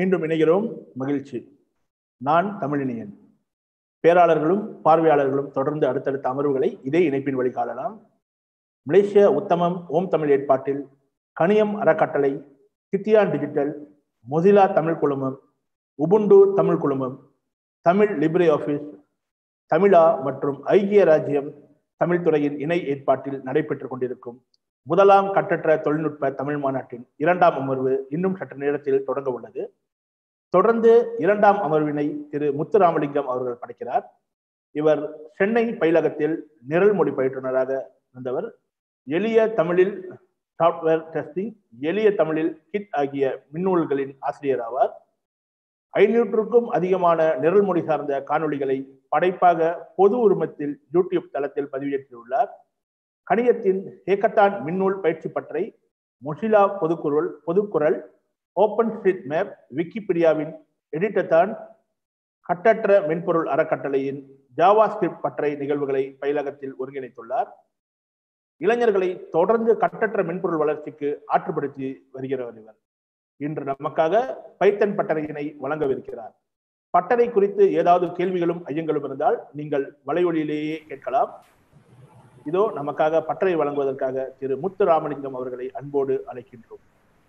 மீண்டும் இணைகிறோம் மகிழ்ச்சி நான் தமிழினியன் பேராளர்களும் பார்வையாளர்களும் தொடர்ந்து அடுத்தடுத்த அமர்வுகளை இதே இணைப்பின் வழி காணலாம் மலேசிய உத்தமம் ஓம் தமிழ் ஏற்பாட்டில் கணியம் அறக்கட்டளை கித்தியான் டிஜிட்டல் மொசிலா தமிழ் குழுமம் உபுண்டு தமிழ் குழுமம் தமிழ் லிப்ரே ஆஃபீஸ் தமிழா மற்றும் ஐக்கிய ராஜ்யம் தமிழ் துறையின் இணை ஏற்பாட்டில் நடைபெற்றுக் கொண்டிருக்கும் முதலாம் கட்டற்ற தொழில்நுட்ப தமிழ் மாநாட்டின் இரண்டாம் அமர்வு இன்னும் சற்று நேரத்தில் தொடங்க உள்ளது தொடர்ந்து இரண்டாம் அமர்வினை திரு முத்துராமலிங்கம் அவர்கள் படைக்கிறார் இவர் சென்னை பயிலகத்தில் நிரல் மொழி பயிற்றுனராக இருந்தவர் எளிய தமிழில் சாப்ட்வேர் டெஸ்டிங் எளிய தமிழில் கிட் ஆகிய மின்னூல்களின் ஆசிரியர் ஆவார் ஐநூற்றுக்கும் அதிகமான நிரல் மொழி சார்ந்த காணொளிகளை படைப்பாக பொது உரிமத்தில் யூடியூப் தளத்தில் பதிவேற்றியுள்ளார் கணியத்தின் ஹேக்கத்தான் மின்னூல் பயிற்சி பற்றை மொசிலா பொதுக்குரல் பொதுக்குரல் ஓப்பன் ஸ்ட்ரீட் மேப் விக்கிபீடியாவின் எடிட்டத்தான் கட்டற்ற மென்பொருள் அறக்கட்டளையின் ஜாவா ஸ்கிரிப்ட் பற்றை நிகழ்வுகளை பயிலகத்தில் ஒருங்கிணைத்துள்ளார் இளைஞர்களை தொடர்ந்து கட்டற்ற மென்பொருள் வளர்ச்சிக்கு ஆற்றுப்படுத்தி வருகிறவர் இவர் இன்று நமக்காக பைத்தன் பட்டறையினை வழங்கவிருக்கிறார் பட்டறை குறித்து ஏதாவது கேள்விகளும் ஐயங்களும் இருந்தால் நீங்கள் வலையொலியிலேயே கேட்கலாம் இதோ நமக்காக பட்டறை வழங்குவதற்காக திரு முத்து ராமலிங்கம் அவர்களை அன்போடு அழைக்கின்றோம்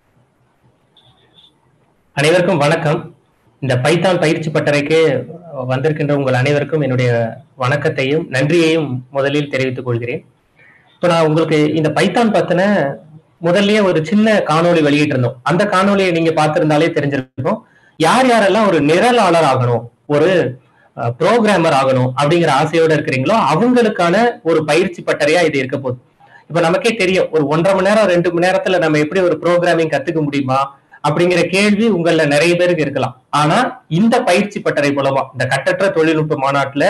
அனைவருக்கும் வணக்கம் இந்த பைத்தான் பயிற்சி பட்டறைக்கு வந்திருக்கின்ற உங்கள் அனைவருக்கும் என்னுடைய வணக்கத்தையும் நன்றியையும் முதலில் தெரிவித்துக் கொள்கிறேன் இப்போ நான் உங்களுக்கு இந்த பைத்தான் பத்தின முதல்லயே ஒரு சின்ன காணொளி வெளியிட்டிருந்தோம் அந்த காணொலியை நீங்க பார்த்திருந்தாலே தெரிஞ்சிருக்கும் யார் யாரெல்லாம் ஒரு நிரலாளர் ஆகணும் ஒரு புரோகிராமர் ஆகணும் அப்படிங்கிற ஆசையோட இருக்கிறீங்களோ அவங்களுக்கான ஒரு பயிற்சி பட்டறையா இது இருக்க போகுது இப்ப நமக்கே தெரியும் ஒரு ஒன்றரை மணி நேரம் ரெண்டு மணி நேரத்துல நம்ம எப்படி ஒரு ப்ரோக்ராமிங் கத்துக்க முடியுமா அப்படிங்கிற கேள்வி உங்கள நிறைய பேருக்கு இருக்கலாம் ஆனா இந்த பயிற்சி பட்டறை மூலமா இந்த கட்டற்ற தொழில்நுட்ப மாநாட்டுல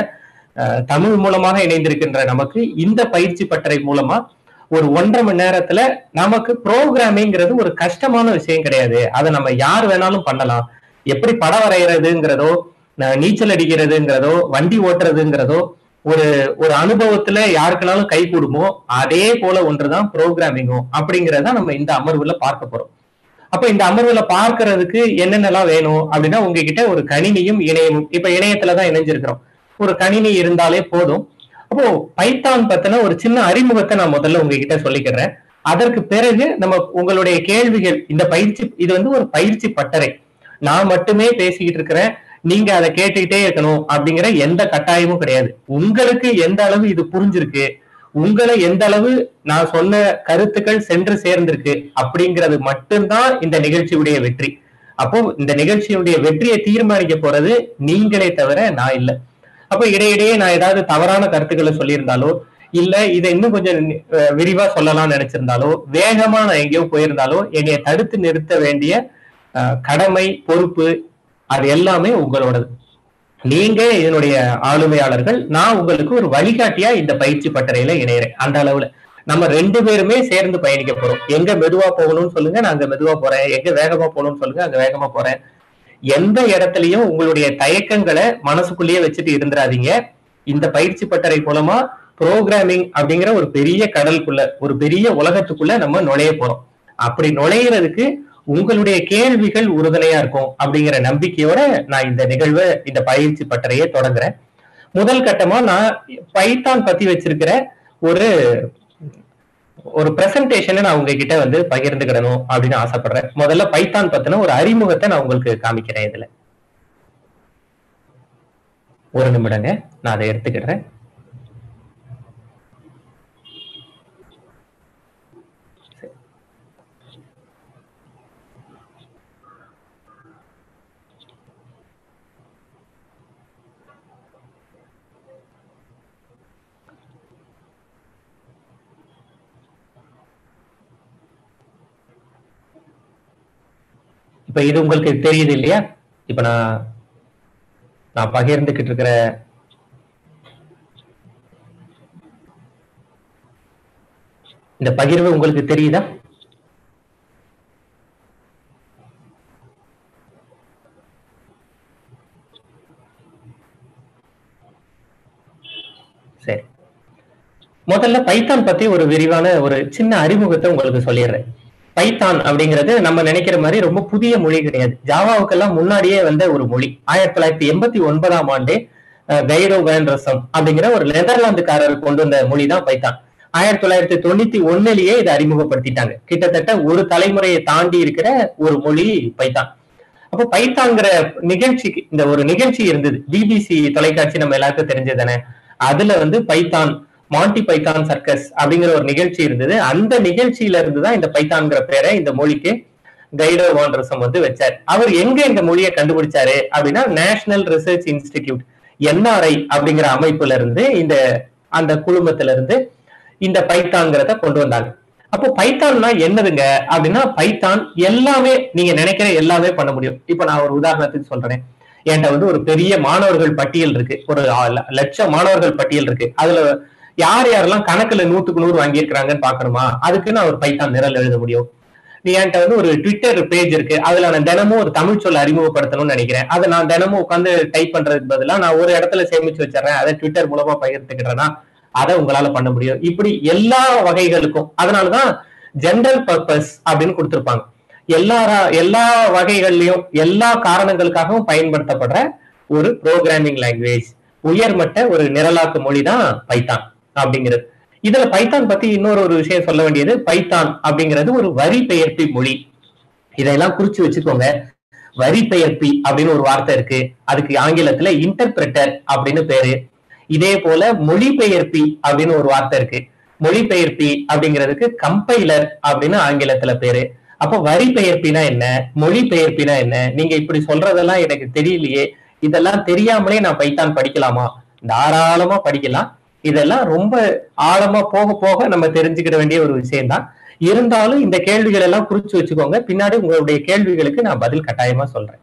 தமிழ் மூலமாக இணைந்திருக்கின்ற நமக்கு இந்த பயிற்சி பட்டறை மூலமா ஒரு ஒன்றரை மணி நேரத்துல நமக்கு ப்ரோக்ராமிங்கிறது ஒரு கஷ்டமான விஷயம் கிடையாது அதை நம்ம யார் வேணாலும் பண்ணலாம் எப்படி படம் வரைகிறதுங்கிறதோ நீச்சல் அடிக்கிறதுங்கிறதோ வண்டி ஓட்டுறதுங்கிறதோ ஒரு ஒரு அனுபவத்துல யாருக்குனாலும் கை கூடுமோ அதே போல ஒன்றுதான் ப்ரோக்ராமிங்கும் அப்படிங்கிறத நம்ம இந்த அமர்வுல பார்க்க போறோம் அப்ப இந்த அமர்வுல பார்க்கறதுக்கு என்னென்னலாம் வேணும் அப்படின்னா உங்ககிட்ட ஒரு கணினியும் இணையமும் இப்ப இணையத்துலதான் இணைஞ்சிருக்கிறோம் ஒரு கணினி இருந்தாலே போதும் அப்போ பைத்தான் பத்தின ஒரு சின்ன அறிமுகத்தை நான் முதல்ல உங்ககிட்ட சொல்லிக்கிறேன் அதற்கு பிறகு நம்ம உங்களுடைய கேள்விகள் இந்த பயிற்சி இது வந்து ஒரு பயிற்சி பட்டறை நான் மட்டுமே பேசிக்கிட்டு இருக்கிறேன் நீங்க அதை கேட்டுக்கிட்டே இருக்கணும் அப்படிங்கிற எந்த கட்டாயமும் கிடையாது உங்களுக்கு எந்த அளவு இது புரிஞ்சிருக்கு உங்களை எந்த அளவு நான் சொன்ன கருத்துக்கள் சென்று சேர்ந்திருக்கு அப்படிங்கிறது மட்டும்தான் இந்த நிகழ்ச்சியுடைய வெற்றி அப்போ இந்த நிகழ்ச்சியுடைய வெற்றியை தீர்மானிக்க போறது நீங்களே தவிர நான் இல்லை அப்ப இடையிடையே நான் ஏதாவது தவறான கருத்துக்களை சொல்லியிருந்தாலோ இல்ல இதை இன்னும் கொஞ்சம் விரிவா சொல்லலாம்னு நினைச்சிருந்தாலோ வேகமா நான் எங்கேயோ போயிருந்தாலோ என்னைய தடுத்து நிறுத்த வேண்டிய கடமை பொறுப்பு அது எல்லாமே உங்களோடது நீங்க இதனுடைய ஆளுமையாளர்கள் நான் உங்களுக்கு ஒரு வழிகாட்டியா இந்த பயிற்சி பட்டறையில இணையறேன் அந்த அளவுல நம்ம ரெண்டு பேருமே சேர்ந்து பயணிக்க போறோம் எங்க மெதுவா போகணும்னு சொல்லுங்க நான் அங்க மெதுவா போறேன் எங்க வேகமா போகணும்னு சொல்லுங்க அங்க வேகமா போறேன் எந்த இடத்துலயும் உங்களுடைய தயக்கங்களை மனசுக்குள்ளேயே வச்சுட்டு இருந்துடாதீங்க இந்த பயிற்சி பட்டறை மூலமா புரோகிராமிங் அப்படிங்கிற ஒரு பெரிய கடலுக்குள்ள ஒரு பெரிய உலகத்துக்குள்ள நம்ம நுழைய போறோம் அப்படி நுழையிறதுக்கு உங்களுடைய கேள்விகள் உறுதுணையா இருக்கும் அப்படிங்கிற நம்பிக்கையோட நான் இந்த நிகழ்வை இந்த பயிற்சி பட்டறையை தொடங்குறேன் முதல் கட்டமா நான் பைத்தான் பத்தி வச்சிருக்கிற ஒரு ஒரு பிரசன்டேஷனை நான் உங்ககிட்ட வந்து பகிர்ந்துக்கிடணும் அப்படின்னு ஆசைப்படுறேன் முதல்ல பைத்தான் பத்தின ஒரு அறிமுகத்தை நான் உங்களுக்கு காமிக்கிறேன் இதுல ஒரு நிமிடங்க நான் அதை எடுத்துக்கிடுறேன் இப்ப இது உங்களுக்கு தெரியுது இல்லையா இப்ப நான் நான் பகிர்ந்துகிட்டு இருக்கிற இந்த பகிர்வு உங்களுக்கு தெரியுதா சரி முதல்ல பைத்தான் பத்தி ஒரு விரிவான ஒரு சின்ன அறிமுகத்தை உங்களுக்கு சொல்லிடுறேன் பைத்தான் அப்படிங்கிறது நம்ம நினைக்கிற மாதிரி ரொம்ப புதிய மொழி கிடையாது ஜாவாவுக்கெல்லாம் முன்னாடியே வந்த ஒரு மொழி ஆயிரத்தி தொள்ளாயிரத்தி எண்பத்தி ஒன்பதாம் ஆண்டே கைரோ வேண்ட்ரசம் அப்படிங்கிற ஒரு நெதர்லாந்துக்காரர் கொண்டு வந்த மொழி தான் பைத்தான் ஆயிரத்தி தொள்ளாயிரத்தி தொண்ணூத்தி ஒண்ணுலயே இதை அறிமுகப்படுத்திட்டாங்க கிட்டத்தட்ட ஒரு தலைமுறையை தாண்டி இருக்கிற ஒரு மொழி பைத்தான் அப்போ பைத்தாங்கிற நிகழ்ச்சிக்கு இந்த ஒரு நிகழ்ச்சி இருந்தது பிபிசி தொலைக்காட்சி நம்ம எல்லாருக்கும் தெரிஞ்சதானே அதுல வந்து பைத்தான் மாண்டி பைத்தான் சர்க்கஸ் அப்படிங்கிற ஒரு நிகழ்ச்சி இருந்தது அந்த நிகழ்ச்சியில இருந்து தான் இந்த பைத்தான்கிற பேரை இந்த மொழிக்கு கைடோ வாண்டரசம் வந்து வச்சார் அவர் எங்க இந்த மொழியை கண்டுபிடிச்சாரு அப்படின்னா நேஷனல் ரிசர்ச் இன்ஸ்டிடியூட் என்ஆர்ஐ அப்படிங்கிற அமைப்புல இருந்து இந்த அந்த குழுமத்துல இருந்து இந்த பைத்தான்கிறத கொண்டு வந்தாங்க அப்போ பைத்தான்னா என்னதுங்க அப்படின்னா பைத்தான் எல்லாமே நீங்க நினைக்கிற எல்லாமே பண்ண முடியும் இப்ப நான் ஒரு உதாரணத்துக்கு சொல்றேன் என்கிட்ட வந்து ஒரு பெரிய மாணவர்கள் பட்டியல் இருக்கு ஒரு லட்சம் மாணவர்கள் பட்டியல் இருக்கு அதுல யார் யாரெல்லாம் கணக்குல நூத்துக்கு நூறு வாங்கியிருக்கிறாங்கன்னு பாக்கணுமா அதுக்கு நான் ஒரு பைத்தான் நிரல் எழுத முடியும் நீ என்கிட்ட வந்து ஒரு ட்விட்டர் பேஜ் இருக்கு அதுல நான் தினமும் ஒரு தமிழ் சொல்ல அறிமுகப்படுத்தணும்னு நினைக்கிறேன் அதை நான் தினமும் உட்காந்து டைப் பண்றதுக்கு பதிலா நான் ஒரு இடத்துல சேமிச்சு வச்சிடறேன் அதை ட்விட்டர் மூலமா பகிர்ந்துக்கிறேன்னா அதை உங்களால பண்ண முடியும் இப்படி எல்லா வகைகளுக்கும் அதனாலதான் ஜென்ரல் பர்பஸ் அப்படின்னு கொடுத்திருப்பாங்க எல்லா எல்லா வகைகள்லயும் எல்லா காரணங்களுக்காகவும் பயன்படுத்தப்படுற ஒரு ப்ரோக்ராமிங் லாங்குவேஜ் உயர்மட்ட ஒரு நிரலாக்க மொழி தான் பைத்தான் அப்படிங்கிறது இதுல பைத்தான் பத்தி இன்னொரு ஒரு விஷயம் சொல்ல வேண்டியது பைத்தான் அப்படிங்கிறது ஒரு வரி பெயர்ப்பி மொழி இதையெல்லாம் குறிச்சு வச்சுக்கோங்க வரி பெயர்ப்பி அப்படின்னு ஒரு வார்த்தை இருக்கு அதுக்கு ஆங்கிலத்துல இன்டர்பிரட்டர் அப்படின்னு பேரு இதே போல மொழிபெயர்ப்பி அப்படின்னு ஒரு வார்த்தை இருக்கு மொழிபெயர்ப்பி அப்படிங்கிறதுக்கு கம்பைலர் அப்படின்னு ஆங்கிலத்துல பேரு அப்ப வரி பெயர்ப்பினா என்ன மொழி பெயர்ப்பினா என்ன நீங்க இப்படி சொல்றதெல்லாம் எனக்கு தெரியலையே இதெல்லாம் தெரியாமலே நான் பைத்தான் படிக்கலாமா தாராளமா படிக்கலாம் இதெல்லாம் ரொம்ப ஆழமா போக போக நம்ம தெரிஞ்சுக்கிட வேண்டிய ஒரு விஷயம்தான் இருந்தாலும் இந்த கேள்விகள் எல்லாம் குறிச்சு வச்சுக்கோங்க பின்னாடி உங்களுடைய கேள்விகளுக்கு நான் பதில் கட்டாயமா சொல்றேன்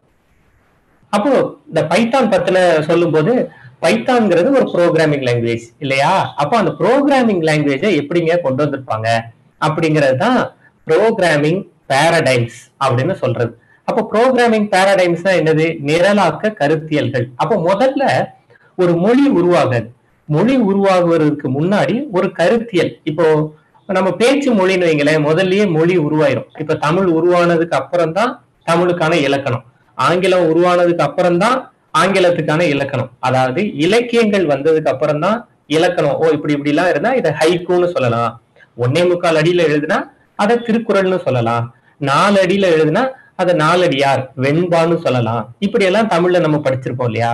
அப்போ இந்த பைத்தான் பத்தின சொல்லும் போது பைத்தான்ங்கிறது ஒரு ப்ரோக்ராமிங் லாங்குவேஜ் இல்லையா அப்போ அந்த ப்ரோக்ராமிங் லாங்குவேஜை எப்படிங்க கொண்டு வந்திருப்பாங்க அப்படிங்கிறது தான் ப்ரோக்ராமிங் பேரடைம்ஸ் அப்படின்னு சொல்றது அப்போ ப்ரோக்ராமிங் பேரடைம்ஸ் என்னது நிரலாக்க கருத்தியல்கள் அப்போ முதல்ல ஒரு மொழி உருவாகுது மொழி உருவாகுவதற்கு முன்னாடி ஒரு கருத்தியல் இப்போ நம்ம பேச்சு மொழின்னு வைங்களேன் முதல்லயே மொழி உருவாயிரும் இப்ப தமிழ் உருவானதுக்கு அப்புறம் தான் தமிழுக்கான இலக்கணம் ஆங்கிலம் உருவானதுக்கு அப்புறம் தான் ஆங்கிலத்துக்கான இலக்கணம் அதாவது இலக்கியங்கள் வந்ததுக்கு அப்புறம் தான் இலக்கணம் ஓ இப்படி இப்படி எல்லாம் இருந்தா இதை ஹைக்கூன்னு சொல்லலாம் ஒன்னே முக்கால் அடியில எழுதுனா அதை திருக்குறள்னு சொல்லலாம் நாலு அடியில எழுதுனா அதை நாலடியார் வெண்பான்னு சொல்லலாம் இப்படி எல்லாம் தமிழ்ல நம்ம படிச்சிருப்போம் இல்லையா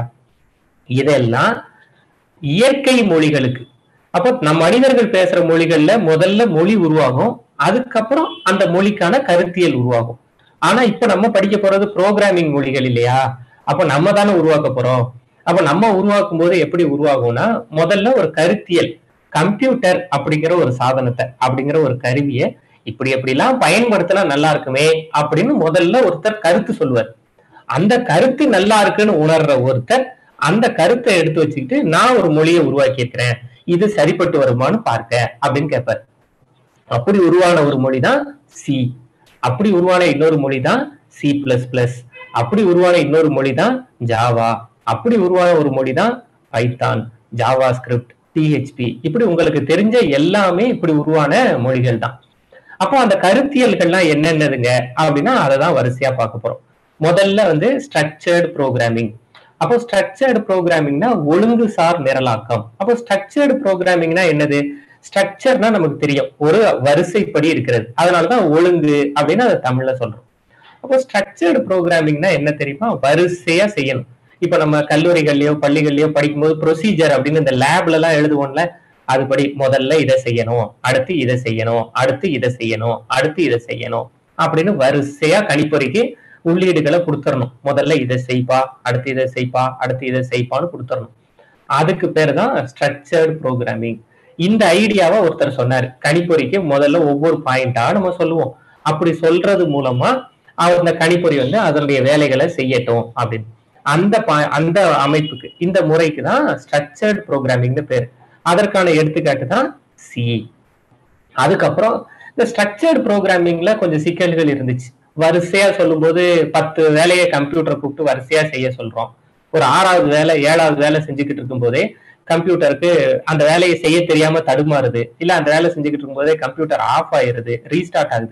இதெல்லாம் இயற்கை மொழிகளுக்கு அப்போ நம் மனிதர்கள் பேசுற மொழிகள்ல முதல்ல மொழி உருவாகும் அதுக்கப்புறம் அந்த மொழிக்கான கருத்தியல் உருவாகும் ஆனா இப்ப நம்ம படிக்க போறது ப்ரோக்ராமிங் மொழிகள் இல்லையா அப்ப நம்ம தானே உருவாக்க போறோம் அப்ப நம்ம உருவாக்கும் போது எப்படி உருவாகும்னா முதல்ல ஒரு கருத்தியல் கம்ப்யூட்டர் அப்படிங்கிற ஒரு சாதனத்தை அப்படிங்கிற ஒரு கருவியை இப்படி எப்படிலாம் பயன்படுத்தினா நல்லா இருக்குமே அப்படின்னு முதல்ல ஒருத்தர் கருத்து சொல்லுவார் அந்த கருத்து நல்லா இருக்குன்னு உணர்ற ஒருத்தர் அந்த கருத்தை எடுத்து வச்சுக்கிட்டு நான் ஒரு மொழியை உருவாக்கி இருக்கிறேன் இது சரிப்பட்டு வருமானு பார்க்க அப்படின்னு கேட்பார் அப்படி உருவான ஒரு மொழி தான் சி அப்படி உருவான இன்னொரு மொழி தான் சி பிளஸ் பிளஸ் அப்படி உருவான இன்னொரு மொழி தான் ஜாவா அப்படி உருவான ஒரு மொழி தான் பைத்தான் ஜாவா ஸ்கிரிப்ட் பிஹெச்பி இப்படி உங்களுக்கு தெரிஞ்ச எல்லாமே இப்படி உருவான மொழிகள் தான் அப்போ அந்த கருத்தியல்கள்லாம் என்னென்னதுங்க அப்படின்னா அதை தான் வரிசையா பார்க்க போறோம் முதல்ல வந்து ஸ்ட்ரக்சர்டு ப்ரோக்ராமிங் அப்போ ஸ்ட்ரக்சர்டு ப்ரோக்ராமிங்னா ஒழுங்கு சார் நிரலாக்கம் அப்போ ஸ்ட்ரக்சர்டு ப்ரோக்ராமிங்னா என்னது ஸ்ட்ரக்சர்னா நமக்கு தெரியும் ஒரு வரிசைப்படி இருக்கிறது அதனாலதான் ஒழுங்கு அப்படின்னு அதை தமிழ்ல சொல்றோம் அப்போ ஸ்ட்ரக்சர்டு ப்ரோக்ராமிங்னா என்ன தெரியுமா வரிசையா செய்யணும் இப்ப நம்ம கல்லூரிகள்லயோ பள்ளிகள்லயோ படிக்கும்போது ப்ரொசீஜர் அப்படின்னு இந்த லேப்ல எல்லாம் எழுதுவோம்ல அதுபடி முதல்ல இதை செய்யணும் அடுத்து இதை செய்யணும் அடுத்து இதை செய்யணும் அடுத்து இதை செய்யணும் அப்படின்னு வரிசையா கணிப்பொறிக்கு உள்ளீடுகளை கொடுத்துடணும் முதல்ல இதை செய்ப்பா அடுத்து இதை செய்ப்பா அடுத்து இதை செய்ப்பான்னு கொடுத்துடணும் அதுக்கு பேர் தான் ஸ்ட்ரக்சர்டு ப்ரோக்ராமிங் இந்த ஐடியாவை ஒருத்தர் சொன்னாரு கணிப்பொறிக்கு முதல்ல ஒவ்வொரு பாயிண்டா நம்ம சொல்லுவோம் அப்படி சொல்றது மூலமா அந்த கணிப்பொறி வந்து அதனுடைய வேலைகளை செய்யட்டும் அப்படின்னு அந்த அந்த அமைப்புக்கு இந்த முறைக்கு தான் ஸ்ட்ரக்சர்டு ப்ரோக்ராமிங்னு பேர் அதற்கான எடுத்துக்காட்டு தான் சி அதுக்கப்புறம் இந்த ஸ்ட்ரக்சர்டு ப்ரோக்ராமிங்ல கொஞ்சம் சிக்கல்கள் இருந்துச்சு வரிசையா சொல்லும்போது பத்து வேலையை கம்ப்யூட்டரை கூப்பிட்டு வரிசையா செய்ய சொல்றோம் ஒரு ஆறாவது வேலை ஏழாவது வேலை செஞ்சுக்கிட்டு இருக்கும் போதே கம்ப்யூட்டருக்கு அந்த வேலையை செய்ய தெரியாம தடுமாறுது இல்ல அந்த வேலை செஞ்சுக்கிட்டு இருக்கும் போதே கம்ப்யூட்டர் ஆஃப் ஆயிருது ரீஸ்டார்ட் ஆகுது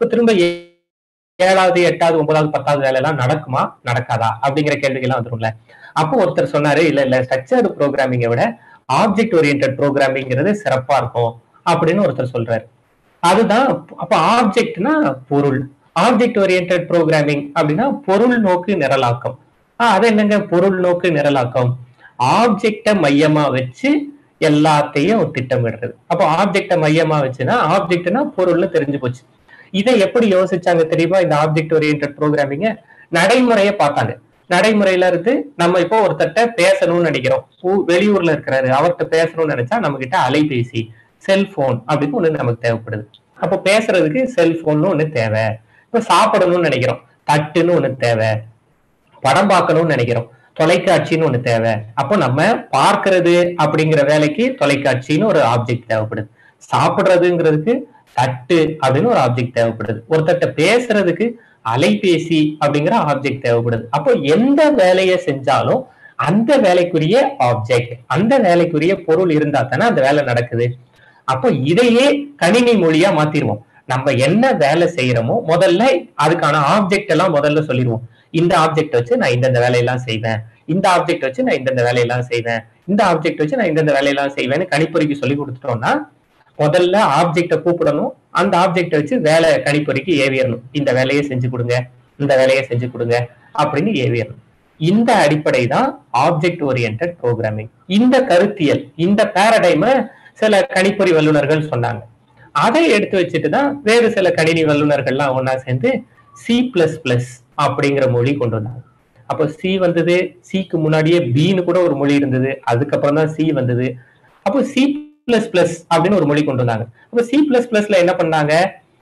இப்ப திரும்ப ஏ- ஏழாவது எட்டாவது ஒன்பதாவது பத்தாவது வேலை எல்லாம் நடக்குமா நடக்காதா அப்படிங்கிற கேள்விகள் எல்லாம் வந்துரும்ல அப்போ ஒருத்தர் சொன்னாரு இல்ல இல்ல ஸ்ட்ரக்சர்டு ப்ரோக்ராமிங்கை விட ஆப்ஜெக்ட் ஓரியன்ட் ப்ரோக்ராமிங்கிறது சிறப்பா இருக்கும் அப்படின்னு ஒருத்தர் சொல்றாரு அதுதான் அப்ப ஆப்ஜெக்ட்னா பொருள் ஆப்ஜெக்ட் ஓரியன்ட் ப்ரோக்ராமிங் அப்படின்னா பொருள் நோக்கு நிரலாக்கம் ஆஹ் அது என்னங்க பொருள் நோக்கு நிரலாக்கம் ஆப்ஜெக்ட மையமா வச்சு எல்லாத்தையும் திட்டமிடுறது அப்போ ஆப்ஜெக்ட மையமா வச்சுன்னா ஆப்ஜெக்ட்னா பொருள்னு தெரிஞ்சு போச்சு இதை எப்படி யோசிச்சாங்க தெரியுமா இந்த ஆப்ஜெக்ட் ஓரியன்ட் ப்ரோக்ராமிங்க நடைமுறைய பார்த்தாங்க நடைமுறையில இருந்து நம்ம இப்போ ஒருத்தர்ட்ட பேசணும்னு நினைக்கிறோம் ஊ- வெளியூர்ல இருக்கிறாரு அவர்கிட்ட பேசணும்னு நினைச்சா நம்ம கிட்ட அலைபேசி செல்போன் அப்படின்னு ஒண்ணு நமக்கு தேவைப்படுது அப்போ பேசுறதுக்கு செல்போன் ஒண்ணு தேவை இப்போ சாப்பிடணும்னு நினைக்கிறோம் தட்டுன்னு ஒண்ணு தேவை படம் பார்க்கணும்னு நினைக்கிறோம் தொலைக்காட்சின்னு ஒண்ணு தேவை அப்போ நம்ம பார்க்கிறது அப்படிங்கிற வேலைக்கு தொலைக்காட்சின்னு ஒரு ஆப்ஜெக்ட் தேவைப்படுது சாப்பிடுறதுங்கிறதுக்கு தட்டு அப்படின்னு ஒரு ஆப்ஜெக்ட் தேவைப்படுது ஒருத்தர்ட்ட பேசுறதுக்கு அலைபேசி அப்படிங்கிற ஆப்ஜெக்ட் தேவைப்படுது அப்போ எந்த வேலையை செஞ்சாலும் அந்த வேலைக்குரிய ஆப்ஜெக்ட் அந்த வேலைக்குரிய பொருள் இருந்தா தானே அந்த வேலை நடக்குது அப்போ இதையே கணினி மொழியா மாத்திருவோம் நம்ம என்ன வேலை செய்யறோமோ முதல்ல அதுக்கான ஆப்ஜெக்ட் எல்லாம் முதல்ல சொல்லிடுவோம் இந்த ஆப்ஜெக்ட் வச்சு நான் இந்தந்த வேலையெல்லாம் செய்வேன் இந்த ஆப்ஜெக்ட் வச்சு நான் இந்தந்த வேலையெல்லாம் செய்வேன் இந்த ஆப்ஜெக்ட் வச்சு நான் இந்தந்த வேலையெல்லாம் செய்வேன்னு கணிப்பொறிக்கு சொல்லி கொடுத்துட்டோம்னா முதல்ல ஆப்ஜெக்ட கூப்பிடணும் அந்த ஆப்ஜெக்ட வச்சு வேலை கணிப்பொறிக்கு ஏவியறணும் இந்த வேலையை செஞ்சு கொடுங்க இந்த வேலையை செஞ்சு கொடுங்க அப்படின்னு ஏவியறணும் இந்த அடிப்படை தான் ஆப்ஜெக்ட் ஓரியன்ட் ப்ரோக்ராமிங் இந்த கருத்தியல் இந்த பேரடைம சில கணிப்பொறி வல்லுநர்கள் சொன்னாங்க அதை எடுத்து வச்சுட்டு தான் வேறு சில கணினி வல்லுநர்கள்லாம் ஒண்ணா சேர்ந்து சி பிளஸ் பிளஸ் அப்படிங்கிற மொழி கொண்டு வந்தாங்க அப்போ சி வந்தது சிக்கு முன்னாடியே பின்னு கூட ஒரு மொழி இருந்தது அதுக்கப்புறம் தான் சி வந்தது அப்போ சி பிளஸ் பிளஸ் அப்படின்னு ஒரு மொழி கொண்டு வந்தாங்க அப்போ சி பிளஸ் பிளஸ்ல என்ன பண்ணாங்க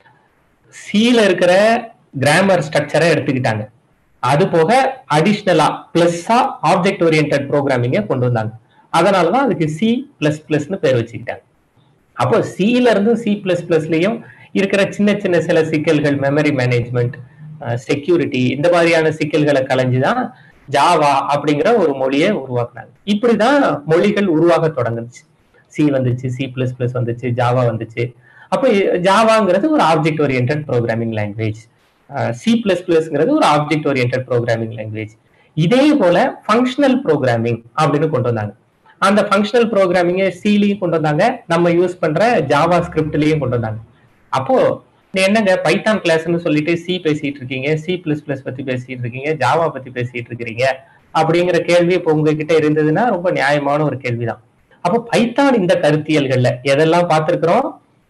சில இருக்கிற கிராமர் ஸ்ட்ரக்சரை எடுத்துக்கிட்டாங்க அது போக அடிஷ்னலா பிளஸ்ஸா ஆப்ஜெக்ட் ஓரியன்ட் ப்ரோக்ராமிங்க கொண்டு வந்தாங்க அதனாலதான் அதுக்கு சி பிளஸ் பிளஸ்னு பேர் வச்சுக்கிட்டாங்க அப்போ சில இருந்தும் சி பிளஸ் பிளஸ்லயும் இருக்கிற சின்ன சின்ன சில சிக்கல்கள் மெமரி மேனேஜ்மெண்ட் செக்யூரிட்டி இந்த மாதிரியான சிக்கல்களை கலைஞ்சுதான் ஜாவா அப்படிங்கிற ஒரு மொழியை உருவாக்குனாங்க இப்படிதான் மொழிகள் உருவாக தொடங்குச்சு சி வந்துச்சு சி பிளஸ் பிளஸ் வந்துச்சு ஜாவா வந்துச்சு அப்போ ஜாவாங்கிறது ஒரு object oriented programming language C plus பிளஸ்ங்கிறது ஒரு ஆப்ஜெக்ட் ஓரியன்ட் ப்ரோக்ராமிங் லாங்குவேஜ் இதே போல ஃபங்க்ஷனல் ப்ரோக்ராமிங் அப்படின்னு கொண்டு வந்தாங்க அந்த ஃபங்க்ஷனல் ப்ரோக்ராமிங்கை சிலையும் கொண்டு வந்தாங்க நம்ம யூஸ் பண்ற ஜாவா ஸ்கிரிப்ட்லயும் கொண்டு வந்தாங்க அப்போ நீ என்னங்க பைத்தான் கிளாஸ்னு சொல்லிட்டு சி பேசிட்டு இருக்கீங்க சி பிளஸ் பிளஸ் பத்தி பேசிட்டு இருக்கீங்க ஜாவா பத்தி பேசிட்டு இருக்கிறீங்க அப்படிங்கிற கேள்வி இப்போ உங்ககிட்ட இருந்ததுன்னா ரொம்ப நியாயமான ஒரு கேள்விதான் அப்போ பைத்தான் இந்த கருத்தியல்கள்ல எதெல்லாம் பார்த்திருக்கிறோம்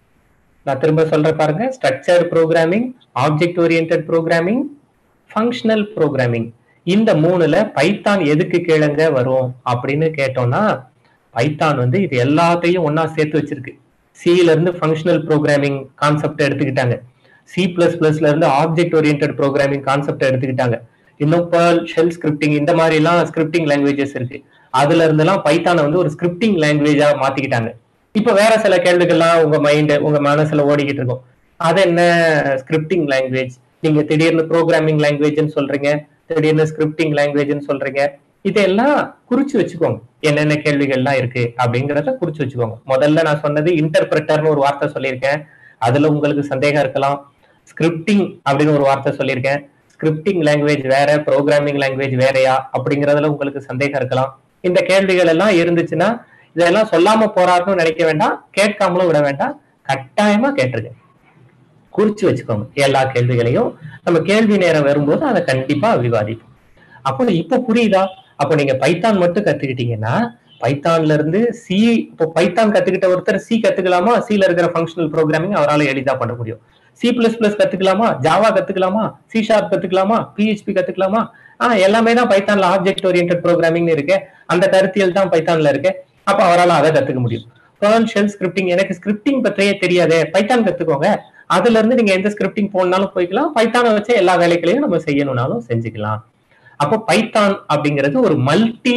நான் திரும்ப சொல்ற பாருங்க structured programming object oriented programming functional programming இந்த மூணுல பைத்தான் எதுக்கு கீழங்க வரும் அப்படின்னு கேட்டோம்னா பைத்தான் வந்து இது எல்லாத்தையும் ஒண்ணா சேர்த்து வச்சிருக்கு சில இருந்து ஃபங்க்ஷனல் ப்ரோக்ராமிங் கான்செப்ட் எடுத்துக்கிட்டாங்க சி பிளஸ் பிளஸ்ல இருந்து ஆப்ஜெக்ட் ஓரியன்ட் ப்ரோக்ராமிங் கான்செப்ட் எடுத்துக்கிட்டாங்க இன்னும் பேர்ல் ஷெல் ஸ்கிரிப்டிங் இந்த மாதிரி எல்லாம் ஸ்கிரிப்டிங் லாங்குவேஜஸ் இருக்கு அதுல இருந்தெல்லாம் பைத்தானை வந்து ஒரு ஸ்கிரிப்டிங் லாங்குவேஜா மாத்திக்கிட்டாங்க இப்ப வேற சில கேள்விகள்லாம் உங்க மைண்ட் உங்க மனசுல ஓடிக்கிட்டு இருக்கும் அது என்ன ஸ்கிரிப்டிங் லாங்குவேஜ் நீங்க திடீர்னு ப்ரோக்ராமிங் லாங்குவேஜ்னு சொல்றீங்க திடீர்னு ஸ்கிரிப்டிங் லாங்குவேஜ்னு சொல்றீங்க இதெல்லாம் குறிச்சு வச்சுக்கோங்க என்னென்ன கேள்விகள்லாம் இருக்கு அப்படிங்கறத குறிச்சு வச்சுக்கோங்க முதல்ல நான் சொன்னது இன்டர்பிரட்டர்னு ஒரு வார்த்தை சொல்லியிருக்கேன் அதுல உங்களுக்கு சந்தேகம் இருக்கலாம் ஸ்கிரிப்டிங் அப்படின்னு ஒரு வார்த்தை சொல்லியிருக்கேன் ஸ்கிரிப்டிங் லாங்குவேஜ் வேற ப்ரோக்ராமிங் லாங்குவேஜ் வேறையா அப்படிங்கறதுல உங்களுக்கு சந்தேகம் இருக்கலாம் இந்த கேள்விகள் எல்லாம் இருந்துச்சுன்னா இதெல்லாம் சொல்லாம போறாருன்னு நினைக்க வேண்டாம் கேட்காமலும் விட வேண்டாம் கட்டாயமா கேட்டிருக்கேன் குறிச்சு வச்சுக்கோங்க எல்லா கேள்விகளையும் நம்ம கேள்வி நேரம் வரும்போது அதை கண்டிப்பா விவாதிப்போம் அப்போ இப்போ புரியுதா அப்போ நீங்க பைத்தான் மட்டும் கத்துக்கிட்டீங்கன்னா பைத்தான்ல இருந்து சி இப்போ பைத்தான் கத்துக்கிட்ட ஒருத்தர் சி கத்துக்கலாமா சில இருக்கிற ஃபங்க்ஷனல் ப்ரோக்ராமிங் அவரால் எளிதா பண்ண முடியும் சி பிளஸ் பிளஸ் கத்துக்கலாமா ஜாவா கத்துக்கலாமா சி ஷார்ப் கத்துக்கலாமா பிஹெச்பி கத்துக்கலாமா ஆஹ் எல்லாமே தான் பைத்தான்ல ஆப்ஜெக்ட் ஓரியன்ட் ப்ரோக்ராமிங் இருக்கு அந்த கருத்தியல் தான் பைத்தான்ல இருக்கு அப்ப அவரால் அதை கத்துக்க முடியும் பேர்ல் ஷெல் ஸ்கிரிப்டிங் எனக்கு ஸ்கிரிப்டிங் பற்றியே தெரியாதே பைத்தான் கத்துக்கோங்க அதுல இருந்து நீங்க எந்த ஸ்கிரிப்டிங் போனாலும் போய்க்கலாம் பைத்தானை வச்சு எல்லா வேலைகளையும் நம்ம செய்யணும்னாலும் செஞ்சுக்கலாம் அப்போ பைத்தான் அப்படிங்கிறது ஒரு மல்டி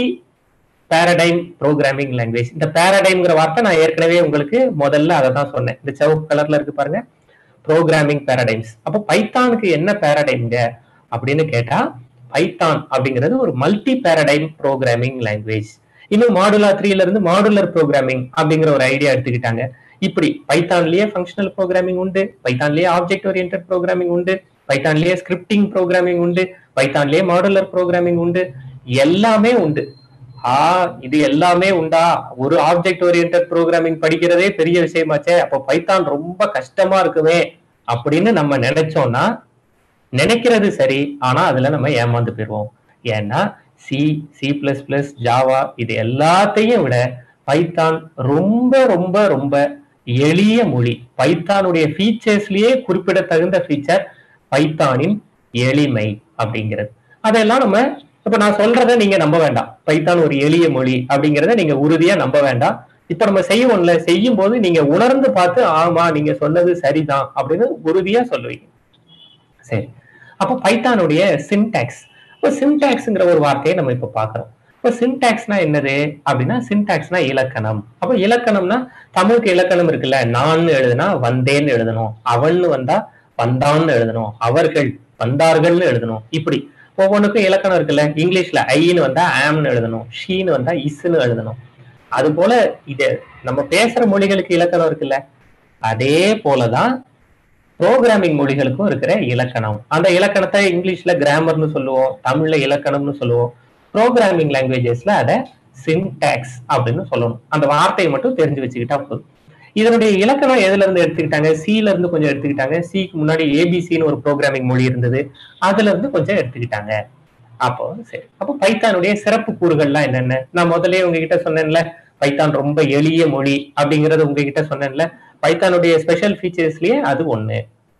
பேரடைம் ப்ரோக்ராமிங் லாங்குவேஜ் இந்த பேரடைம்ங்கிற வார்த்தை நான் ஏற்கனவே உங்களுக்கு முதல்ல அதை தான் சொன்னேன் இந்த சிவப்பு கலர்ல இருக்கு பாருங்க ப்ரோக்ராமிங் பேரடைம்ஸ் அப்போ பைத்தானுக்கு என்ன பேரடைம்ங்க அப்படின்னு கேட்டா பைத்தான் அப்படிங்கிறது ஒரு மல்டி பேரடைம் ப்ரோக்ராமிங் லாங்குவேஜ் இன்னும் மாடுலா த்ரீல இருந்து மாடுலர் ப்ரோக்ராமிங் அப்படிங்கிற ஒரு ஐடியா எடுத்துக்கிட்டாங்க இப்படி பைத்தான்லயே ஃபங்க்ஷனல் ப்ரோக்ராமிங் உண்டு பைத்தான்லயே ஆப்ஜெக்ட் ஓரியன்ட் ப்ரோக்ராமிங் உண்டு பைத்தான்லயே ஸ்கிரிப்டிங் ப்ரோக்ராமிங் உண்டு பைத்தான்லயே மாடுலர் ப்ரோக்ராமிங் உண்டு எல்லாமே உண்டு ஆ இது எல்லாமே உண்டா ஒரு ஆப்ஜெக்ட் ஓரியன்ட் ப்ரோக்ராமிங் படிக்கிறதே பெரிய விஷயமாச்சே அப்போ பைத்தான் ரொம்ப கஷ்டமா இருக்குமே அப்படின்னு நம்ம நினைச்சோம்னா நினைக்கிறது சரி ஆனா அதுல நம்ம ஏமாந்து போயிருவோம் ஏன்னா C C plus plus Java இது எல்லாத்தையும் விட பைத்தான் ரொம்ப ரொம்ப ரொம்ப எளிய மொழி பைத்தானுடைய ஃபீச்சர்ஸ்லயே குறிப்பிடத்தகுந்த ஃபீச்சர் பைத்தானின் எளிமை அப்படிங்கிறது அதெல்லாம் நம்ம இப்ப நான் சொல்றத நீங்க நம்ப வேண்டாம் பைத்தான் ஒரு எளிய மொழி அப்படிங்கிறத நீங்க உறுதியா நம்ப வேண்டாம் இப்ப நம்ம செய்வோம்ல செய்யும் போது நீங்க உணர்ந்து பார்த்து ஆமா நீங்க சொன்னது சரிதான் அப்படின்னு உறுதியா சொல்லுவீங்க சரி அப்போ பைத்தானுடைய சின்டாக்ஸ் இப்போ சின்டாக்ஸ்ங்கிற ஒரு வார்த்தையை நம்ம இப்ப பாக்குறோம் இப்போ சின்டாக்ஸ்னா என்னது அப்படின்னா சின்டாக்ஸ்னா இலக்கணம் அப்போ இலக்கணம்னா தமிழுக்கு இலக்கணம் இருக்குல்ல நான் எழுதுனா வந்தேன்னு எழுதணும் அவன்னு வந்தா வந்தான்னு எழுதணும் அவர்கள் வந்தார்கள்னு எழுதணும் இப்படி ஒவ்வொன்றுக்கும் இலக்கணம் இருக்குல்ல இங்கிலீஷ்ல ஐன்னு வந்தா ஆம்னு எழுதணும் ஷீன்னு வந்தா இஸ்ன்னு எழுதணும் அது போல இது நம்ம பேசுற மொழிகளுக்கு இலக்கணம் இருக்குல்ல அதே போலதான் ப்ரோக்ராமிங் மொழிகளுக்கும் இருக்கிற இலக்கணம் அந்த இலக்கணத்தை இங்கிலீஷ்ல கிராமர்னு சொல்லுவோம் தமிழ்ல இலக்கணம்னு சொல்லுவோம் ப்ரோக்ராமிங் லாங்குவேஜஸ்ல அதை சின்டாக்ஸ் அப்படின்னு சொல்லணும் அந்த வார்த்தையை மட்டும் தெரிஞ்சு வச்சுக்கிட்டா போதும் இதனுடைய இலக்கணம் எதுல இருந்து எடுத்துக்கிட்டாங்க சில இருந்து கொஞ்சம் எடுத்துக்கிட்டாங்க சிக்கு முன்னாடி ஏபிசின்னு ஒரு ப்ரோக்ராமிங் மொழி இருந்தது அதுல இருந்து கொஞ்சம் எடுத்துக்கிட்டாங்க அப்போ சரி அப்போ பைத்தானுடைய சிறப்பு கூறுகள்லாம் என்னென்ன நான் முதல்ல உங்ககிட்ட சொன்னேன்ல பைத்தான் ரொம்ப எளிய மொழி அப்படிங்கறது உங்ககிட்ட சொன்னேன்ல பைத்தானுடைய ஸ்பெஷல் ஃபீச்சர்ஸ்லயே அது ஒண்ணு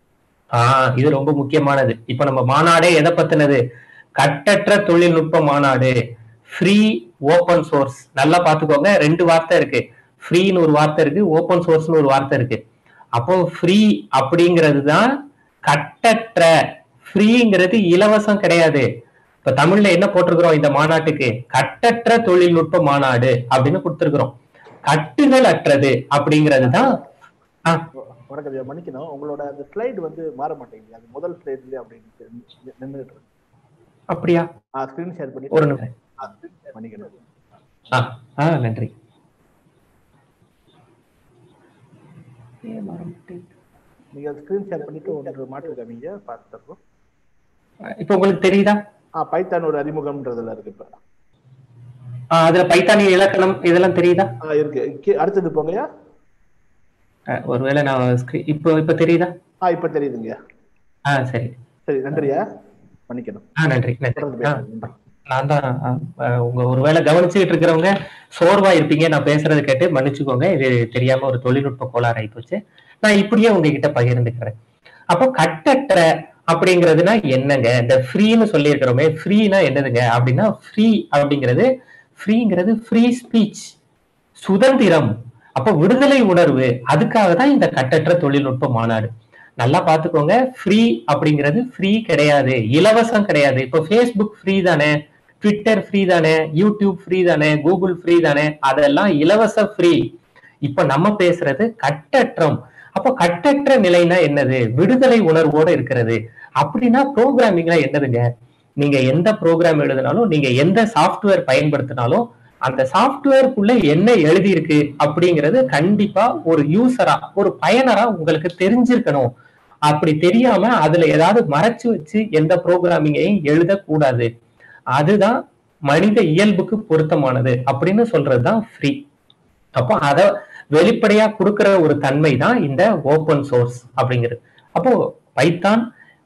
ஆஹ் இது ரொம்ப முக்கியமானது இப்ப நம்ம மாநாடே எதை பத்தினது கட்டற்ற தொழில்நுட்ப மாநாடு ஃப்ரீ ஓபன் சோர்ஸ் நல்லா பாத்துக்கோங்க ரெண்டு வார்த்தை இருக்கு ஃப்ரீன்னு ஒரு வார்த்தை இருக்கு ஓபன் சோர்ஸ்னு ஒரு வார்த்தை இருக்கு அப்போ ஃப்ரீ அப்படிங்கிறது தான் கட்டற்ற ஃப்ரீங்கிறது இலவசம் கிடையாது இப்ப தமிழ்ல என்ன போட்டிருக்கிறோம் இந்த மாநாட்டுக்கு கட்டற்ற தொழில்நுட்ப மாநாடு அப்படின்னு கொடுத்திருக்கிறோம் கட்டுகள் அற்றது அப்படிங்கிறது தான் வணக்கம் ஐயா மன்னிக்கணும் உங்களோட அந்த ஸ்லைடு வந்து மாற மாட்டேங்குது அது முதல் ஸ்லைட்லயே அப்படின்னு நின்றுட்டு இருக்கு அப்படியா ஆ ஸ்கிரீன் ஷேர் பண்ணி ஒரு நிமிஷம் ஆ, screen share பண்ணிக்கணும் ஆ ஆ நன்றி நீங்க ஸ்கிரீன் ஷேர் பண்ணிட்டு ஒன்று மாற்று காமிங்க பார்த்துருக்கோம் இப்ப உங்களுக்கு தெரியுதா ஆ பைத்தான் ஒரு அறிமுகம்ன்றதுல இருக்கு இப்ப ஆ, அதுல பைத்தானிய இலக்கணம் இதெல்லாம் தெரியுதா ஆ இருக்கு கீ- அடுத்தது போங்கய்யா ஆ, ஒருவேளை நான் screen- இப்போ இப்ப தெரியுதா ஆ இப்ப தெரியுதுங்கய்யா ஆ சரி சரி நன்றியா மன்னிக்கணும் ஆ நன்றி நன்றி தொடர்ந்து ஆ, பேசுங்க நன்றி. நான் தான் ஆ, ஆ, உங்க ஒருவேளை கவனிச்சுக்கிட்டு இருக்கிறவங்க சோர்வா இருப்பீங்க நான் பேசுறது கேட்டு மன்னிச்சுக்கோங்க இது தெரியாம ஒரு தொழில்நுட்ப கோளாறு ஆயிப்போச்சு நான் இப்படியே உங்ககிட்ட பகிர்ந்துக்கிறேன் அப்போ கட்டற்ற அப்படிங்கிறதுனா என்னங்க இந்த ஃப்ரீன்னு சொல்லியிருக்கிறோமே ஃப்ரீனா என்னதுங்க அப்படின்னா ஃப்ரீ அப்படிங்கிறது ஃப்ரீங்கிறது ஃப்ரீ ஸ்பீச் சுதந்திரம் அப்போ விடுதலை உணர்வு அதுக்காக தான் இந்த கட்டற்ற தொழில்நுட்ப மாநாடு நல்லா பாத்துக்கோங்க ஃப்ரீ அப்படிங்கிறது ஃப்ரீ கிடையாது இலவசம் கிடையாது இப்போ ஃபேஸ்புக் ஃப்ரீ தானே ட்விட்டர் ஃப்ரீ தானே யூடியூப் ஃப்ரீ தானே கூகுள் ஃப்ரீ தானே அதெல்லாம் இலவச ஃப்ரீ இப்ப நம்ம பேசுறது கட்டற்றம் அப்போ கட்டற்ற நிலைனா என்னது விடுதலை உணர்வோட இருக்கிறது அப்படின்னா ப்ரோக்ராமிங்ல என்னதுங்க நீங்க எந்த ப்ரோக்ராம் எழுதினாலும் நீங்க எந்த சாஃப்ட்வேர் பயன்படுத்தினாலும் அந்த சாஃப்ட்வேருக்குள்ள என்ன எழுதி இருக்கு அப்படிங்கிறது கண்டிப்பா ஒரு யூசரா ஒரு பயனரா உங்களுக்கு தெரிஞ்சிருக்கணும் அப்படி தெரியாம அதுல ஏதாவது மறைச்சு வச்சு எந்த ப்ரோக்ராமிங்கையும் எழுதக்கூடாது அதுதான் மனித இயல்புக்கு பொருத்தமானது அப்படின்னு சொல்றதுதான் ஃப்ரீ அப்போ அத வெளிப்படையா கொடுக்கிற ஒரு தன்மை தான் இந்த ஓப்பன் சோர்ஸ் அப்படிங்கிறது அப்போ Python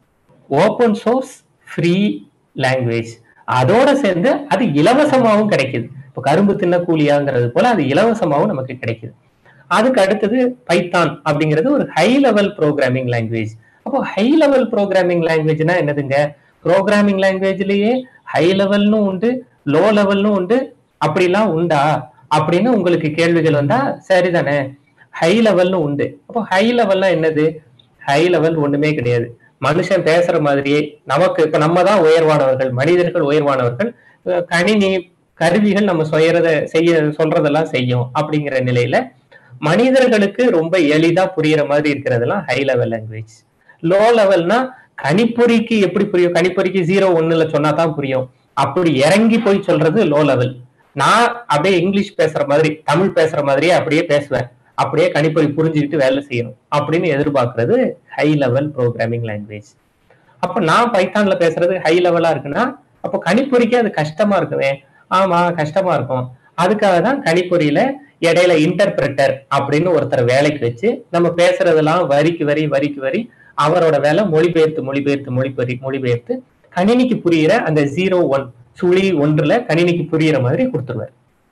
open source free language அதோட சேர்ந்து அது இலவசமாகவும் கிடைக்குது இப்போ கரும்பு தின்ன கூலியாங்கிறது போல அது இலவசமாகவும் நமக்கு கிடைக்குது அதுக்கு அடுத்தது பைத்தான் அப்படிங்கிறது ஒரு ஹை லெவல் ப்ரோக்ராமிங் லாங்குவேஜ் அப்போ ஹை லெவல் ப்ரோக்ராமிங் லாங்குவேஜ்னா என்னதுங்க ப்ரோக்ராமிங் லாங்குவேஜ்லயே ஹை லெவல்னு உண்டு லோ லெவல்னு உண்டு அப்படிலாம் உண்டா அப்படின்னு உங்களுக்கு கேள்விகள் வந்தா சரிதானே ஹை லெவல்னு உண்டு அப்போ ஹை லெவல்னா என்னது ஹை லெவல் ஒண்ணுமே கிடையாது மனுஷன் பேசுற மாதிரியே நமக்கு இப்ப நம்ம தான் உயர்வானவர்கள் மனிதர்கள் உயர்வானவர்கள் அஹ் கணினி கருவிகள் நம்ம செய்யறத செய்ய சொல்றதெல்லாம் செய்யும் அப்படிங்கிற நிலையில மனிதர்களுக்கு ரொம்ப எளிதா புரியுற மாதிரி இருக்கிறதெல்லாம் ஹை லெவல் லாங்குவேஜ் லோ லெவல்னா கணிப்பொறிக்கு எப்படி புரியும் கணிப்பொறிக்கு ஜீரோ ஒண்ணுல சொன்னா தான் புரியும் அப்படி இறங்கி போய் சொல்றது லோ லெவல் நான் அப்படியே இங்கிலீஷ் பேசுற மாதிரி தமிழ் பேசுற மாதிரியே அப்படியே பேசுவேன் அப்படியே கணிப்பொறி புரிஞ்சுக்கிட்டு வேலை செய்யணும் அப்படின்னு எதிர்பார்க்கறது ஹை லெவல் ப்ரோக்ராமிங் லாங்குவேஜ் அப்ப நான் பைத்தான்ல பேசுறது ஹை லெவலா இருக்குன்னா அப்போ கணிப்பொறிக்கு அது கஷ்டமா இருக்குமே ஆமா கஷ்டமா இருக்கும் அதுக்காக தான் கணிப்பொறியில இடையில இன்டர்பிரட்டர் அப்படின்னு ஒருத்தர் வேலைக்கு வச்சு நம்ம பேசுறதெல்லாம் வரிக்கு வரி வரிக்கு வரி அவரோட வேலை மொழிபெயர்த்து மொழிபெயர்த்து மொழிபெயர்த்து மொழிபெயர்த்து கணினிக்கு புரியிற அந்த ஜீரோ ஒன் சுழி ஒன்றுல கணினிக்கு புரியிற மாதிரி கொடுத்துருவார்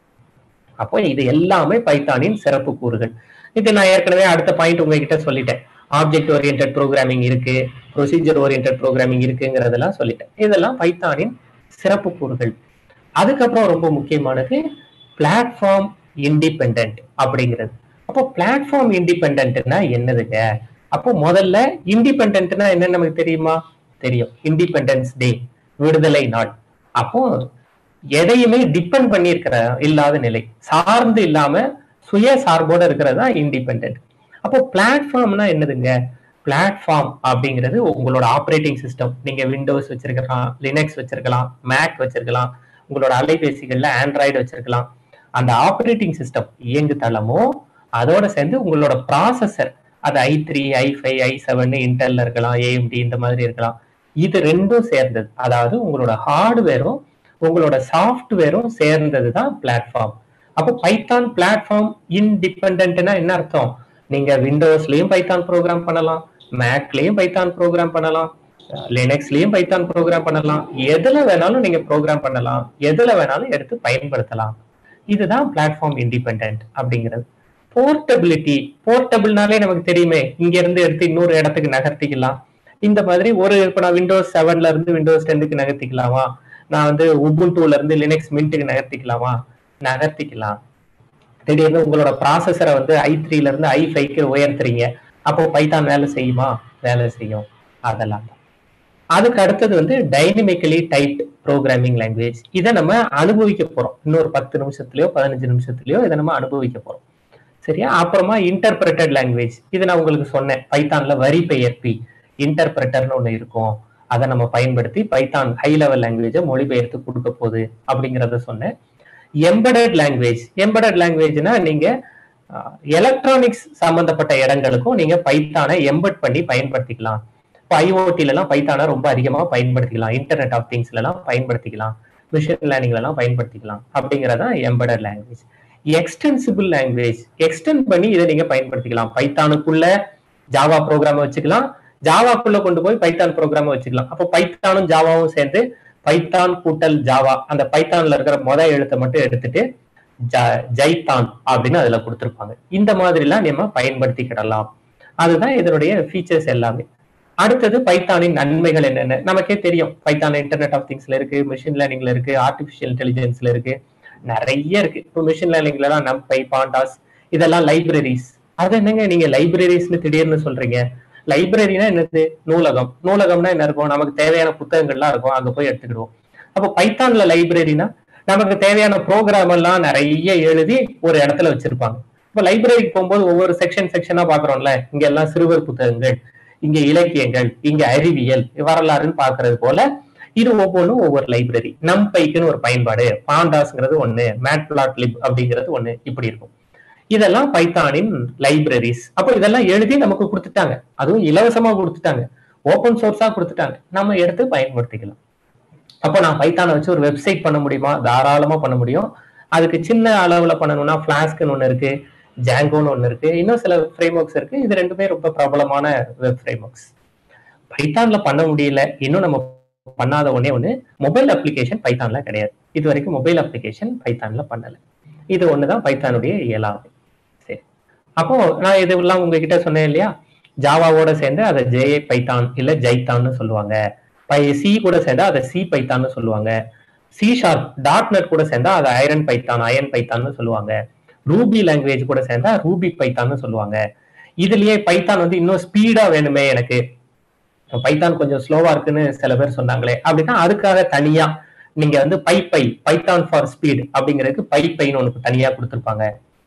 அப்போ இது எல்லாமே பைத்தானின் சிறப்பு கூறுகள் இது நான் ஏற்கனவே அடுத்த பாயிண்ட் உங்ககிட்ட சொல்லிட்டேன் ஆப்ஜெக்ட் ஓரியன்ட் ப்ரோக்ராமிங் இருக்கு ப்ரொசீஜர் ஓரியன்ட் ப்ரோக்ராமிங் இருக்குங்கிறதெல்லாம் சொல்லிட்டேன் இதெல்லாம் பைத்தானின் சிறப்பு கூறுகள் அதுக்கப்புறம் ரொம்ப முக்கியமானது பிளாட்ஃபார்ம் இண்டிபெண்ட் அப்படிங்கிறது அப்போ பிளாட்ஃபார்ம் இண்டிபெண்ட்னா என்னதுங்க அப்போ முதல்ல இண்டிபெண்ட்னா என்ன நமக்கு தெரியுமா தெரியும் இண்டிபெண்டன்ஸ் டே விடுதலை நாள் அப்போ எதையுமே டிபெண்ட் பண்ணி இருக்கிற இல்லாத நிலை சார்ந்து இல்லாம சுய சார்போட இருக்கிறது தான் இண்டிபெண்ட் அப்போ பிளாட்ஃபார்ம்னா என்னதுங்க பிளாட்ஃபார்ம் அப்படிங்கிறது உங்களோட ஆப்ரேட்டிங் சிஸ்டம் நீங்க விண்டோஸ் வச்சிருக்கலாம் லினக்ஸ் வச்சிருக்கலாம் மேக் வச்சிருக்கலாம் உங்களோட அலைபேசிகள்ல ஆண்ட்ராய்டு வச்சிருக்கலாம் அந்த ஆப்ரேட்டிங் சிஸ்டம் இயங்கு தளமோ அதோட சேர்ந்து உங்களோட ப்ராசஸர் அது i three i five i seven இன்டெல்ல இருக்கலாம் ஏஎம்டி இந்த மாதிரி இருக்கலாம் இது ரெண்டும் சேர்ந்தது அதாவது உங்களோட ஹார்ட்வேரும் உங்களோட சாஃப்ட்வேரும் சேர்ந்தது தான் பிளாட்ஃபார்ம் அப்போ பைத்தான் பிளாட்ஃபார்ம் இன்டிபெண்ட்னா என்ன அர்த்தம் நீங்க விண்டோஸ்லயும் பைத்தான் ப்ரோக்ராம் பண்ணலாம் மேக்லயும் பைத்தான் ப்ரோக்ராம் பண்ணலாம் லினக்ஸ்லயும் பைத்தான் ப்ரோக்ராம் பண்ணலாம் எதுல வேணாலும் நீங்க ப்ரோக்ராம் பண்ணலாம் எதுல வேணாலும் எடுத்து பயன்படுத்தலாம் இதுதான் பிளாட்ஃபார்ம் இண்டிபெண்ட் அப்படிங்கிறது போர்ட்டபிலிட்டி போர்ட்டபிள்னாலே நமக்கு தெரியுமே இங்க இருந்து எடுத்து இன்னொரு இடத்துக்கு நகர்த்திக்கலாம் இந்த மாதிரி ஒரு இப்போ நான் விண்டோஸ் செவன்ல இருந்து விண்டோஸ் டென்னுக்கு நகர்த்திக்கலாமா நான் வந்து உபுண்டூல இருந்து லினக்ஸ் மின்ட்டுக்கு நகர்த்திக்கலாமா நகர்த்திக்கலாம் திடீர்னு உங்களோட ப்ராசஸரை வந்து ஐ த்ரீல இருந்து ஐ ஃபைவ்க்கு உயர்த்துறீங்க அப்போ பைத்தான் வேலை செய்யுமா வேலை செய்யும் அதெல்லாம் தான் அதுக்கு அடுத்தது வந்து டைனமிக்கலி டைப்ட் ப்ரோக்ராமிங் லாங்குவேஜ் இதை நம்ம அனுபவிக்க போறோம் இன்னொரு பத்து நிமிஷத்துலயோ பதினஞ்சு நிமிஷத்துலயோ இதை நம்ம அனுபவிக்க போறோம் சரியா அப்புறமா இன்டர்பிரட்டட் லாங்குவேஜ் இது நான் உங்களுக்கு சொன்னேன் பைத்தான்ல வரி பெயர்ப்பி இன்டர்பிரட்டர்னு ஒண்ணு இருக்கும் அதை நம்ம பயன்படுத்தி பைத்தான் ஹை லெவல் லாங்குவேஜை மொழிபெயர்த்து கொடுக்க போகுது அப்படிங்கிறத சொன்னேன் எம்படட் லாங்குவேஜ் எம்படட் லாங்குவேஜ்னா நீங்க எலக்ட்ரானிக்ஸ் சம்பந்தப்பட்ட இடங்களுக்கும் நீங்க பைத்தானை எம்பட் பண்ணி பயன்படுத்திக்கலாம் இப்போ ஐஓடில எல்லாம் பைத்தானை ரொம்ப அதிகமா பயன்படுத்திக்கலாம் இன்டர்நெட் ஆஃப் திங்ஸ்ல எல்லாம் பயன்படுத்திக்கலாம் மிஷின் லேர்னிங்ல எல்லாம் பயன்படுத்திக்கலாம் அப்படிங்கறதான் embedded language extensible language extend பண்ணி இதை நீங்க பயன்படுத்திக்கலாம் பைத்தானுக்குள்ள ஜாவா ப்ரோக்ராம் வச்சுக்கலாம் ஜாவாக்குள்ள கொண்டு போய் பைத்தான் ப்ரோக்ராம் வச்சுக்கலாம் அப்போ பைத்தானும் ஜாவாவும் சேர்ந்து பைத்தான் கூட்டல் ஜாவா அந்த பைத்தான்ல இருக்கிற மொத எழுத்தை மட்டும் எடுத்துட்டு ஜைத்தான் அப்படின்னு அதுல கொடுத்துருப்பாங்க இந்த மாதிரிலாம் நம்ம பயன்படுத்திக்கிடலாம் அதுதான் இதனுடைய ஃபீச்சர்ஸ் எல்லாமே அடுத்தது பைத்தானின் நன்மைகள் என்னென்ன நமக்கே தெரியும் பைத்தான் இன்டர்நெட் ஆஃப் திங்ஸ்ல இருக்கு மிஷின் லேர்னிங்ல இருக்கு ஆர்டிபிஷியல் இன்டெலிஜென்ஸ்ல இருக்கு நிறைய இருக்கு இப்போ மிஷின் லேர்னிங்ல எல்லாம் நம்பை பாண்டாஸ் இதெல்லாம் லைப்ரரிஸ் அது என்னங்க நீங்க லைப்ரரிஸ்னு திடீர்னு சொல்றீங்க லைப்ரரினா என்னது நூலகம் நூலகம்னா என்ன இருக்கும் நமக்கு தேவையான புத்தகங்கள்லாம் இருக்கும் அங்க போய் எடுத்துக்கிடுவோம் அப்போ பைத்தான்ல லைப்ரரினா நமக்கு தேவையான ப்ரோக்ராம் எல்லாம் நிறைய எழுதி ஒரு இடத்துல வச்சிருப்பாங்க இப்போ லைப்ரரிக்கு போகும்போது ஒவ்வொரு செக்ஷன் செக்ஷனா பாக்குறோம்ல இங்க எல்லாம் சிறுவர் புத்தகங்கள் இங்க இலக்கியங்கள் இங்க அறிவியல் வரலாறுன்னு பாக்குறது போல இது ஒவ்வொன்றும் ஒவ்வொரு லைப்ரரி நம்பைக்குன்னு ஒரு பயன்பாடு பாண்டாஸ்ங்கிறது ஒண்ணு மேட் பிளாட் லிப் அப்படிங்கிறது ஒண்ணு இப்படி இருக்கும் இதெல்லாம் பைத்தானின் லைப்ரரிஸ் அப்போ இதெல்லாம் எழுதி நமக்கு கொடுத்துட்டாங்க அதுவும் இலவசமா கொடுத்துட்டாங்க ஓப்பன் சோர்ஸா கொடுத்துட்டாங்க நம்ம எடுத்து பயன்படுத்திக்கலாம் அப்போ நான் பைத்தானை வச்சு ஒரு வெப்சைட் பண்ண முடியுமா தாராளமா பண்ண முடியும் அதுக்கு சின்ன அளவுல பண்ணணும்னா ஃபிளாஸ்க்னு ஒண்ணு இருக்கு ஜாங்கோன்னு ஒண்ணு இருக்கு இன்னும் சில ஃப்ரேம் ஒர்க்ஸ் இருக்கு இது ரெண்டுமே ரொம்ப பிரபலமான வெப் ஃப்ரேம் ஒர்க்ஸ் பைத்தான்ல பண்ண முடியல இன்னும் நம்ம பண்ணாத ஒன்னே ஒண்ணு மொபைல் அப்ளிகேஷன் பைத்தான்ல கிடையாது இது வரைக்கும் மொபைல் அப்ளிகேஷன் பைத்தான்ல பண்ணல இது ஒண்ணுதான் பைத்தானுடைய இயலாமை சரி அப்போ நான் இதெல்லாம் உங்ககிட்ட சொன்னேன் இல்லையா ஜாவாவோட சேர்ந்து அதை ஜே பைத்தான் இல்ல ஜைத்தான்னு சொல்லுவாங்க பை சி கூட சேர்ந்தா அதை சி பைத்தான்னு சொல்லுவாங்க சி ஷார்ப் டாட் நெட் கூட சேர்ந்தா அதை ஐரன் பைத்தான் அயன் பைத்தான்னு சொல்லுவாங்க ரூபி லாங்குவேஜ் கூட சேர்ந்தா ரூபி பைத்தான்னு சொல்லுவாங்க இதுலயே பைத்தான் வந்து இன்னும் ஸ்பீடா வேணுமே எனக்கு பைத்தான் கொஞ்சம் ஸ்லோவா இருக்குன்னு சில பேர் சொன்னாங்களே அப்படின்னா அதுக்காக தனியா நீங்க வந்து PyPy Python for speed அப்படிங்கிறதுக்கு பை பைன்னு ஒன்று தனியா கொடுத்துருப்பாங்க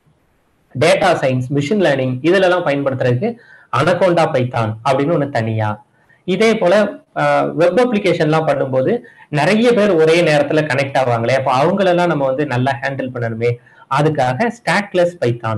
டேட்டா சயின்ஸ் மிஷின் லேர்னிங் இதுல எல்லாம் பயன்படுத்துறதுக்கு அனகோண்டா பைத்தான் அப்படின்னு ஒன்று தனியா இதே போல வெப் அப்ளிகேஷன்லாம் பண்ணும்போது நிறைய பேர் ஒரே நேரத்துல கனெக்ட் ஆவாங்களே அப்போ அவங்களெல்லாம் நம்ம வந்து நல்லா ஹேண்டில் பண்ணணுமே அதுக்காக stackless Python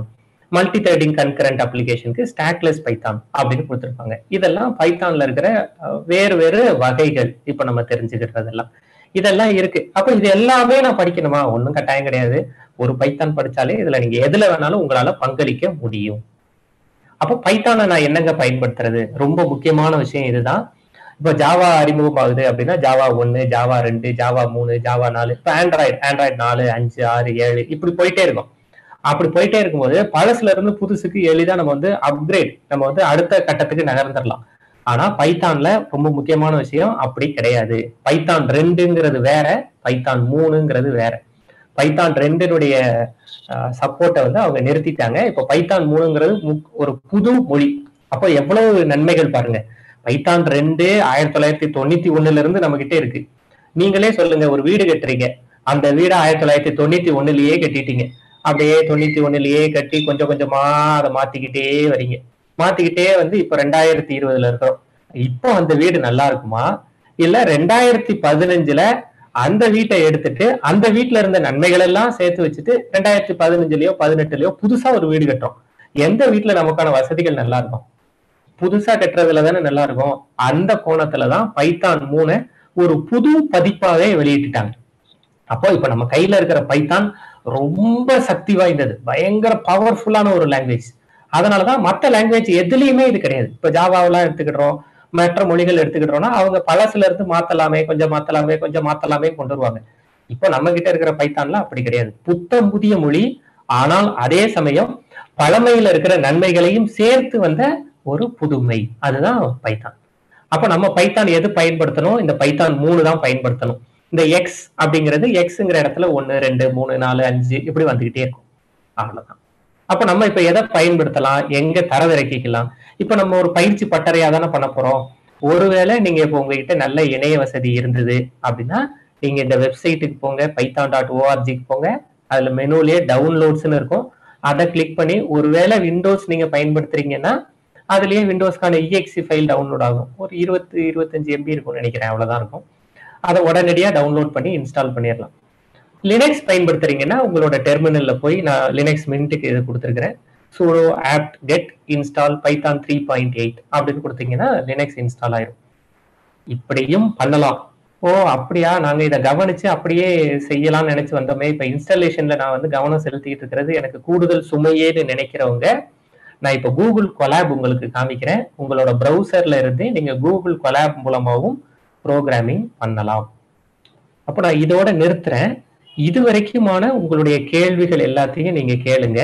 multi threading concurrent அப்ளிகேஷனுக்கு ஸ்டாக்லெஸ் பைத்தான் அப்படின்னு கொடுத்துருப்பாங்க இதெல்லாம் பைத்தான்ல இருக்கிற அஹ், வேறு வேறு வகைகள் இப்ப நம்ம தெரிஞ்சுக்கிறதெல்லாம் இதெல்லாம் இருக்கு அப்ப இது எல்லாமே நான் படிக்கணுமா ஒண்ணும் கட்டாயம் கிடையாது ஒரு பைத்தான் படிச்சாலே இதுல நீங்க எதுல வேணாலும் உங்களால பங்களிக்க முடியும் அப்ப பைத்தானை நான் என்னங்க பயன்படுத்துறது ரொம்ப முக்கியமான விஷயம் இதுதான் இப்ப ஜாவா அறிமுகமாகுது அப்படின்னா ஜாவா ஒன்னு ஜாவா ரெண்டு ஜாவா மூணு ஜாவா நாலு இப்ப ஆண்ட்ராய்டு ஆண்ட்ராய்டு நாலு அஞ்சு ஆறு ஏழு இப்படி போயிட்டே இருக்கும் அப்படி போயிட்டே இருக்கும்போது பழசுல இருந்து புதுசுக்கு எளிதா நம்ம வந்து அப்கிரேட் நம்ம வந்து அடுத்த கட்டத்துக்கு நகர்ந்துடலாம் ஆனா பைத்தான்ல ரொம்ப முக்கியமான விஷயம் அப்படி கிடையாது பைத்தான் ரெண்டுங்கிறது வேற பைத்தான் மூணுங்கிறது வேற பைத்தான் ரெண்டினுடைய சப்போர்ட்டை வந்து அவங்க நிறுத்திட்டாங்க இப்ப பைத்தான் மூணுங்கிறது முக்- ஒரு புது மொழி அப்போ எவ்வளவு நன்மைகள் பாருங்க பைத்தான் ரெண்டு ஆயிரத்தி தொள்ளாயிரத்தி தொண்ணூத்தி ஒண்ணுல இருந்து நம்ம கிட்ட இருக்கு நீங்களே சொல்லுங்க ஒரு வீடு கட்டுறீங்க அந்த வீடு ஆயிரத்தி தொள்ளாயிரத்தி தொண்ணூத்தி ஒண்ணுலயே கட்டிட்டீங்க அப்படியே தொண்ணூத்தி ஒண்ணுலயே கட்டி கொஞ்சம் கொஞ்சமா அதை மாத்திக்கிட்டே வரீங்க மாத்திக்கிட்டே வந்து இப்ப ரெண்டாயிரத்தி இருபதுல இருக்கிறோம் இப்போ அந்த வீடு நல்லா இருக்குமா இல்ல ரெண்டாயிரத்தி பதினஞ்சுல அந்த வீட்டை எடுத்துட்டு அந்த வீட்டுல இருந்த நன்மைகள் எல்லாம் சேர்த்து வச்சுட்டு ரெண்டாயிரத்தி பதினஞ்சுலயோ பதினெட்டுலயோ புதுசா ஒரு வீடு கட்டுறோம் எந்த வீட்டுல நமக்கான வசதிகள் நல்லா இருக்கும் புதுசா கட்டுறதுல தானே நல்லா இருக்கும் அந்த கோணத்துலதான் பைத்தான் மூணு ஒரு புது பதிப்பாவே வெளியிட்டுட்டாங்க அப்போ இப்ப நம்ம கையில இருக்கிற பைத்தான் ரொம்ப சக்தி வாய்ந்தது பயங்கர பவர்ஃபுல்லான ஒரு லாங்குவேஜ் அதனாலதான் மற்ற லாங்குவேஜ் எதுலயுமே இது கிடையாது இப்ப ஜாவாவெல்லாம் எடுத்துக்கிட்டோம் மற்ற மொழிகள் எடுத்துக்கிட்டோம்னா அவங்க பழசுல இருந்து மாத்தலாமே கொஞ்சம் மாத்தலாமே கொஞ்சம் மாத்தலாமே கொண்டு வருவாங்க இப்போ நம்ம கிட்ட இருக்கிற பைத்தான்ல அப்படி கிடையாது புத்தம் புதிய மொழி ஆனால் அதே சமயம் பழமையில இருக்கிற நன்மைகளையும் சேர்த்து வந்த ஒரு புதுமை அதுதான் பைத்தான் அப்ப நம்ம பைத்தான் எது பயன்படுத்தணும் இந்த பைத்தான் மூணு தான் பயன்படுத்தணும் இந்த எக்ஸ் அப்படிங்கிறது எக்ஸ்ங்கிற இடத்துல ஒன்னு ரெண்டு மூணு நாலு அஞ்சு இப்படி வந்துகிட்டே இருக்கும் அவ்வளவுதான் அப்ப நம்ம இப்ப எதை பயன்படுத்தலாம் எங்க தரவிறக்கிக்கலாம் இப்ப நம்ம ஒரு பயிற்சி பட்டறையா தானே பண்ண போறோம் ஒருவேளை நீங்க இப்போ உங்ககிட்ட நல்ல இணைய வசதி இருந்தது அப்படின்னா நீங்க இந்த வெப்சைட்டுக்கு போங்க பைத்தான் டாட் ஓஆர்ஜிக்கு போங்க அதுல மெனுலயே டவுன்லோட்ஸ்னு இருக்கும் அதை கிளிக் பண்ணி ஒருவேளை விண்டோஸ் நீங்க பயன்படுத்துறீங்கன்னா அதுலயே விண்டோஸ்க்கான இஎக்ஸி ஃபைல் டவுன்லோட் ஆகும் ஒரு இருபத்தி இருபத்தஞ்சு எம்பி இருக்கும்னு நினைக்கிறேன் அவ்வளவுதான் இருக்கும் அதை உடனடியா டவுன்லோட் பண்ணி இன்ஸ்டால் பண்ணிடலாம் லினக்ஸ் பயன்படுத்துறீங்கன்னா உங்களோட டெர்மினல்ல போய் நான் லினக்ஸ் மின்ட்டுக்கு இது கொடுத்துருக்கிறேன் sudo apt get install python three point eight அப்படின்னு கொடுத்தீங்கன்னா லினக்ஸ் இன்ஸ்டால் ஆயிரும் இப்படியும் பண்ணலாம் ஓ அப்படியா நாங்க இதை கவனிச்சு அப்படியே செய்யலாம்னு நினைச்சு வந்தோமே இப்ப இன்ஸ்டாலேஷன்ல நான் வந்து கவனம் செலுத்திட்டு இருக்கிறது எனக்கு கூடுதல் சுமையேன்னு நினைக்கிறவங்க நான் இப்ப கூகுள் கொலாப் உங்களுக்கு காமிக்கிறேன் உங்களோட ப்ரௌசர்ல இருந்து நீங்க கூகுள் கொலாப் மூலமாகவும் ப்ரோக்ராமிங் பண்ணலாம் அப்போ நான் இதோட நிறுத்துறேன் இது வரைக்குமான உங்களுடைய கேள்விகள் எல்லாத்தையும் நீங்க கேளுங்க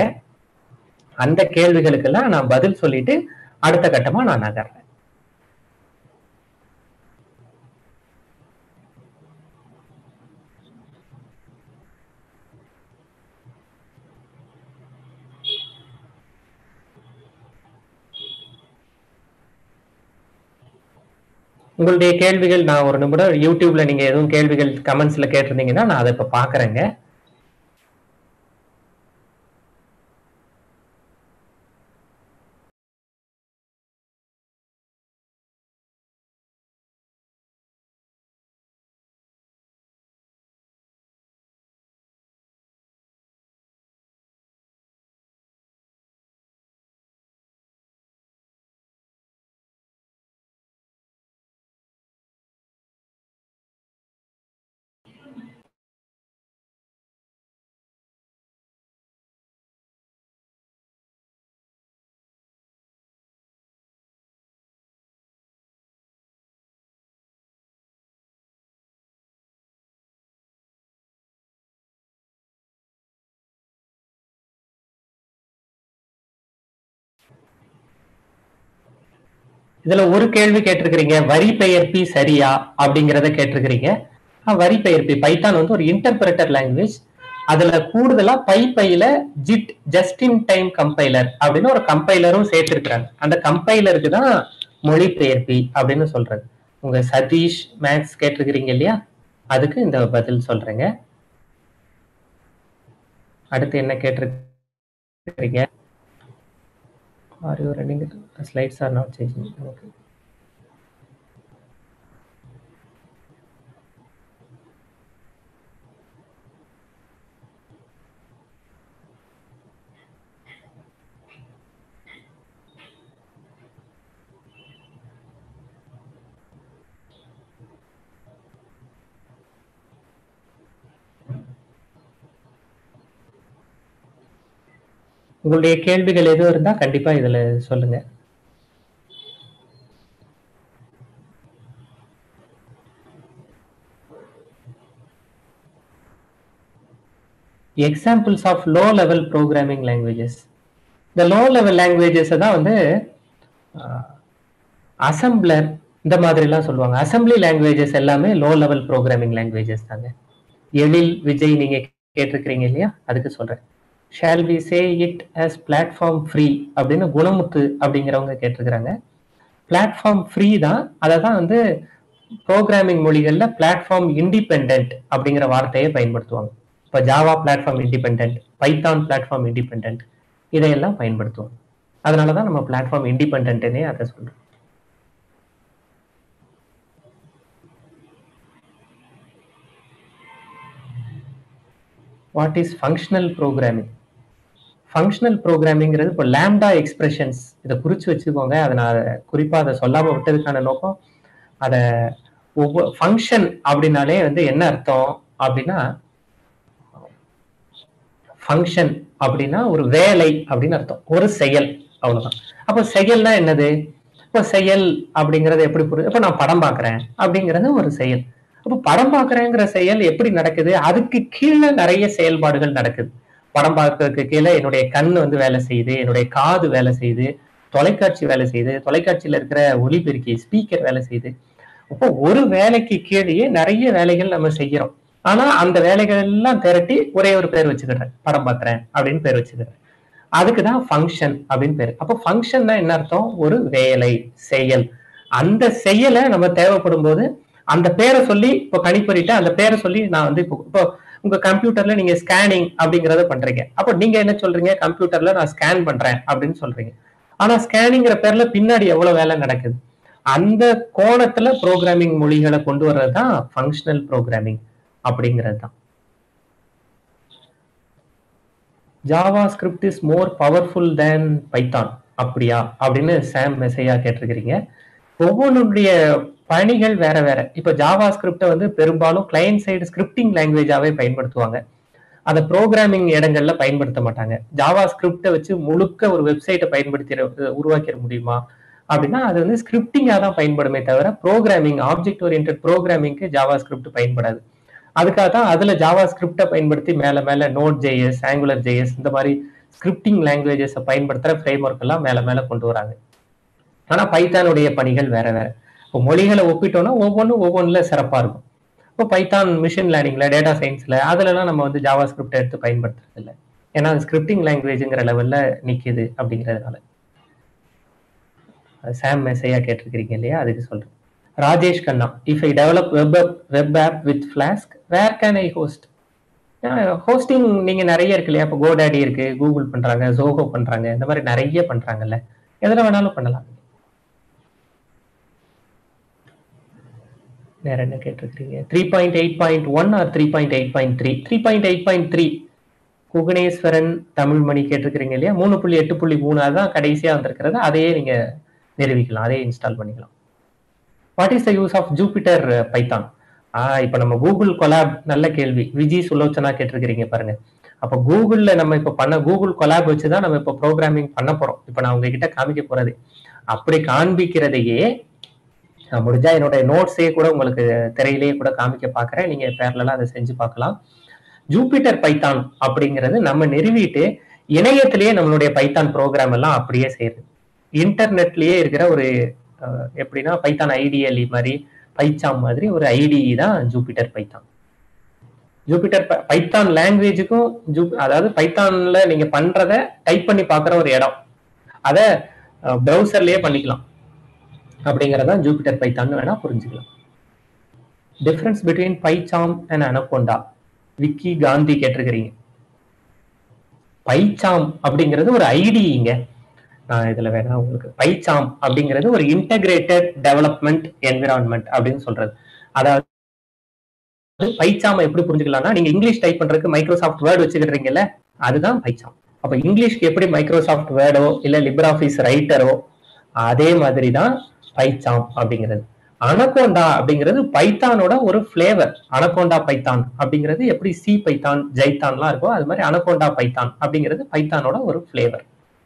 அந்த கேள்விகளுக்கெல்லாம் நான் பதில் சொல்லிட்டு அடுத்த கட்டமா நான் நகர்றேன் உங்களுடைய கேள்விகள் நான் ஒரு நிமிடம் யூடியூப்ல நீங்க எதுவும் கேள்விகள் கமெண்ட்ஸ்ல கேட்டிருந்தீங்கன்னா நான் அதை இப்ப பாக்குறேங்க இதுல ஒரு கேள்வி கேட்டிருக்கிறீங்க வரி பெயர்ப்பி சரியா அப்படிங்கறத கேட்டிருக்கிறீங்க ஆஹ் வரி பெயர்ப்பி பைத்தான் வந்து ஒரு இன்டர்பிரட்டர் லாங்குவேஜ் அதுல கூடுதலா பை பையில JIT just in time compiler அப்படின்னு ஒரு கம்பைலரும் சேர்த்திருக்கிறாங்க அந்த கம்பைலருக்கு தான் மொழிபெயர்ப்பி அப்படின்னு சொல்றது உங்க சதீஷ் மேக்ஸ் கேட்டிருக்கிறீங்க இல்லையா அதுக்கு இந்த பதில் சொல்றேங்க அடுத்து என்ன கேட்டிருக்கிறீங்க Are you running it? The slides are not changing. Okay. உங்களுடைய கேள்விகள் எதுவும் இருந்தா கண்டிப்பா இதுல சொல்லுங்க examples of low level programming languages இந்த லோ லெவல் லாங்குவேஜஸ் தான் வந்து அசம்பிளர் இந்த மாதிரிலாம் சொல்லுவாங்க அசம்பிளி லாங்குவேஜஸ் எல்லாமே லோ லெவல் ப்ரோக்ராமிங் லாங்குவேஜஸ் தாங்க எழில் விஜய் நீங்க கேட்டிருக்கிறீங்க இல்லையா அதுக்கு சொல்றேன் shall we say it as platform free அப்படின்னு குணமுத்து அப்படிங்கிறவங்க கேட்டிருக்கிறாங்க பிளாட்ஃபார்ம் ஃப்ரீ தான் அதை தான் வந்து ப்ரோக்ராமிங் மொழிகள்ல பிளாட்ஃபார்ம் இண்டிபெண்ட் அப்படிங்கிற வார்த்தையை பயன்படுத்துவாங்க இப்போ Java platform independent Python platform independent இதையெல்லாம் பயன்படுத்துவோம் அதனால தான் நம்ம பிளாட்ஃபார்ம் இண்டிபெண்ட்னே அதை சொல்றோம் what is functional programming functional ப்ரோக்ராமிங்கிறது இப்போ லேம்டா எக்ஸ்பிரஷன்ஸ் இதை குறித்து வச்சுக்கோங்க அதை நான் குறிப்பாக அதை சொல்லாமல் விட்டதுக்கான நோக்கம் அதை ஒவ்வொரு ஃபங்க்ஷன் அப்படின்னாலே வந்து என்ன அர்த்தம் அப்படின்னா ஃபங்க்ஷன் அப்படின்னா ஒரு வேலை அப்படின்னு அர்த்தம் ஒரு செயல் அவ்வளவுதான் அப்போ செயல்னா என்னது இப்போ செயல் அப்படிங்கறது எப்படி புரியுது இப்போ நான் படம் பார்க்குறேன் அப்படிங்கிறது ஒரு செயல் அப்போ படம் பார்க்குறேங்கிற செயல் எப்படி நடக்குது அதுக்கு கீழே நிறைய செயல்பாடுகள் நடக்குது படம் பார்க்கறதுக்கு கீழே என்னுடைய கண் வந்து வேலை செய்யுது என்னுடைய காது வேலை செய்யுது தொலைக்காட்சி வேலை செய்யுது தொலைக்காட்சியில இருக்கிற ஒலிபெருக்கி ஸ்பீக்கர் வேலை செய்யுது அப்போ ஒரு வேலைக்கு கீழேயே நிறைய வேலைகள் நம்ம செய்யறோம் ஆனா அந்த வேலைகள் எல்லாம் திரட்டி ஒரே ஒரு பேர் வச்சுக்கிறேன் படம் பார்க்குறேன் அப்படின்னு பேர் வச்சுக்கிறேன் அதுக்கு தான் ஃபங்க்ஷன் அப்படின்னு பேர் அப்போ ஃபங்க்ஷன்னா என்ன அர்த்தம் ஒரு வேலை செயல் அந்த செயலை நம்ம தேவைப்படும் போது அந்த பேரை சொல்லி இப்போ கணிப்பொறிட்டு அந்த பேரை சொல்லி நான் வந்து இப்போ இப்போ உங்க கம்ப்யூட்டர்ல நீங்க ஸ்கேனிங் அப்படிங்கறத பண்றீங்க அப்போ நீங்க என்ன சொல்றீங்க கம்ப்யூட்டர்ல நான் ஸ்கேன் பண்றேன் அப்படின்னு சொல்றீங்க ஆனா ஸ்கேனிங்கிற பேர்ல பின்னாடி எவ்வளவு வேலை நடக்குது அந்த கோணத்துல ப்ரோக்ராமிங் மொழிகளை கொண்டு வர்றது தான் ஃபங்க்ஷனல் ப்ரோக்ராமிங் அப்படிங்கிறது தான் JavaScript is more powerful than Python அப்படியா அப்படின்னு சாம் மெசையா கேட்டிருக்கிறீங்க ஒவ்வொன்றுடைய பணிகள் வேற வேற இப்ப ஜாவா ஸ்கிரிப்டை வந்து பெரும்பாலும் கிளையன்ட் சைடு ஸ்கிரிப்டிங் லாங்குவேஜாவே பயன்படுத்துவாங்க அதை ப்ரோக்ராமிங் இடங்கள்ல பயன்படுத்த மாட்டாங்க ஜாவா ஸ்கிரிப்டை வச்சு முழுக்க ஒரு வெப்சைட்டை பயன்படுத்தி உருவாக்கிட முடியுமா அப்படின்னா அது வந்து ஸ்கிரிப்டிங்காக தான் பயன்படுமே தவிர ப்ரோக்ராமிங் ஆப்ஜெக்ட் ஓரியன்ட் ப்ரோக்ராமிங்க்கு ஜாவா ஸ்கிரிப்ட் பயன்படாது அதுக்காக தான் அதுல ஜாவா ஸ்கிரிப்டை பயன்படுத்தி மேல மேல நோட் ஜேஎஸ் ஆங்குலர் ஜேஎஸ் இந்த மாதிரி ஸ்கிரிப்டிங் லாங்குவேஜஸை பயன்படுத்துற ஃப்ரேம் ஒர்க் எல்லாம் மேல மேல கொண்டு வராங்க ஆனா பைத்தானுடைய பணிகள் வேற வேற இப்போ மொழிகளை ஒப்பிட்டோம்னா ஒவ்வொன்றும் ஒவ்வொன்றுல சிறப்பா இருக்கும் இப்போ பைத்தான் மிஷின் லேர்னிங்ல டேட்டா சயின்ஸ்ல அதுலலாம் நம்ம வந்து ஜாவா ஸ்கிரிப்ட் எடுத்து பயன்படுத்துறது இல்லை ஏன்னா அது ஸ்கிரிப்டிங் லாங்குவேஜுங்கிற லெவல்ல நிக்குது அப்படிங்கிறதுனால சாம் மெசையா கேட்டிருக்கிறீங்க இல்லையா அதுக்கு சொல்றேன் Rajesh Kanna if I develop web web app with Flask where can I host hosting நீங்க நிறைய இருக்கு இல்லையா இப்போ கோடாடி இருக்கு கூகுள் பண்றாங்க ஜோகோ பண்றாங்க இந்த மாதிரி நிறைய பண்றாங்கல்ல எதுல வேணாலும் பண்ணலாம் வேற என்ன கேட்டிருக்கீங்க three point eight point one or three point eight point three three point eight point three Guganeswaran Tamilmani கேட்டிருக்கிறீங்க இல்லையா மூணு புள்ளி எட்டு புள்ளி மூணு அதுதான் கடைசியா வந்திருக்கிறது அதையே நீங்க நிரூபிக்கலாம் அதையே இன்ஸ்டால் பண்ணிக்கலாம் what is the use of Jupyter Python ah இப்ப நம்ம கூகுள் கொலாப் நல்ல கேள்வி விஜி சுலோச்சனா கேட்டிருக்கிறீங்க பாருங்க அப்ப கூகுள்ல நம்ம இப்ப பண்ண கூகுள் கொலாப் வச்சுதான் நம்ம இப்ப ப்ரோக்ராமிங் பண்ண போறோம் இப்ப நான் உங்ககிட்ட காமிக்க போறது அப்படி காண்பிக்கிறதையே நான் முடிஞ்சா என்னோட நோட்ஸே கூட உங்களுக்கு திரையிலேயே கூட காமிக்க பாக்குறேன் நீங்க பேர்லாம் அதை செஞ்சு பார்க்கலாம் ஜூபிட்டர் பைத்தான் அப்படிங்கிறது நம்ம நிறுவிட்டு இணையத்திலேயே நம்மளுடைய பைத்தான் ப்ரோக்ராம் எல்லாம் அப்படியே செய்யுது இன்டர்நெட்லயே இருக்கிற ஒரு எப்படின்னா பைத்தான் ஐடிஎல்இ மாதிரி பைச்சாம் மாதிரி ஒரு ஐடிஇ தான் ஜூபிட்டர் பைத்தான் ஜூபிட்டர் பைத்தான் லாங்குவேஜுக்கும் ஜூ அதாவது பைத்தான்ல நீங்க பண்றத டைப் பண்ணி பாக்குற ஒரு இடம் அத ப்ரௌசர்லயே பண்ணிக்கலாம் அப்படிங்கறதான் ஜூபிட்டர் பைத்தான்னு வேணா புரிஞ்சுக்கலாம் difference between PyCharm and Anaconda Vicky Gandhi கேட்டிருக்கிறீங்க பைச்சாம் அப்படிங்கிறது ஒரு ஐடிங்க நான் இதுல வேணா உங்களுக்கு பைச்சாம் அப்படிங்கிறது ஒரு இன்டகிரேட்டட் டெவலப்மெண்ட் என்விரான்மெண்ட் அப்படின்னு சொல்றது அதாவது பைச்சாம் எப்படி புரிஞ்சுக்கலாம்னா நீங்க இங்கிலீஷ் டைப் பண்றதுக்கு மைக்ரோசாஃப்ட் வேர்டு வச்சுக்கிறீங்கல்ல அதுதான் பைச்சாம் அப்ப இங்கிலீஷ்க்கு எப்படி மைக்ரோசாஃப்ட் வேர்டோ இல்ல லிபர் ஆஃபீஸ் ரைட்டரோ அதே மாதிரி தான் பைச்சாம் அப்படிங்கிறது அனகோண்டா அப்படிங்கிறது பைத்தானோட ஒரு ஃபிளேவர் அனகோண்டா பைத்தான் அப்படிங்கிறது எப்படி சி பைத்தான் ஜைத்தான்லாம் இருக்கோ அது மாதிரி அனகோண்டா பைத்தான் அப்படிங்கிறது பைத்தானோட ஒரு ஃபிளேவர்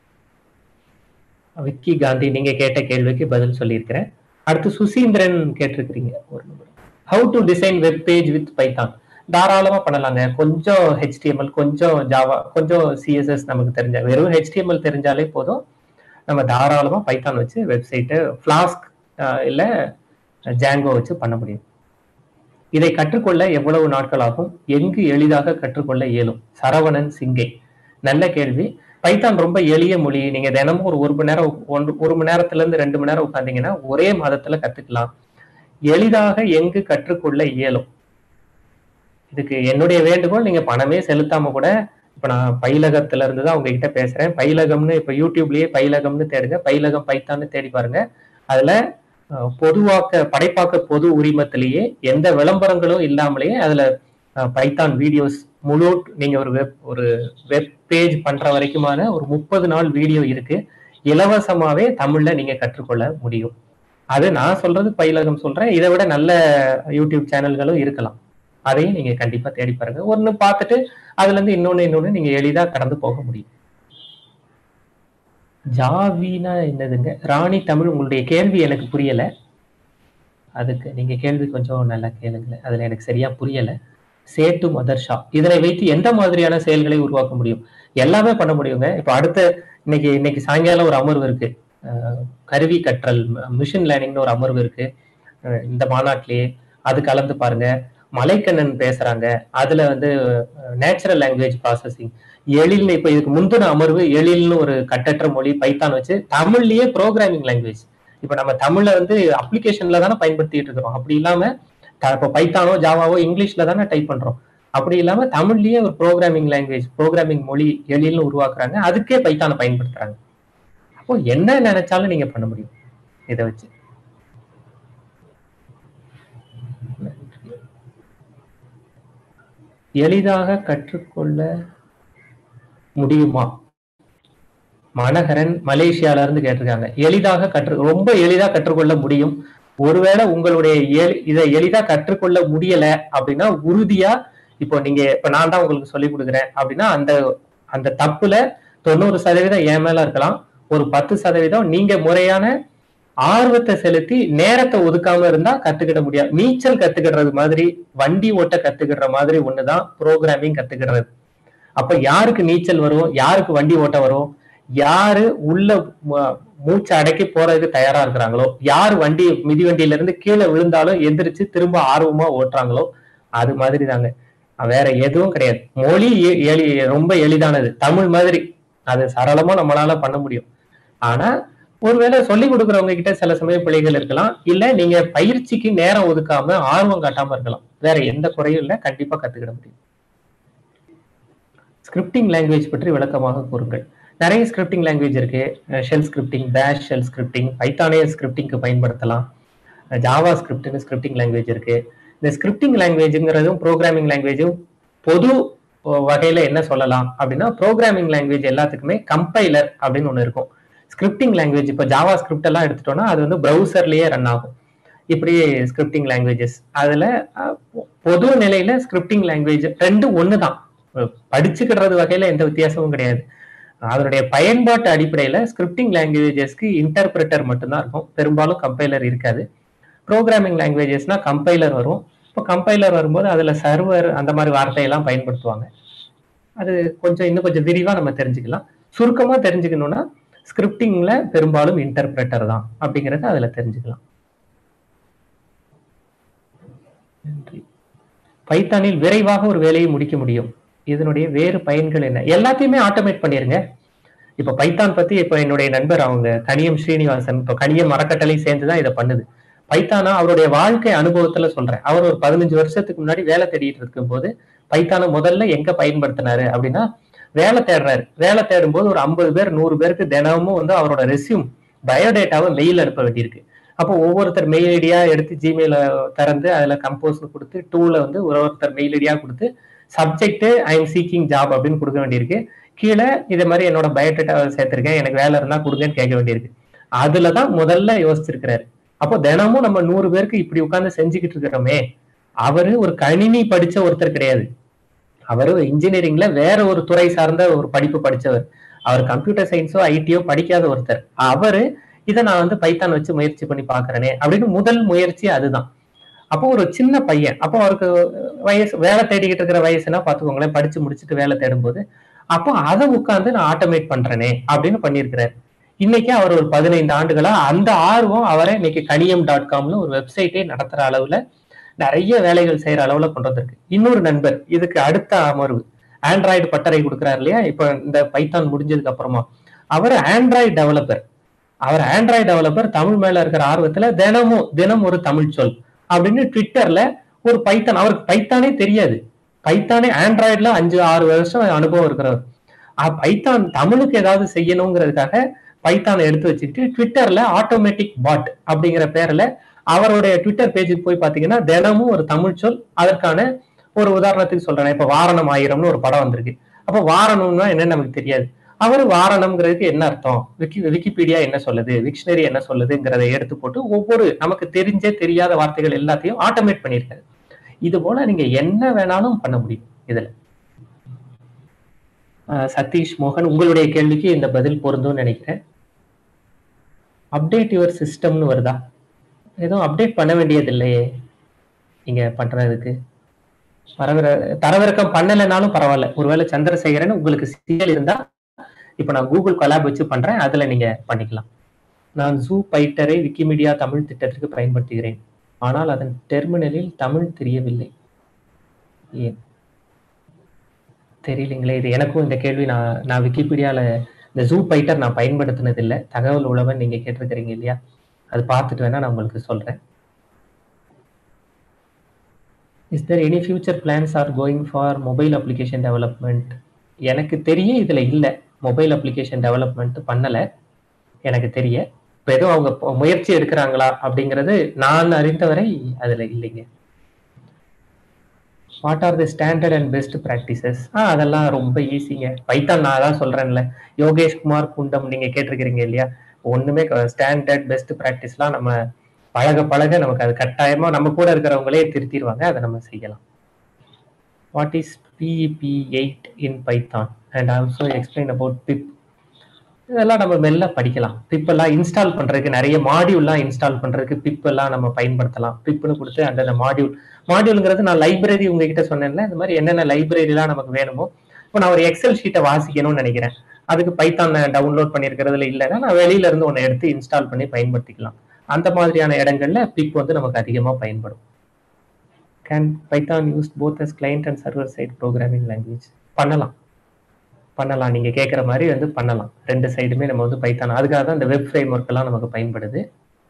விக்கி காந்தி நீங்க கேட்ட கேள்விக்கு பதில் சொல்லியிருக்கிறேன் அடுத்து சுசீந்திரன் கேட்டிருக்கிறீங்க ஒரு how to design web page with Python தாராளமா பண்ணலாங்க கொஞ்சம் ஹெச்டிஎம்எல் கொஞ்சம் ஜாவா கொஞ்சம் சிஎஸ்எஸ் நமக்கு தெரிஞ்ச வெறும் ஹெச்டிஎம்எல் தெரிஞ்சாலே போதும் நம்ம தாராளமா பைத்தான் வச்சு வெப்சைட்டு ஃபிளாஸ்க் இல்ல ஜாங்கோ வச்சு பண்ண முடியும் இதை கற்றுக்கொள்ள எவ்வளவு நாட்கள் ஆகும் எங்கு எளிதாக கற்றுக்கொள்ள இயலும் சரவணன் சிங்கை நல்ல கேள்வி பைத்தான் ரொம்ப எளிய மொழி நீங்க தினமும் ஒரு ஒரு மணி நேரம் ஒன்று ஒரு மணி நேரத்துல இருந்து ரெண்டு மணி நேரம் உட்காந்தீங்கன்னா ஒரே மாதத்துல கத்துக்கலாம் எளிதாக எங்கு கற்றுக்கொள்ள இயலும் இதுக்கு என்னுடைய வேண்டுகோள் நீங்க பணமே செலுத்தாம கூட இப்ப நான் பயிலகத்துல இருந்து தான் உங்ககிட்ட பேசுறேன் பயிலகம்னு இப்ப யூடியூப்லயே பயிலகம்னு தேடுங்க பயிலகம் பைத்தான்னு தேடி பாருங்க அதுல பொதுவாக்க படைப்பாக்க பொது உரிமத்திலேயே எந்த விளம்பரங்களும் இல்லாமலேயே அதுல பைத்தான் வீடியோஸ் முழு நீங்க ஒரு வெப் ஒரு வெப் பேஜ் பண்ற வரைக்குமான ஒரு முப்பது நாள் வீடியோ இருக்கு இலவசமாவே தமிழ்ல நீங்க கற்றுக்கொள்ள முடியும் அது நான் சொல்றது பயிலகம் சொல்றேன் இதை விட நல்ல யூடியூப் சேனல்களும் இருக்கலாம் அதையும் நீங்க கண்டிப்பா தேடி பாருங்க ஒன்னு பார்த்துட்டு அதுல இருந்து இன்னொன்னு இன்னொன்னு நீங்க எளிதா கடந்து போக முடியும் ஜாவினா என்னதுங்க ராணி தமிழ் உங்களுடைய கேள்வி எனக்கு புரியல அதுக்கு நீங்க கேள்வி கொஞ்சம் நல்லா கேளுங்களேன் அதுல எனக்கு சரியா புரியல சேட்டு மதர்ஷா இதனை வைத்து எந்த மாதிரியான செயல்களை உருவாக்க முடியும் எல்லாமே பண்ண முடியுங்க இப்ப அடுத்த இன்னைக்கு இன்னைக்கு சாயங்காலம் ஒரு அமர்வு இருக்கு கருவி கற்றல் மிஷின் லேர்னிங்னு ஒரு அமர்வு இருக்கு இந்த மாநாட்டிலேயே அது கலந்து பாருங்க மலைக்கண்ணன் பேசுறாங்க அதுல வந்து நேச்சுரல் லாங்குவேஜ் ப்ராசஸிங் எழில்னு இப்ப இதுக்கு முந்தின அமர்வு எழில்னு ஒரு கட்டற்ற மொழி பைத்தான் வச்சு தமிழ்லயே ப்ரோக்ராமிங் லாங்குவேஜ் இப்ப நம்ம தமிழ்ல வந்து அப்ளிகேஷன்ல தானே பயன்படுத்திட்டு இருக்கிறோம் அப்படி இல்லாம இப்போ பைத்தானோ ஜாவாவோ இங்கிலீஷ்ல தானே டைப் பண்றோம் அப்படி இல்லாம தமிழ்லயே ஒரு ப்ரோக்ராமிங் லாங்குவேஜ் ப்ரோக்ராமிங் மொழி எழில்னு உருவாக்குறாங்க அதுக்கே பைத்தானை பயன்படுத்துறாங்க அப்போ என்ன நினைச்சாலும் நீங்க பண்ண முடியும் இதை வச்சு எளிதாக கற்றுக்கொள்ள முடியுமா மனகரன் மலேசியால இருந்து கேட்டிருக்காங்க எளிதாக கற்று ரொம்ப எளிதா கற்றுக்கொள்ள முடியும் ஒருவேளை உங்களுடைய இதை எளிதா கற்றுக்கொள்ள முடியல அப்படின்னா உறுதியா இப்போ நீங்க இப்ப நான் தான் உங்களுக்கு சொல்லி கொடுக்குறேன் அப்படின்னா அந்த அந்த தப்புல தொண்ணூறு சதவீதம் என் மேல இருக்கலாம் ஒரு பத்து சதவீதம் நீங்க முறையான ஆர்வத்தை செலுத்தி நேரத்தை ஒதுக்காம இருந்தா கத்துக்கிட முடியாது நீச்சல் கத்துக்கிடுறது மாதிரி வண்டி ஓட்ட கத்துக்கிடுற மாதிரி ஒண்ணுதான் ப்ரோக்ராமிங் கத்துக்கிடுறது அப்ப யாருக்கு நீச்சல் வரும் யாருக்கு வண்டி ஓட்ட வரும் யாரு உள்ள மூச்சு அடக்கி போறதுக்கு தயாரா இருக்கிறாங்களோ யார் வண்டி மிதி வண்டியில இருந்து கீழே விழுந்தாலும் எந்திரிச்சு திரும்ப ஆர்வமா ஓட்டுறாங்களோ அது மாதிரி தாங்க வேற எதுவும் கிடையாது மொழி எளி ரொம்ப எளிதானது தமிழ் மாதிரி அது சரளமா நம்மளால பண்ண முடியும் ஆனா ஒருவேளை சொல்லி கொடுக்குறவங்க கிட்ட சில சமய பிழைகள் இருக்கலாம் இல்ல நீங்க பயிற்சிக்கு நேரம் ஒதுக்காம ஆர்வம் காட்டாம இருக்கலாம் வேற எந்த குறையும் இல்லை கண்டிப்பா கத்துக்கிட முடியும் ஸ்கிரிப்டிங் லாங்குவேஜ் பற்றி விளக்கமாக கூறுங்கள் நிறைய ஸ்கிரிப்டிங் லாங்குவேஜ் இருக்கு shell scripting bash shell scripting பைத்தானே ஸ்கிரிப்டிங்க்கு பயன்படுத்தலாம் ஜாவா ஸ்கிரிப்ட்னு ஸ்கிரிப்டிங் லாங்குவேஜ் இருக்கு இந்த ஸ்கிரிப்டிங் லாங்குவேஜுங்கிறதும் ப்ரோக்ராமிங் லாங்குவேஜும் பொது வகையில என்ன சொல்லலாம் அப்படின்னா ப்ரோக்ராமிங் லாங்குவேஜ் எல்லாத்துக்குமே கம்பைலர் அப்படின்னு ஒன்று இருக்கும் ஸ்கிரிப்டிங் லாங்குவேஜ் இப்போ ஜாவா ஸ்கிரிப்ட் எல்லாம் எடுத்துட்டோம்னா அது வந்து ப்ரௌசர்லயே ரன் ஆகும் இப்படி ஸ்கிரிப்டிங் லாங்குவேஜஸ் அதுல பொது நிலையில ஸ்கிரிப்டிங் லாங்குவேஜ் ரெண்டும் ஒன்று தான் படிச்சுக்கிடுறது வகையில எந்த வித்தியாசமும் கிடையாது அதனுடைய பயன்பாட்டு அடிப்படையில ஸ்கிரிப்டிங் லாங்குவேஜஸ்க்கு இன்டர்பிரட்டர் மட்டும்தான் இருக்கும் பெரும்பாலும் கம்பைலர் இருக்காது ப்ரோக்ராமிங் லாங்குவேஜஸ்னா கம்பைலர் வரும் இப்போ கம்பைலர் வரும்போது அதுல சர்வர் அந்த மாதிரி வார்த்தையெல்லாம் பயன்படுத்துவாங்க அது கொஞ்சம் இன்னும் கொஞ்சம் விரிவா நம்ம தெரிஞ்சுக்கலாம் சுருக்கமா தெரிஞ்சுக்கணும்னா ஸ்கிரிப்டிங்ல பெரும்பாலும் இன்டர்பிரட்டர் தான் அப்படிங்கறத அதுல தெரிஞ்சுக்கலாம் நன்றி பைத்தானில் விரைவாக ஒரு வேலையை முடிக்க முடியும் இதனுடைய வேறு பயன்கள் என்ன எல்லாத்தையுமே ஆட்டோமேட் பண்ணிருங்க இப்ப பைத்தான் பத்தி இப்ப என்னுடைய நண்பர் அவங்க கனியம் ஸ்ரீனிவாசன் இப்ப கனியம் மரக்கட்டளை சேர்ந்துதான் இதை பண்ணுது பைத்தானா அவருடைய வாழ்க்கை அனுபவத்துல சொல்றேன் அவர் ஒரு பதினஞ்சு வருஷத்துக்கு முன்னாடி வேலை தேடிட்டு இருக்கும் போது பைத்தானை முதல்ல எங்க பயன்படுத்தினாரு அப்படின்னா வேலை தேடுறாரு வேலை தேடும் போது ஒரு ஐம்பது பேர் நூறு பேருக்கு தினமும் வந்து அவரோட ரெசியூம் பயோடேட்டாவை மெயில் அனுப்ப வேண்டியிருக்கு அப்போ ஒவ்வொருத்தர் மெயில் ஐடியா எடுத்து ஜிமெயில திறந்து அதுல கம்போஸ் கொடுத்து டூல வந்து ஒரு ஒருத்தர் மெயில் ஐடியா கொடுத்து subject I am seeking job அப்படின்னு கொடுக்க வேண்டியிருக்கு கீழே இதே மாதிரி என்னோட பயோடேட்டா சேர்த்திருக்கேன் எனக்கு வேலை இருந்தா கொடுங்கன்னு கேட்க வேண்டியிருக்கு அதுலதான் முதல்ல யோசிச்சிருக்கிறாரு அப்போ தினமும் நம்ம நூறு பேருக்கு இப்படி உட்கார்ந்து செஞ்சுக்கிட்டு இருக்கிறோமே அவரு ஒரு கணினி படிச்ச ஒருத்தர் கிடையாது அவரு இன்ஜினியரிங்ல வேற ஒரு துறை சார்ந்த ஒரு படிப்பு படிச்சவர் அவர் கம்ப்யூட்டர் சயின்ஸோ ஐடியோ படிக்காத ஒருத்தர் அவரு இதை நான் வந்து பைத்தான் வச்சு முயற்சி பண்ணி பாக்குறேனே அப்படின்னு முதல் முயற்சி அதுதான் அப்போ ஒரு சின்ன பையன் அப்போ அவருக்கு வயசு வேலை தேடிக்கிட்டு இருக்கிற வயசுனா பாத்துக்கோங்களேன் படிச்சு முடிச்சுட்டு வேலை தேடும்போது அப்போ அதை உட்காந்து நான் ஆட்டோமேட் பண்றேனே அப்படின்னு பண்ணியிருக்கிறார் இன்னைக்கு அவர் ஒரு பதினைந்து ஆண்டுகளா அந்த ஆர்வம் அவரை இன்னைக்கு கனியம் டாட் காம்னு ஒரு வெப்சைட்டே நடத்துற அளவுல நிறைய வேலைகள் செய்யற அளவுல கொண்டு வந்திருக்கு இன்னொரு நண்பர் இதுக்கு அடுத்த அமர்வு ஆண்ட்ராய்டு பட்டறை கொடுக்குறாரு இல்லையா இப்ப இந்த பைத்தான் முடிஞ்சதுக்கு அப்புறமா அவர் ஆண்ட்ராய்டு டெவலப்பர் அவர் ஆண்ட்ராய்டு டெவலப்பர் தமிழ் மேல இருக்கிற ஆர்வத்துல தினமும் தினம் ஒரு தமிழ் சொல் அப்படின்னு ட்விட்டர்ல ஒரு பைத்தான் அவருக்கு பைத்தானே தெரியாது பைத்தானே ஆண்ட்ராய்டுல அஞ்சு ஆறு வருஷம் அனுபவம் இருக்கிறவர் பைத்தான் தமிழுக்கு ஏதாவது செய்யணுங்கிறதுக்காக பைத்தானை எடுத்து வச்சுக்கிட்டு ட்விட்டர்ல ஆட்டோமேட்டிக் பாட் அப்படிங்கிற பேர்ல அவருடைய ட்விட்டர் பேஜுக்கு போய் பாத்தீங்கன்னா தினமும் ஒரு தமிழ் சொல் அதற்கான ஒரு உதாரணத்துக்கு சொல்றேன் இப்ப வாரணம் ஆயிரம்னு ஒரு படம் வந்திருக்கு அப்ப வாரணம்னா என்னன்னு நமக்கு தெரியாது அவர் வாரணம்ங்கிறதுக்கு என்ன அர்த்தம் விக்கி விக்கிபீடியா என்ன சொல்லுது விக்ஷனரி என்ன சொல்லுதுங்கிறத எடுத்து போட்டு ஒவ்வொரு நமக்கு தெரிஞ்ச தெரியாத வார்த்தைகள் எல்லாத்தையும் ஆட்டோமேட் பண்ணியிருக்காரு இது போல நீங்க என்ன வேணாலும் பண்ண முடியும் இதுல சதீஷ் மோகன் உங்களுடைய கேள்விக்கு இந்த பதில் பொருந்தும் நினைக்கிறேன் அப்டேட் யுவர் சிஸ்டம்னு வருதா எதுவும் அப்டேட் பண்ண வேண்டியது இல்லையே நீங்க பண்றதுக்கு தரவிற தரவிறக்கம் பண்ணலைனாலும் பரவாயில்ல ஒருவேளை சந்திரசேகரன் உங்களுக்கு சிஎல் இருந்தா இப்ப நான் கூகுள் கொலாப் வச்சு பண்றேன் அதுல நீங்க பண்ணிக்கலாம் நான் ஜூ பைட்டரை விக்கிமீடியா தமிழ் திட்டத்திற்கு பயன்படுத்துகிறேன் ஆனால் அதன் டெர்மினலில் தமிழ் தெரியவில்லை ஏன் தெரியலைங்களே இது எனக்கும் இந்த கேள்வி நான் நான் விக்கிபீடியால இந்த ஜூ பைட்டர் நான் பயன்படுத்தினது இல்லை தகவல் உழவன் நீங்க கேட்டிருக்கிறீங்க இல்லையா அது பார்த்துட்டு வேணா நான் உங்களுக்கு சொல்றேன் is there any future plans are going for mobile application development எனக்கு தெரிய இதில் இல்லை மொபைல் அப்ளிகேஷன் டெவலப்மெண்ட் பண்ணலை எனக்கு தெரிய இப்போ எதுவும் அவங்க முயற்சி எடுக்கிறாங்களா அப்படிங்கிறது நான் அறிந்தவரை அதில் இல்லைங்க what are the standard and best practices ah அதெல்லாம் ரொம்ப ஈஸிங்க பைத்தான் நான் தான் சொல்கிறேன்ல யோகேஷ் குமார் குண்டம் நீங்கள் கேட்டிருக்கிறீங்க இல்லையா ஒன்றுமே ஸ்டாண்டர்ட் பெஸ்ட் ப்ராக்டிஸ்லாம் நம்ம பழக பழக நமக்கு அது கட்டாயமா நம்ம கூட இருக்கிறவங்களே திருத்திடுவாங்க அதை நம்ம செய்யலாம் what is PEP eight in Python and also explain about pip இதெல்லாம் நம்ம மெல்ல படிக்கலாம் பிப் எல்லாம் இன்ஸ்டால் பண்றதுக்கு நிறைய மாடியூல்லாம் இன்ஸ்டால் பண்றதுக்கு பிப் எல்லாம் நம்ம பயன்படுத்தலாம் பிப்னு கொடுத்து அந்த மாடியூல் மாடியூலுங்கிறது நான் லைப்ரரி உங்ககிட்ட சொன்னேன்ல இந்த மாதிரி என்னென்ன லைப்ரரிலாம் நமக்கு வேணுமோ இப்போ நான் ஒரு எக்ஸல் ஷீட்டை வாசிக்கணும்னு நினைக்கிறேன் அதுக்கு பைத்தான் டவுன்லோட் பண்ணியிருக்கிறதுல இல்லைன்னா நான் வெளியில இருந்து ஒன்று எடுத்து இன்ஸ்டால் பண்ணி பயன்படுத்திக்கலாம் அந்த மாதிரியான இடங்கள்ல பிப் வந்து நமக்கு அதிகமாக பயன்படும் can Python use both as client and server side programming language பண்ணலாம் பண்ணலாம் நீங்க கேட்குற மாதிரி வந்து பண்ணலாம் ரெண்டு சைடுமே நம்ம வந்து பைத்தான் அதுக்காக தான் இந்த வெப் ஃப்ரேம் ஒர்க் எல்லாம் நமக்கு பயன்படுது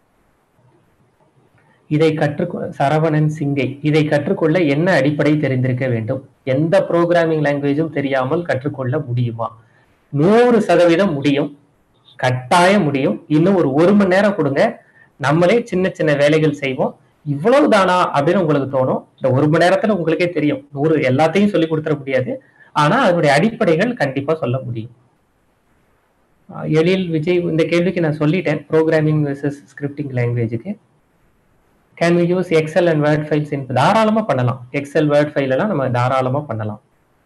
இதை கற்றுக்கொ சரவணன் சிங்கை இதை கற்றுக்கொள்ள என்ன அடிப்படை தெரிந்திருக்க வேண்டும் எந்த ப்ரோக்ராமிங் லாங்குவேஜும் தெரியாமல் கற்றுக்கொள்ள முடியுமா நூறு சதவீதம் முடியும் கட்டாயம் முடியும் இன்னும் ஒரு ஒரு மணி நேரம் கொடுங்க நம்மளே சின்ன சின்ன வேலைகள் செய்வோம் இவ்வளவு தானா அப்படின்னு உங்களுக்கு தோணும் இந்த ஒரு மணி நேரத்துல உங்களுக்கே தெரியும் நூறு எல்லாத்தையும் சொல்லி கொடுத்துட முடியாது ஆனா அதனுடைய அடிப்படைகள் கண்டிப்பா சொல்ல முடியும் எழில் விஜய் இந்த கேள்விக்கு நான் சொல்லிட்டேன் ப்ரோக்ராமிங் வெர்சஸ் ஸ்கிரிப்டிங் லாங்குவேஜுக்கு can we use Excel and Word files in தாராளமா பண்ணலாம் எக்ஸல் வேர்ட் ஃபைல் எல்லாம் நம்ம தாராளமா பண்ணலாம்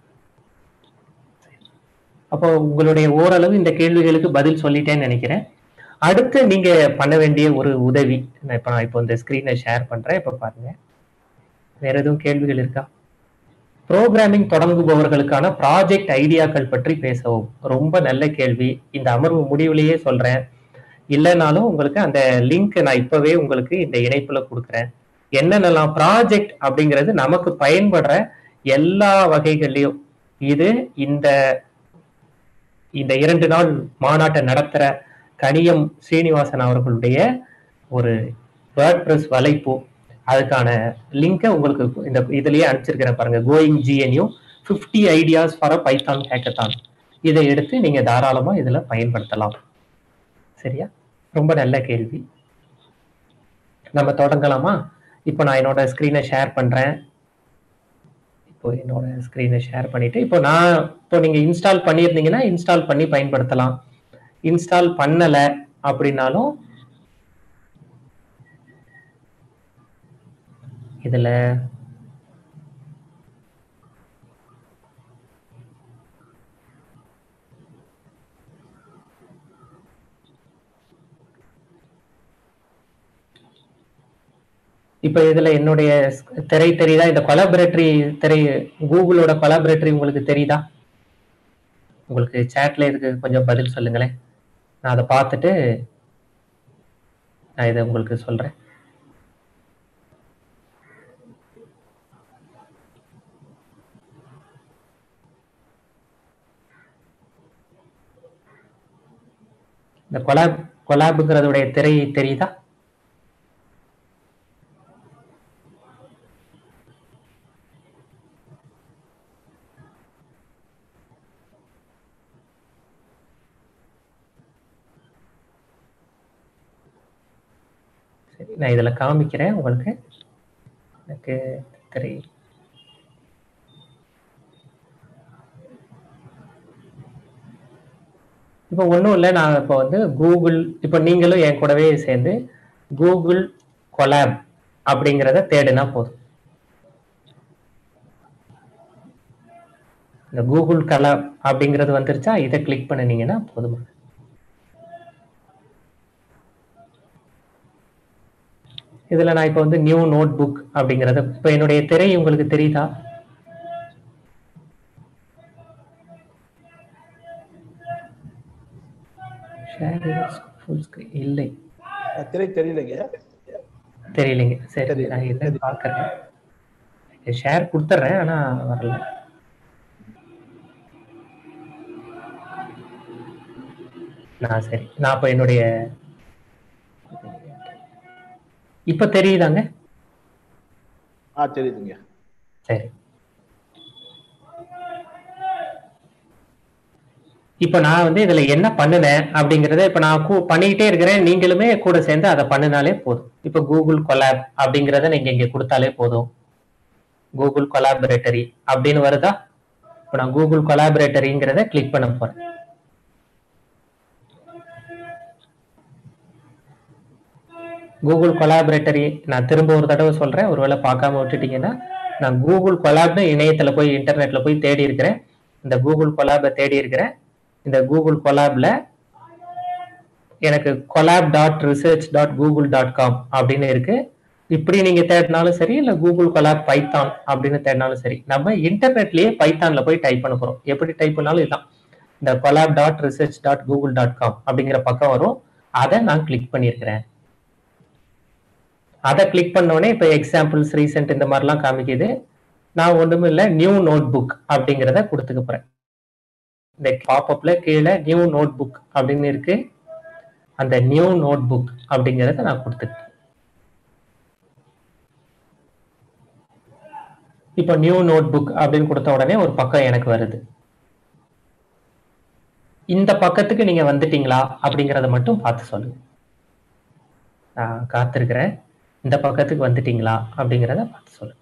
அப்போ உங்களுடைய ஓரளவு இந்த கேள்விகளுக்கு பதில் சொல்லிட்டேன்னு நினைக்கிறேன் அடுத்து நீங்க பண்ண வேண்டிய ஒரு உதவி நான் இப்போ நான் இப்போ இந்த ஸ்க்ரீனை ஷேர் பண்றேன் இப்போ பாருங்க வேற எதுவும் கேள்விகள் இருக்கா ப்ரோக்ராமிங் தொடங்குபவர்களுக்கான ப்ராஜெக்ட் ஐடியாக்கள் பற்றி பேசவும் ரொம்ப நல்ல கேள்வி இந்த அமர்வு முடிவுலேயே சொல்றேன் இல்லைனாலும் உங்களுக்கு அந்த லிங்க் நான் இப்பவே உங்களுக்கு இந்த இணைப்புல கொடுக்குறேன் என்னென்னலாம் ப்ராஜெக்ட் அப்படிங்கிறது நமக்கு பயன்படுற எல்லா வகைகள்லையும் இது இந்த இந்த இரண்டு நாள் மாநாட்டை நடத்துற கனியம் ஸ்ரீனிவாசன் அவர்களுடைய ஒரு வேர்ட் பிரஸ் வலைப்பு அதுக்கான லிங்கை உங்களுக்கு இந்த இதுலயே அனுப்பிச்சிருக்கிறேன் பாருங்க going GNU fifty ideas for a Python hackathon இதை எடுத்து நீங்க தாராளமா இதுல பயன்படுத்தலாம் சரியா ரொம்ப நல்ல கேள்வி நம்ம தொடங்கலாமா இப்போ நான் என்னோட ஸ்க்ரீனை ஷேர் பண்றேன் இப்போ என்னோட ஸ்க்ரீனை ஷேர் பண்ணிட்டு இப்போ நான் இப்போ நீங்க இன்ஸ்டால் பண்ணியிருந்தீங்கன்னா இன்ஸ்டால் பண்ணி பயன்படுத்தலாம் இன்ஸ்டால் பண்ணலை அப்படின்னாலும் இதுல இப்ப இதுல என்னுடைய ஸ்- திரை தெரியுதா இந்த கொலாபரேட்டரி திரை கூகுளோட கொலாபரேட்டரி உங்களுக்கு தெரியுதா உங்களுக்கு சேட்ல இருக்கு கொஞ்சம் பதில் சொல்லுங்களேன் நான் அதை பார்த்துட்டு நான் இதை உங்களுக்கு சொல்றேன் இந்த கொலாப் கொலாபுங்கிறதுடைய திரை தெரியுதா சரி நான் இதுல காமிக்கிறேன் உங்களுக்கு எனக்கு திரை இப்போ ஒன்றும் இல்லை நான் இப்போ வந்து கூகுள் இப்போ நீங்களும் என் கூடவே சேர்ந்து கூகுள் கொலாப் அப்படிங்கிறத தேடினா போதும் இந்த கூகுள் கலாப் அப்படிங்கிறது வந்துருச்சா இதை கிளிக் பண்ணினீங்கன்னா போதுமா இதுல நான் இப்போ வந்து நியூ நோட் புக் அப்படிங்கறத இப்போ என்னுடைய திரை உங்களுக்கு தெரியுதா ஃபுல் ஸ்கிரீன் இல்லை அஹ் திரை தெரியலைங்க தெரியலைங்க சரி தெரியல. நான் இல்லைன்னு பார்க்கறேன் ஷேர் கொடுத்துட்றேன் ஆனா வரல நான் சரி நான் இப்போ என்னுடைய இப்ப தெரியுதாங்க ஆ தெரியுதுங்க சரி இப்ப நான் வந்து இதுல என்ன பண்ணுனேன் அப்படிங்கறத இப்ப நான் கூ- பண்ணிக்கிட்டே இருக்கிறேன் நீங்களுமே கூட சேர்ந்து அதை பண்ணினாலே போதும் இப்ப கூகுள் கொலாப் அப்படிங்கறத நீங்க இங்க கொடுத்தாலே போதும் கூகுள் கொலாபரேட்டரி அப்படின்னு வருதா இப்ப நான் கூகுள் கொலாபரேட்டரிங்கிறத கிளிக் பண்ண போறேன் கூகுள் கொலாபரேட்டரி நான் திரும்ப ஒரு தடவை சொல்றேன் ஒருவேளை பார்க்காம விட்டுட்டீங்கன்னா நான் கூகுள் கொலாப்னு இணையத்துல போய் இன்டர்நெட்ல போய் தேடி இருக்கிறேன் இந்த கூகுள் கொலாபை தேடி இருக்கிறேன் இந்த கூகுள் கொலாப்ல எனக்கு Colab dot research dot Google dot com அப்படின்னு இருக்கு இப்படி நீங்க தேடினாலும் சரி இல்ல கூகுள் கொலாப் பைத்தான் அப்படின்னு தேடினாலும் சரி நம்ம இன்டர்நெட்லயே பைத்தான்ல போய் டைப் பண்ண போறோம் எப்படி டைப் பண்ணாலும் இதுதான் இந்த Colab dot research dot Google dot com அப்படிங்கிற பக்கம் வரும் அதை நான் கிளிக் பண்ணியிருக்கிறேன் அதை கிளிக் பண்ணோடனே இப்போ எக்ஸாம்பிள்ஸ் ரீசெண்ட் இந்த மாதிரிலாம் காமிக்குது நான் ஒண்ணுமே இல்லை நியூ நோட் புக் அப்படிங்கிறத கொடுத்துக்க போறேன் இந்த பாப்அப்ல கீழே நியூ நோட் புக் அப்படின்னு இருக்கு அந்த நியூ நோட் புக் அப்படிங்கிறத நான் கொடுத்துட்டேன் இப்போ நியூ நோட் புக் அப்படின்னு கொடுத்த உடனே ஒரு பக்கம் எனக்கு வருது இந்த பக்கத்துக்கு நீங்க வந்துட்டீங்களா அப்படிங்கறத மட்டும் பார்த்து சொல்லுங்க நான் காத்திருக்கிறேன் இந்த பக்கத்துக்கு வந்துட்டீங்களா அப்படிங்கிறத பார்த்து சொல்லுங்க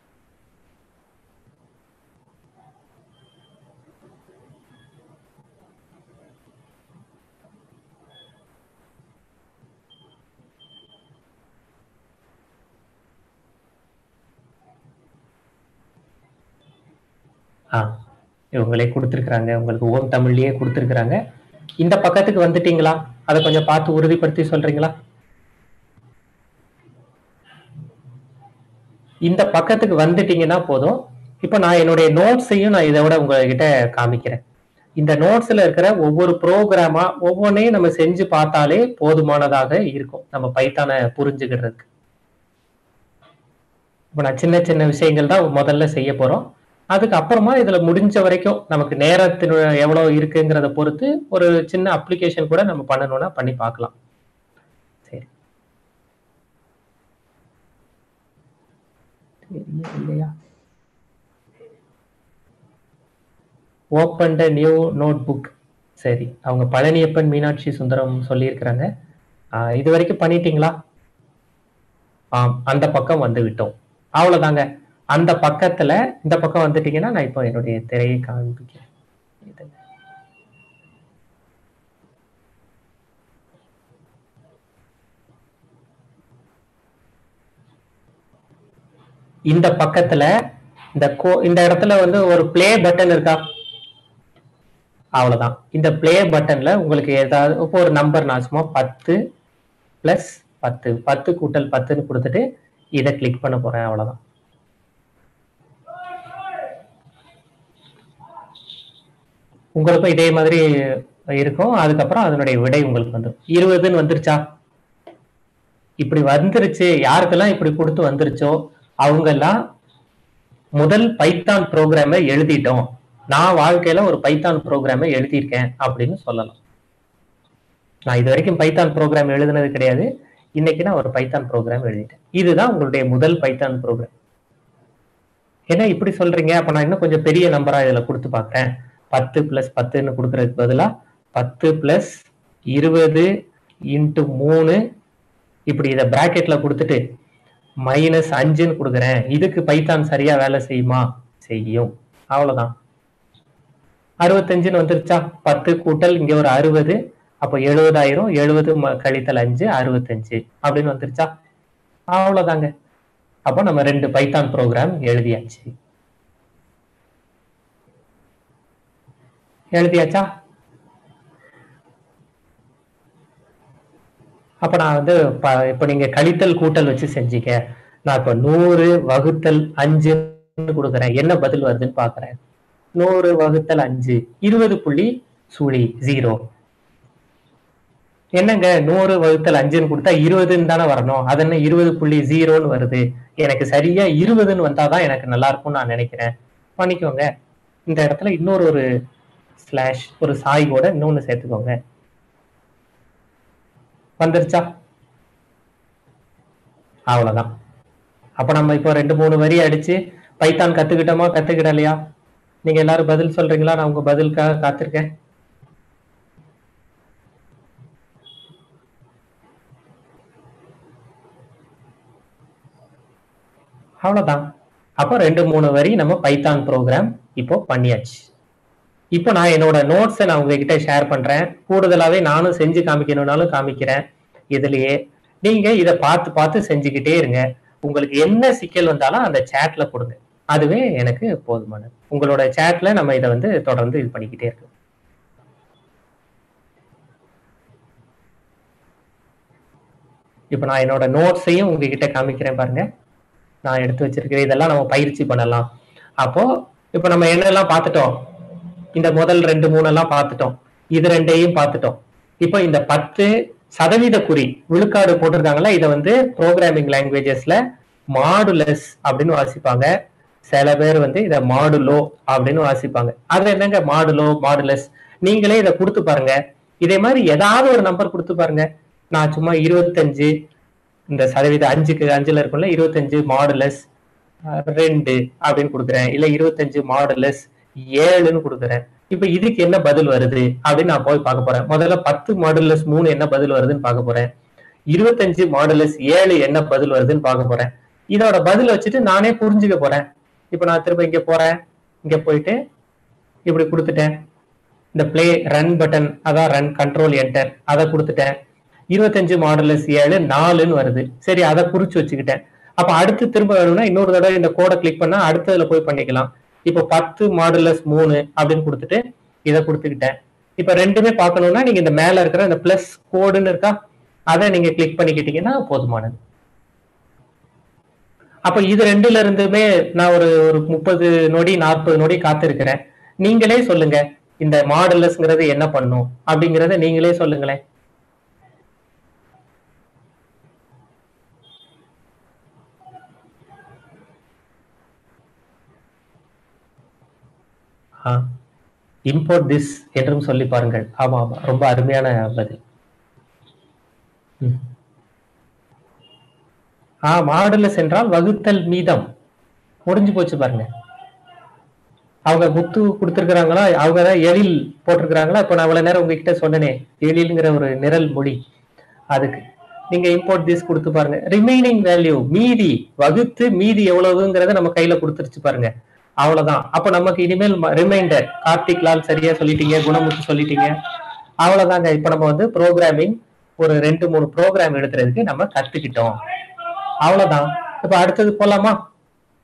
ஆ இவங்களே கொடுத்துருக்குறாங்க உங்களுக்கு ஓம் தமிழ்லயே கொடுத்துருக்குறாங்க இந்த பக்கத்துக்கு வந்துட்டீங்களா அதை கொஞ்சம் பார்த்து உறுதிப்படுத்தி சொல்றீங்களா இந்த பக்கத்துக்கு வந்துட்டீங்கன்னா போதும் இப்போ நான் என்னுடைய நோட்ஸையும் நான் இதை விட உங்ககிட்ட காமிக்கிறேன் இந்த நோட்ஸ்ல இருக்கிற ஒவ்வொரு ப்ரோக்ராமா ஒவ்வொன்றையும் நம்ம செஞ்சு பார்த்தாலே போதுமானதாக இருக்கும் நம்ம பைத்தானை புரிஞ்சுக்கிறதுக்கு இப்போ நான் சின்ன சின்ன விஷயங்கள் தான் முதல்ல செய்ய போறோம் அதுக்கு அப்புறமா இதுல முடிஞ்ச வரைக்கும் நமக்கு நேரத்தின் எவ்வளவு இருக்குங்கிறத பொறுத்து ஒரு சின்ன அப்ளிகேஷன் கூட நம்ம பண்ணணும்னா பண்ணி பார்க்கலாம் சரி தெரியல இல்லையா open the new notebook சரி அவங்க பழனியப்பன் மீனாட்சி சுந்தரம் சொல்லியிருக்கிறாங்க ஆஹ் இது வரைக்கும் பண்ணிட்டீங்களா ஆம் அந்த பக்கம் வந்து விட்டோம் அவ்வளவுதாங்க அந்த பக்கத்துல இந்த பக்கம் வந்துட்டீங்கன்னா நான் இப்போ என்னுடைய திரையை காண்பிக்கிறேன் இதுல. இந்த பக்கத்துல இந்த கோ இந்த இடத்துல வந்து ஒரு ப்ளே பட்டன் இருக்கா அவ்வளவுதான் இந்த ப்ளே பட்டன்ல உங்களுக்கு ஏதாவது இப்போ ஒரு நம்பர் நான் சும்மா பத்து பிளஸ் பத்து பத்து கூட்டல் பத்துன்னு கொடுத்துட்டு இதை கிளிக் பண்ண போறேன் அவ்வளவுதான் உங்களுக்கும் இதே மாதிரி இருக்கும் அதுக்கப்புறம் அதனுடைய விடை உங்களுக்கு வந்துடும் இருபதுன்னு வந்துருச்சா இப்படி வந்துருச்சு யாருக்கெல்லாம் இப்படி கொடுத்து வந்துருச்சோ அவங்க எல்லாம் முதல் பைத்தான் ப்ரோக்ராமை எழுதிட்டோம் நான் வாழ்க்கையில ஒரு பைத்தான் ப்ரோக்ராமை எழுதியிருக்கேன் அப்படின்னு சொல்லலாம் நான் இது வரைக்கும் பைத்தான் ப்ரோக்ராம் எழுதுனது கிடையாது இன்னைக்கு நான் ஒரு பைத்தான் ப்ரோக்ராம் எழுதிட்டேன் இதுதான் உங்களுடைய முதல் பைத்தான் ப்ரோக்ராம் ஏன்னா இப்படி சொல்றீங்க அப்ப நான் இன்னும் கொஞ்சம் பெரிய நம்பரா இதுல கொடுத்து பார்க்கறேன் பத்து பிளஸ் பத்துன்னு கொடுக்கறதுக்கு பதிலா பத்து பிளஸ் இருபது இன்ட்டு மூணு இப்படி இதை பிராக்கெட்ல கொடுத்துட்டு மைனஸ் அஞ்சுன்னு கொடுக்குறேன் இதுக்கு பைத்தான் சரியா வேலை செய்யுமா செய்யும் அவ்வளவுதான் அறுபத்தஞ்சுன்னு வந்துருச்சா பத்து கூட்டல் இங்க ஒரு அறுபது அப்போ எழுபதாயிரம் எழுபது கழித்தல் அஞ்சு அறுபத்தஞ்சு அப்படின்னு வந்துருச்சா அவ்வளவுதாங்க அப்போ நம்ம ரெண்டு பைத்தான் ப்ரோக்ராம் எழுதியாச்சு எழுதியாச்சா அப்ப நான் வந்து இப்ப நீங்க கழித்தல் கூட்டல் வச்சு செஞ்சீங்க நான் இப்ப நூறு வகுத்தல் அஞ்சுன்னு கொடுக்குறேன் என்ன பதில் வருதுன்னு பாக்குறேன் நூறு வகுத்தல் அஞ்சு இருபது புள்ளி சுழி ஜீரோ என்னங்க நூறு வகுத்தல் அஞ்சுன்னு கொடுத்தா இருபதுன்னு தானே வரணும் அது என்ன இருபது புள்ளி ஜீரோன்னு வருது எனக்கு சரியா இருபதுன்னு வந்தாதான் எனக்கு நல்லா இருக்கும்னு நான் நினைக்கிறேன் பண்ணிக்கோங்க இந்த இடத்துல இன்னொரு ஒரு ஸ்லாஷ் ஒரு சாய்கோட இன்னொன்னு சேர்த்துக்கோங்க வந்துருச்சா அவ்வளவுதான் அப்ப நம்ம இப்போ ரெண்டு மூணு வரி அடிச்சு பைத்தான் கத்துக்கிட்டோமா கத்துக்கிடலையா நீங்க எல்லாரும் பதில் சொல்றீங்களா நான் உங்க பதிலுக்காக காத்திருக்கேன் அவ்வளவுதான் அப்போ ரெண்டு மூணு வரி நம்ம பைத்தான் ப்ரோக்ராம் இப்போ பண்ணியாச்சு இப்போ நான் என்னோட நோட்ஸை நான் உங்ககிட்ட ஷேர் பண்றேன் கூடுதலாவே நானும் செஞ்சு காமிக்கணும்னாலும் காமிக்கிறேன் இதுலயே நீங்க இதை பார்த்து பார்த்து செஞ்சுக்கிட்டே இருங்க உங்களுக்கு என்ன சிக்கல் வந்தாலும் அந்த சேட்ல கொடுங்க அதுவே எனக்கு போதுமானது உங்களோட சேட்ல நம்ம இதை வந்து தொடர்ந்து இது பண்ணிக்கிட்டே இருக்கோம் இப்போ நான் என்னோட நோட்ஸையும் உங்ககிட்ட காமிக்கிறேன் பாருங்க நான் எடுத்து வச்சிருக்கிறேன் இதெல்லாம் நம்ம பயிற்சி பண்ணலாம் அப்போ இப்போ நம்ம என்னெல்லாம் பார்த்துட்டோம் இந்த முதல் ரெண்டு மூணு எல்லாம் பார்த்துட்டோம் இது ரெண்டையும் பார்த்துட்டோம் இப்போ இந்த பத்து சதவீத குறி விழுக்காடு போட்டிருக்காங்களா இதை வந்து ப்ரோக்ராமிங் லாங்குவேஜஸ்ல மாடுலஸ் அப்படின்னு வாசிப்பாங்க சில பேர் வந்து இதை மாடுலோ அப்படின்னு வாசிப்பாங்க அது என்னங்க மாடுலோ மாடுலஸ் நீங்களே இதை கொடுத்து பாருங்க இதே மாதிரி ஏதாவது ஒரு நம்பர் கொடுத்து பாருங்க நான் சும்மா இருபத்தஞ்சு இந்த சதவீதம் அஞ்சுக்கு அஞ்சுல இருக்கும்ல இருபத்தஞ்சு மாடுலஸ் ரெண்டு அப்படின்னு கொடுக்குறேன் இல்ல இருபத்தஞ்சு மாடுலஸ் ஏழுன்னு கொடுக்குறேன் இப்ப இதுக்கு என்ன பதில் வருது அப்படின்னு நான் போய் பார்க்க போறேன் முதல்ல பத்து மாடுலஸ் மூணு என்ன பதில் வருதுன்னு பார்க்க போறேன் இருபத்தஞ்சு மாடுலஸ் ஏழு என்ன பதில் வருதுன்னு பார்க்க போறேன் இதோட பதில் வச்சுட்டு நானே புரிஞ்சுக்க போறேன் இப்ப நான் திரும்ப இங்க போறேன் இங்க போயிட்டு இப்படி கொடுத்துட்டேன் இந்த பிளே ரன் பட்டன் அதான் ரன் கண்ட்ரோல் என்டர் அதை கொடுத்துட்டேன் இருபத்தஞ்சு மாடலஸ் ஏழு நாலுன்னு வருது சரி அதை குறிச்சு வச்சுக்கிட்டேன் அப்ப அடுத்து திரும்ப வேணும்னா இன்னொரு தடவை இந்த கோடை கிளிக் பண்ணா அடுத்ததுல போய் பண்ணிக்கலாம் இப்போ பத்து மாடுலஸ் மூணு அப்படின்னு கொடுத்துட்டு இதை கொடுத்துக்கிட்டேன் இப்ப ரெண்டுமே பார்க்கணும்னா நீங்க இந்த மேல இருக்கிற இந்த பிளஸ் கோடுன்னு இருக்கா அதை நீங்க கிளிக் பண்ணிக்கிட்டீங்கன்னா போதுமானது அப்ப இது ரெண்டுல இருந்துமே நான் ஒரு ஒரு முப்பது நொடி நாற்பது நொடி காத்திருக்கிறேன் நீங்களே சொல்லுங்க இந்த மாடுலஸ்ங்கிறது என்ன பண்ணும் அப்படிங்கறத நீங்களே சொல்லுங்களேன் இம்போர்ட் திஸ் என்றும் சொல்லி பாருங்கள் ஆமா ஆமா ரொம்ப அருமையான பதில் ஆ மாடுலஸ் என்றால் வகுத்தல் மீதம் முடிஞ்சு போச்சு பாருங்க அவங்க முத்து கொடுத்துருக்குறாங்களா அவங்க தான் எழில் போட்டிருக்கிறாங்களா இப்போ நான் இவ்வளவு நேரம் உங்ககிட்ட சொன்னனே எழில்ங்கிற ஒரு நிரல் மொழி அதுக்கு நீங்க இம்போர்ட் திஸ் கொடுத்து பாருங்க ரிமைனிங் வேல்யூ மீதி வகுத்து மீதி எவ்வளவுங்கிறத நம்ம கையில கொடுத்துருச்சு பாருங்க அவ்வளவுதான் அப்ப நமக்கு இனிமேல் ரிமைண்டர் கார்த்திக் லால் சரியா சொல்லிட்டீங்க குணமுத்து சொல்லிட்டீங்க அவ்வளவுதாங்க இப்ப நம்ம வந்து ப்ரோக்ராமிங் ஒரு ரெண்டு மூணு ப்ரோக்ராம் எழுதுறதுக்கு நம்ம கத்துக்கிட்டோம் அவ்வளவுதான் இப்ப அடுத்தது போலாமா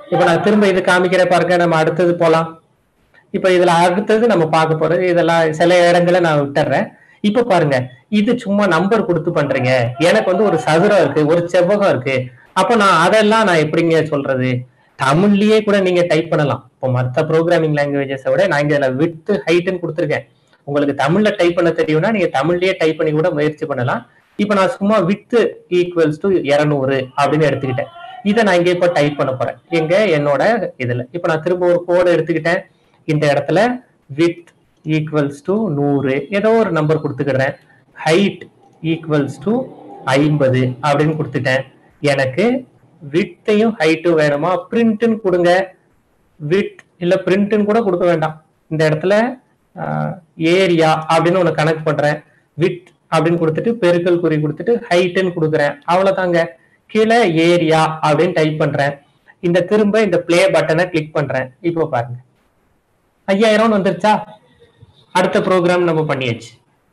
இப்ப நான் திரும்ப இது காமிக்கிற பாருங்க நம்ம அடுத்தது போலாம் இப்ப இதுல அடுத்தது நம்ம பார்க்க போறது இதெல்லாம் சில இடங்களை நான் விட்டுறேன் இப்ப பாருங்க இது சும்மா நம்பர் கொடுத்து பண்றீங்க எனக்கு வந்து ஒரு சதுரம் இருக்கு ஒரு செவ்வகம் இருக்கு அப்ப நான் அதெல்லாம் நான் எப்படிங்க சொல்றது தமிழ்லயே கூட நீங்க டைப் பண்ணலாம் இப்போ மற்ற ப்ரோக்ராமிங் லாங்குவேஜஸை விட நான் இங்க வித்து ஹைட்னு கொடுத்துருக்கேன் உங்களுக்கு தமிழ்ல டைப் பண்ண தெரியும்னா நீங்க தமிழ்லயே டைப் பண்ணி கூட முயற்சி பண்ணலாம் இப்ப நான் சும்மா வித்து ஈக்குவல்ஸ் டு இருநூறு அப்படின்னு எடுத்துக்கிட்டேன் இதை நான் இங்க இப்ப டைப் பண்ண போறேன் எங்க என்னோட இதுல இப்ப நான் திரும்ப ஒரு கோடு எடுத்துக்கிட்டேன் இந்த இடத்துல வித் ஈக்குவல்ஸ் டு நூறு ஏதோ ஒரு நம்பர் கொடுத்துக்கிறேன் ஹைட் ஈக்குவல்ஸ் டு ஐம்பது அப்படின்னு கொடுத்துட்டேன் எனக்கு வித்தையும் ஹைட்டும் வேணுமா பிரிண்ட்னு கொடுங்க வித் இல்ல பிரிண்ட்னு கூட கொடுக்க வேண்டாம் இந்த இடத்துல ஏரியா அப்படின்னு ஒன்று கனெக்ட் பண்றேன் வித் அப்படின்னு கொடுத்துட்டு பெருக்கல் குறி கொடுத்துட்டு ஹைட்டுன்னு கொடுக்குறேன் அவ்வளவுதாங்க கீழே ஏரியா அப்படின்னு டைப் பண்றேன் இந்த திரும்ப இந்த பிளே பட்டனை கிளிக் பண்றேன் இப்போ பாருங்க ஐயாயிரம் வந்துருச்சா அடுத்த ப்ரோக்ராம் நம்ம பண்ணியாச்சு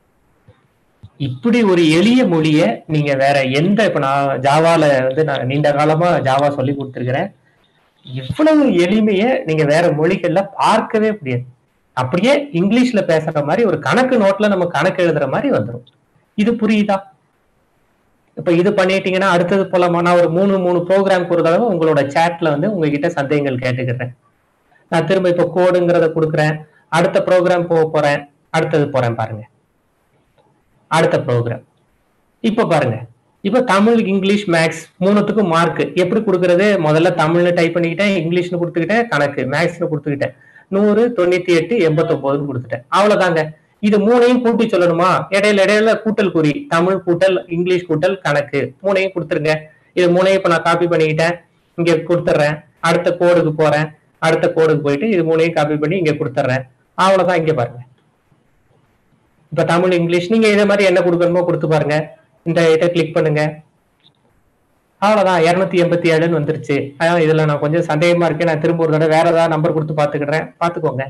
இப்படி ஒரு எளிய மொழிய நீங்க வேற எந்த இப்ப நான் ஜாவால வந்து நான் நீண்ட காலமா ஜாவா சொல்லி கொடுத்துருக்கிறேன் இவ்வளவு எளிமைய நீங்க வேற மொழிகள்ல பார்க்கவே முடியாது அப்படியே இங்கிலீஷ்ல பேசுற மாதிரி ஒரு கணக்கு நோட்ல நம்ம கணக்கு எழுதுற மாதிரி வந்துடும் இது புரியுதா இப்ப இது பண்ணிட்டீங்கன்னா அடுத்தது போலாமா நான் ஒரு மூணு மூணு ப்ரோக்ராம் ஒரு தடவை உங்களோட சேட்ல வந்து உங்ககிட்ட சந்தேகங்கள் கேட்டுக்கிறேன் நான் திரும்ப இப்ப கோடுங்கிறத கொடுக்குறேன் அடுத்த ப்ரோக்ராம் போக போறேன் அடுத்தது போறேன் பாருங்க அடுத்த ப்ரோக்ராம் இப்ப பாருங்க இப்ப தமிழ் இங்கிலீஷ் மேக்ஸ் மூணுத்துக்கும் மார்க் எப்படி கொடுக்கறது முதல்ல தமிழ்னு டைப் பண்ணிக்கிட்டேன் இங்கிலீஷ்னு கொடுத்துக்கிட்டேன் கணக்கு மேக்ஸ்னு கொடுத்துக்கிட்டேன் நூறு தொண்ணூத்தி எட்டு எண்பத்தொன்பதுன்னு கொடுத்துட்டேன் அவ்வளவுதாங்க இது மூணையும் கூட்டி சொல்லணுமா இடையில இடையில கூட்டல் குறி தமிழ் கூட்டல் இங்கிலீஷ் கூட்டல் கணக்கு மூணையும் கொடுத்துருங்க இது மூணையும் இப்ப நான் காப்பி பண்ணிக்கிட்டேன் இங்க கொடுத்துட்றேன் அடுத்த கோடுக்கு போறேன் அடுத்த கோடுக்கு போயிட்டு இது மூணையும் காப்பி பண்ணி இங்க கொடுத்துட்றேன் அவ்வளவுதான் இங்க பாருங்க இப்ப தமிழ் இங்கிலீஷ் நீங்க இதே மாதிரி என்ன கொடுக்கணுமோ கொடுத்து பாருங்க இந்த இதை கிளிக் பண்ணுங்க அவ்வளவுதான் இருநூத்தி எண்பத்தி ஏழுன்னு வந்துருச்சு அதான் இதுல நான் கொஞ்சம் சந்தேகமா இருக்கேன் நான் திரும்ப ஒரு தடவை வேற ஏதாவது நம்பர் கொடுத்து பாத்துக்கிறேன் பாத்துக்கோங்க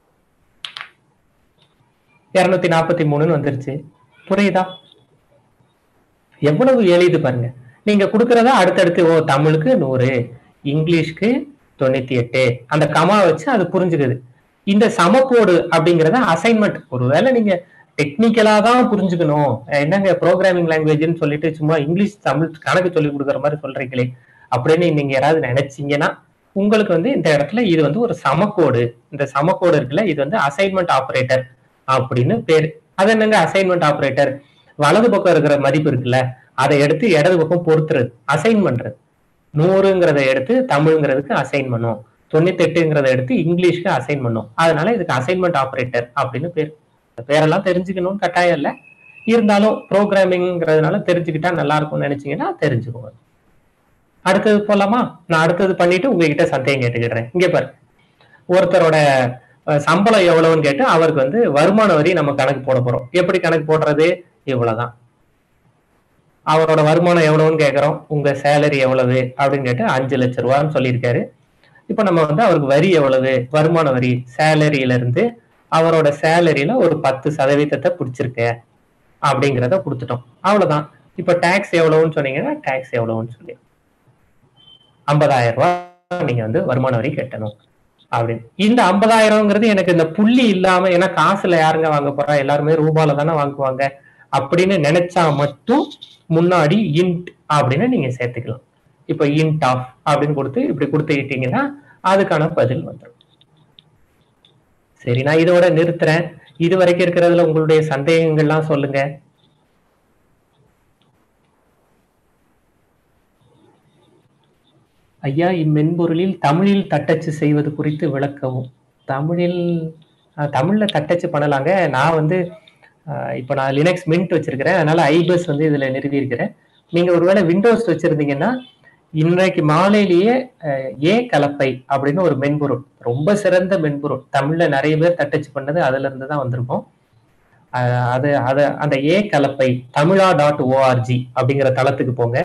இருநூத்தி நாற்பத்தி மூணுன்னு வந்துருச்சு புரியுதா எவ்வளவு எளிது பாருங்க நீங்க கொடுக்கறத அடுத்தடுத்து ஓ தமிழுக்கு நூறு இங்கிலீஷ்க்கு தொண்ணூத்தி எட்டு அந்த கமா வச்சு அது புரிஞ்சுக்குது இந்த சமக்கோடு அப்படிங்கறத அசைன்மெண்ட் ஒருவேளை நீங்க டெக்னிக்கலா தான் புரிஞ்சுக்கணும் என்னங்க ப்ரோக்ராமிங் லாங்குவேஜ்னு சொல்லிட்டு சும்மா இங்கிலீஷ் தமிழ் கணக்கு சொல்லி கொடுக்குற மாதிரி சொல்றீங்களே அப்படின்னு நீங்க யாராவது நினைச்சீங்கன்னா உங்களுக்கு வந்து இந்த இடத்துல இது வந்து ஒரு சமக்கோடு இந்த சமக்கோடு இருக்குல்ல இது வந்து அசைன்மெண்ட் ஆப்ரேட்டர் அப்படின்னு பேர் அது என்னங்க அசைன்மெண்ட் ஆப்ரேட்டர் வலது பக்கம் இருக்கிற மதிப்பு இருக்குல்ல அதை எடுத்து இடது பக்கம் பொறுத்துறது அசைன் பண்றது நூறுங்கிறத எடுத்து தமிழ்ங்கிறதுக்கு அசைன் பண்ணும் தொண்ணூத்தி எட்டுங்கிறத எடுத்து இங்கிலீஷ்க்கு அசைன் பண்ணும் அதனால இதுக்கு அசைன்மெண்ட் ஆப்ரேட்டர் அப்படின்னு பேர் பேரெல்லாம் தெரிஞ்சுக்கணும்னு கட்டாயம் இல்லை இருந்தாலும் ப்ரோக்ராமிங்கிறதுனால தெரிஞ்சுக்கிட்டா நல்லா இருக்கும்னு நினைச்சீங்கன்னா தெரிஞ்சுக்கோங்க அடுத்தது போலாமா நான் அடுத்தது பண்ணிட்டு உங்ககிட்ட சந்தேகம் கேட்டுக்கிடுறேன் இங்க பாரு ஒருத்தரோட சம்பளம் எவ்வளவுன்னு கேட்டு அவருக்கு வந்து வருமான வரி நம்ம கணக்கு போட போறோம் எப்படி கணக்கு போடுறது இவ்வளவுதான் அவரோட வருமானம் எவ்வளவுன்னு கேட்கறோம் உங்க சேலரி எவ்வளவு அப்படின்னு கேட்டு அஞ்சு லட்ச ரூபான்னு சொல்லியிருக்காரு இப்ப நம்ம வந்து அவருக்கு வரி எவ்வளவு வருமான வரி சேலரியில இருந்து அவரோட சேலரியில ஒரு பத்து சதவீதத்தை பிடிச்சிருக்க அப்படிங்கிறத கொடுத்துட்டோம் அவ்வளவுதான் இப்ப டாக்ஸ் எவ்வளவுன்னு சொன்னீங்கன்னா டாக்ஸ் எவ்வளவுன்னு சொல்லி ஐம்பதாயிரம் ரூபாய் நீங்க வந்து வருமான வரி கட்டணும் அப்படின்னு இந்த ஐம்பதாயிரம்ங்கிறது எனக்கு இந்த புள்ளி இல்லாம ஏன்னா காசுல யாருங்க வாங்க போறா எல்லாருமே ரூபால தானே வாங்குவாங்க அப்படின்னு நினைச்சா மட்டும் முன்னாடி இன்ட் அப்படின்னு நீங்க சேர்த்துக்கலாம் இப்ப இன்ட் ஆஃப் அப்படின்னு கொடுத்து இப்படி கொடுத்துக்கிட்டீங்கன்னா அதுக்கான பதில் வந்துடும் சரி நான் இதோட நிறுத்துறேன் இது வரைக்கும் இருக்கிறதுல உங்களுடைய சந்தேகங்கள்லாம் சொல்லுங்க ஐயா இம்மென்பொருளில் தமிழில் தட்டச்சு செய்வது குறித்து விளக்கவும் தமிழில் தமிழ்ல தட்டச்சு பண்ணலாங்க நான் வந்து இப்போ நான் லினக்ஸ் மின்ட் வச்சிருக்கிறேன் அதனால ஐபஸ் வந்து இதுல நிறுவி இருக்கிறேன் நீங்க ஒருவேளை விண்டோஸ் வச்சிருந்தீங்கன்னா இன்றைக்கு மாலையிலேயே ஏ கலப்பை அப்படின்னு ஒரு மென்பொருள் ரொம்ப சிறந்த மென்பொருள் தமிழ்ல நிறைய பேர் தட்டச்சு பண்ணது அதுல இருந்து தான் வந்திருக்கும் அது அது அந்த ஏ கலப்பை தமிழா டாட் ஓஆர்ஜி அப்படிங்கிற தளத்துக்கு போங்க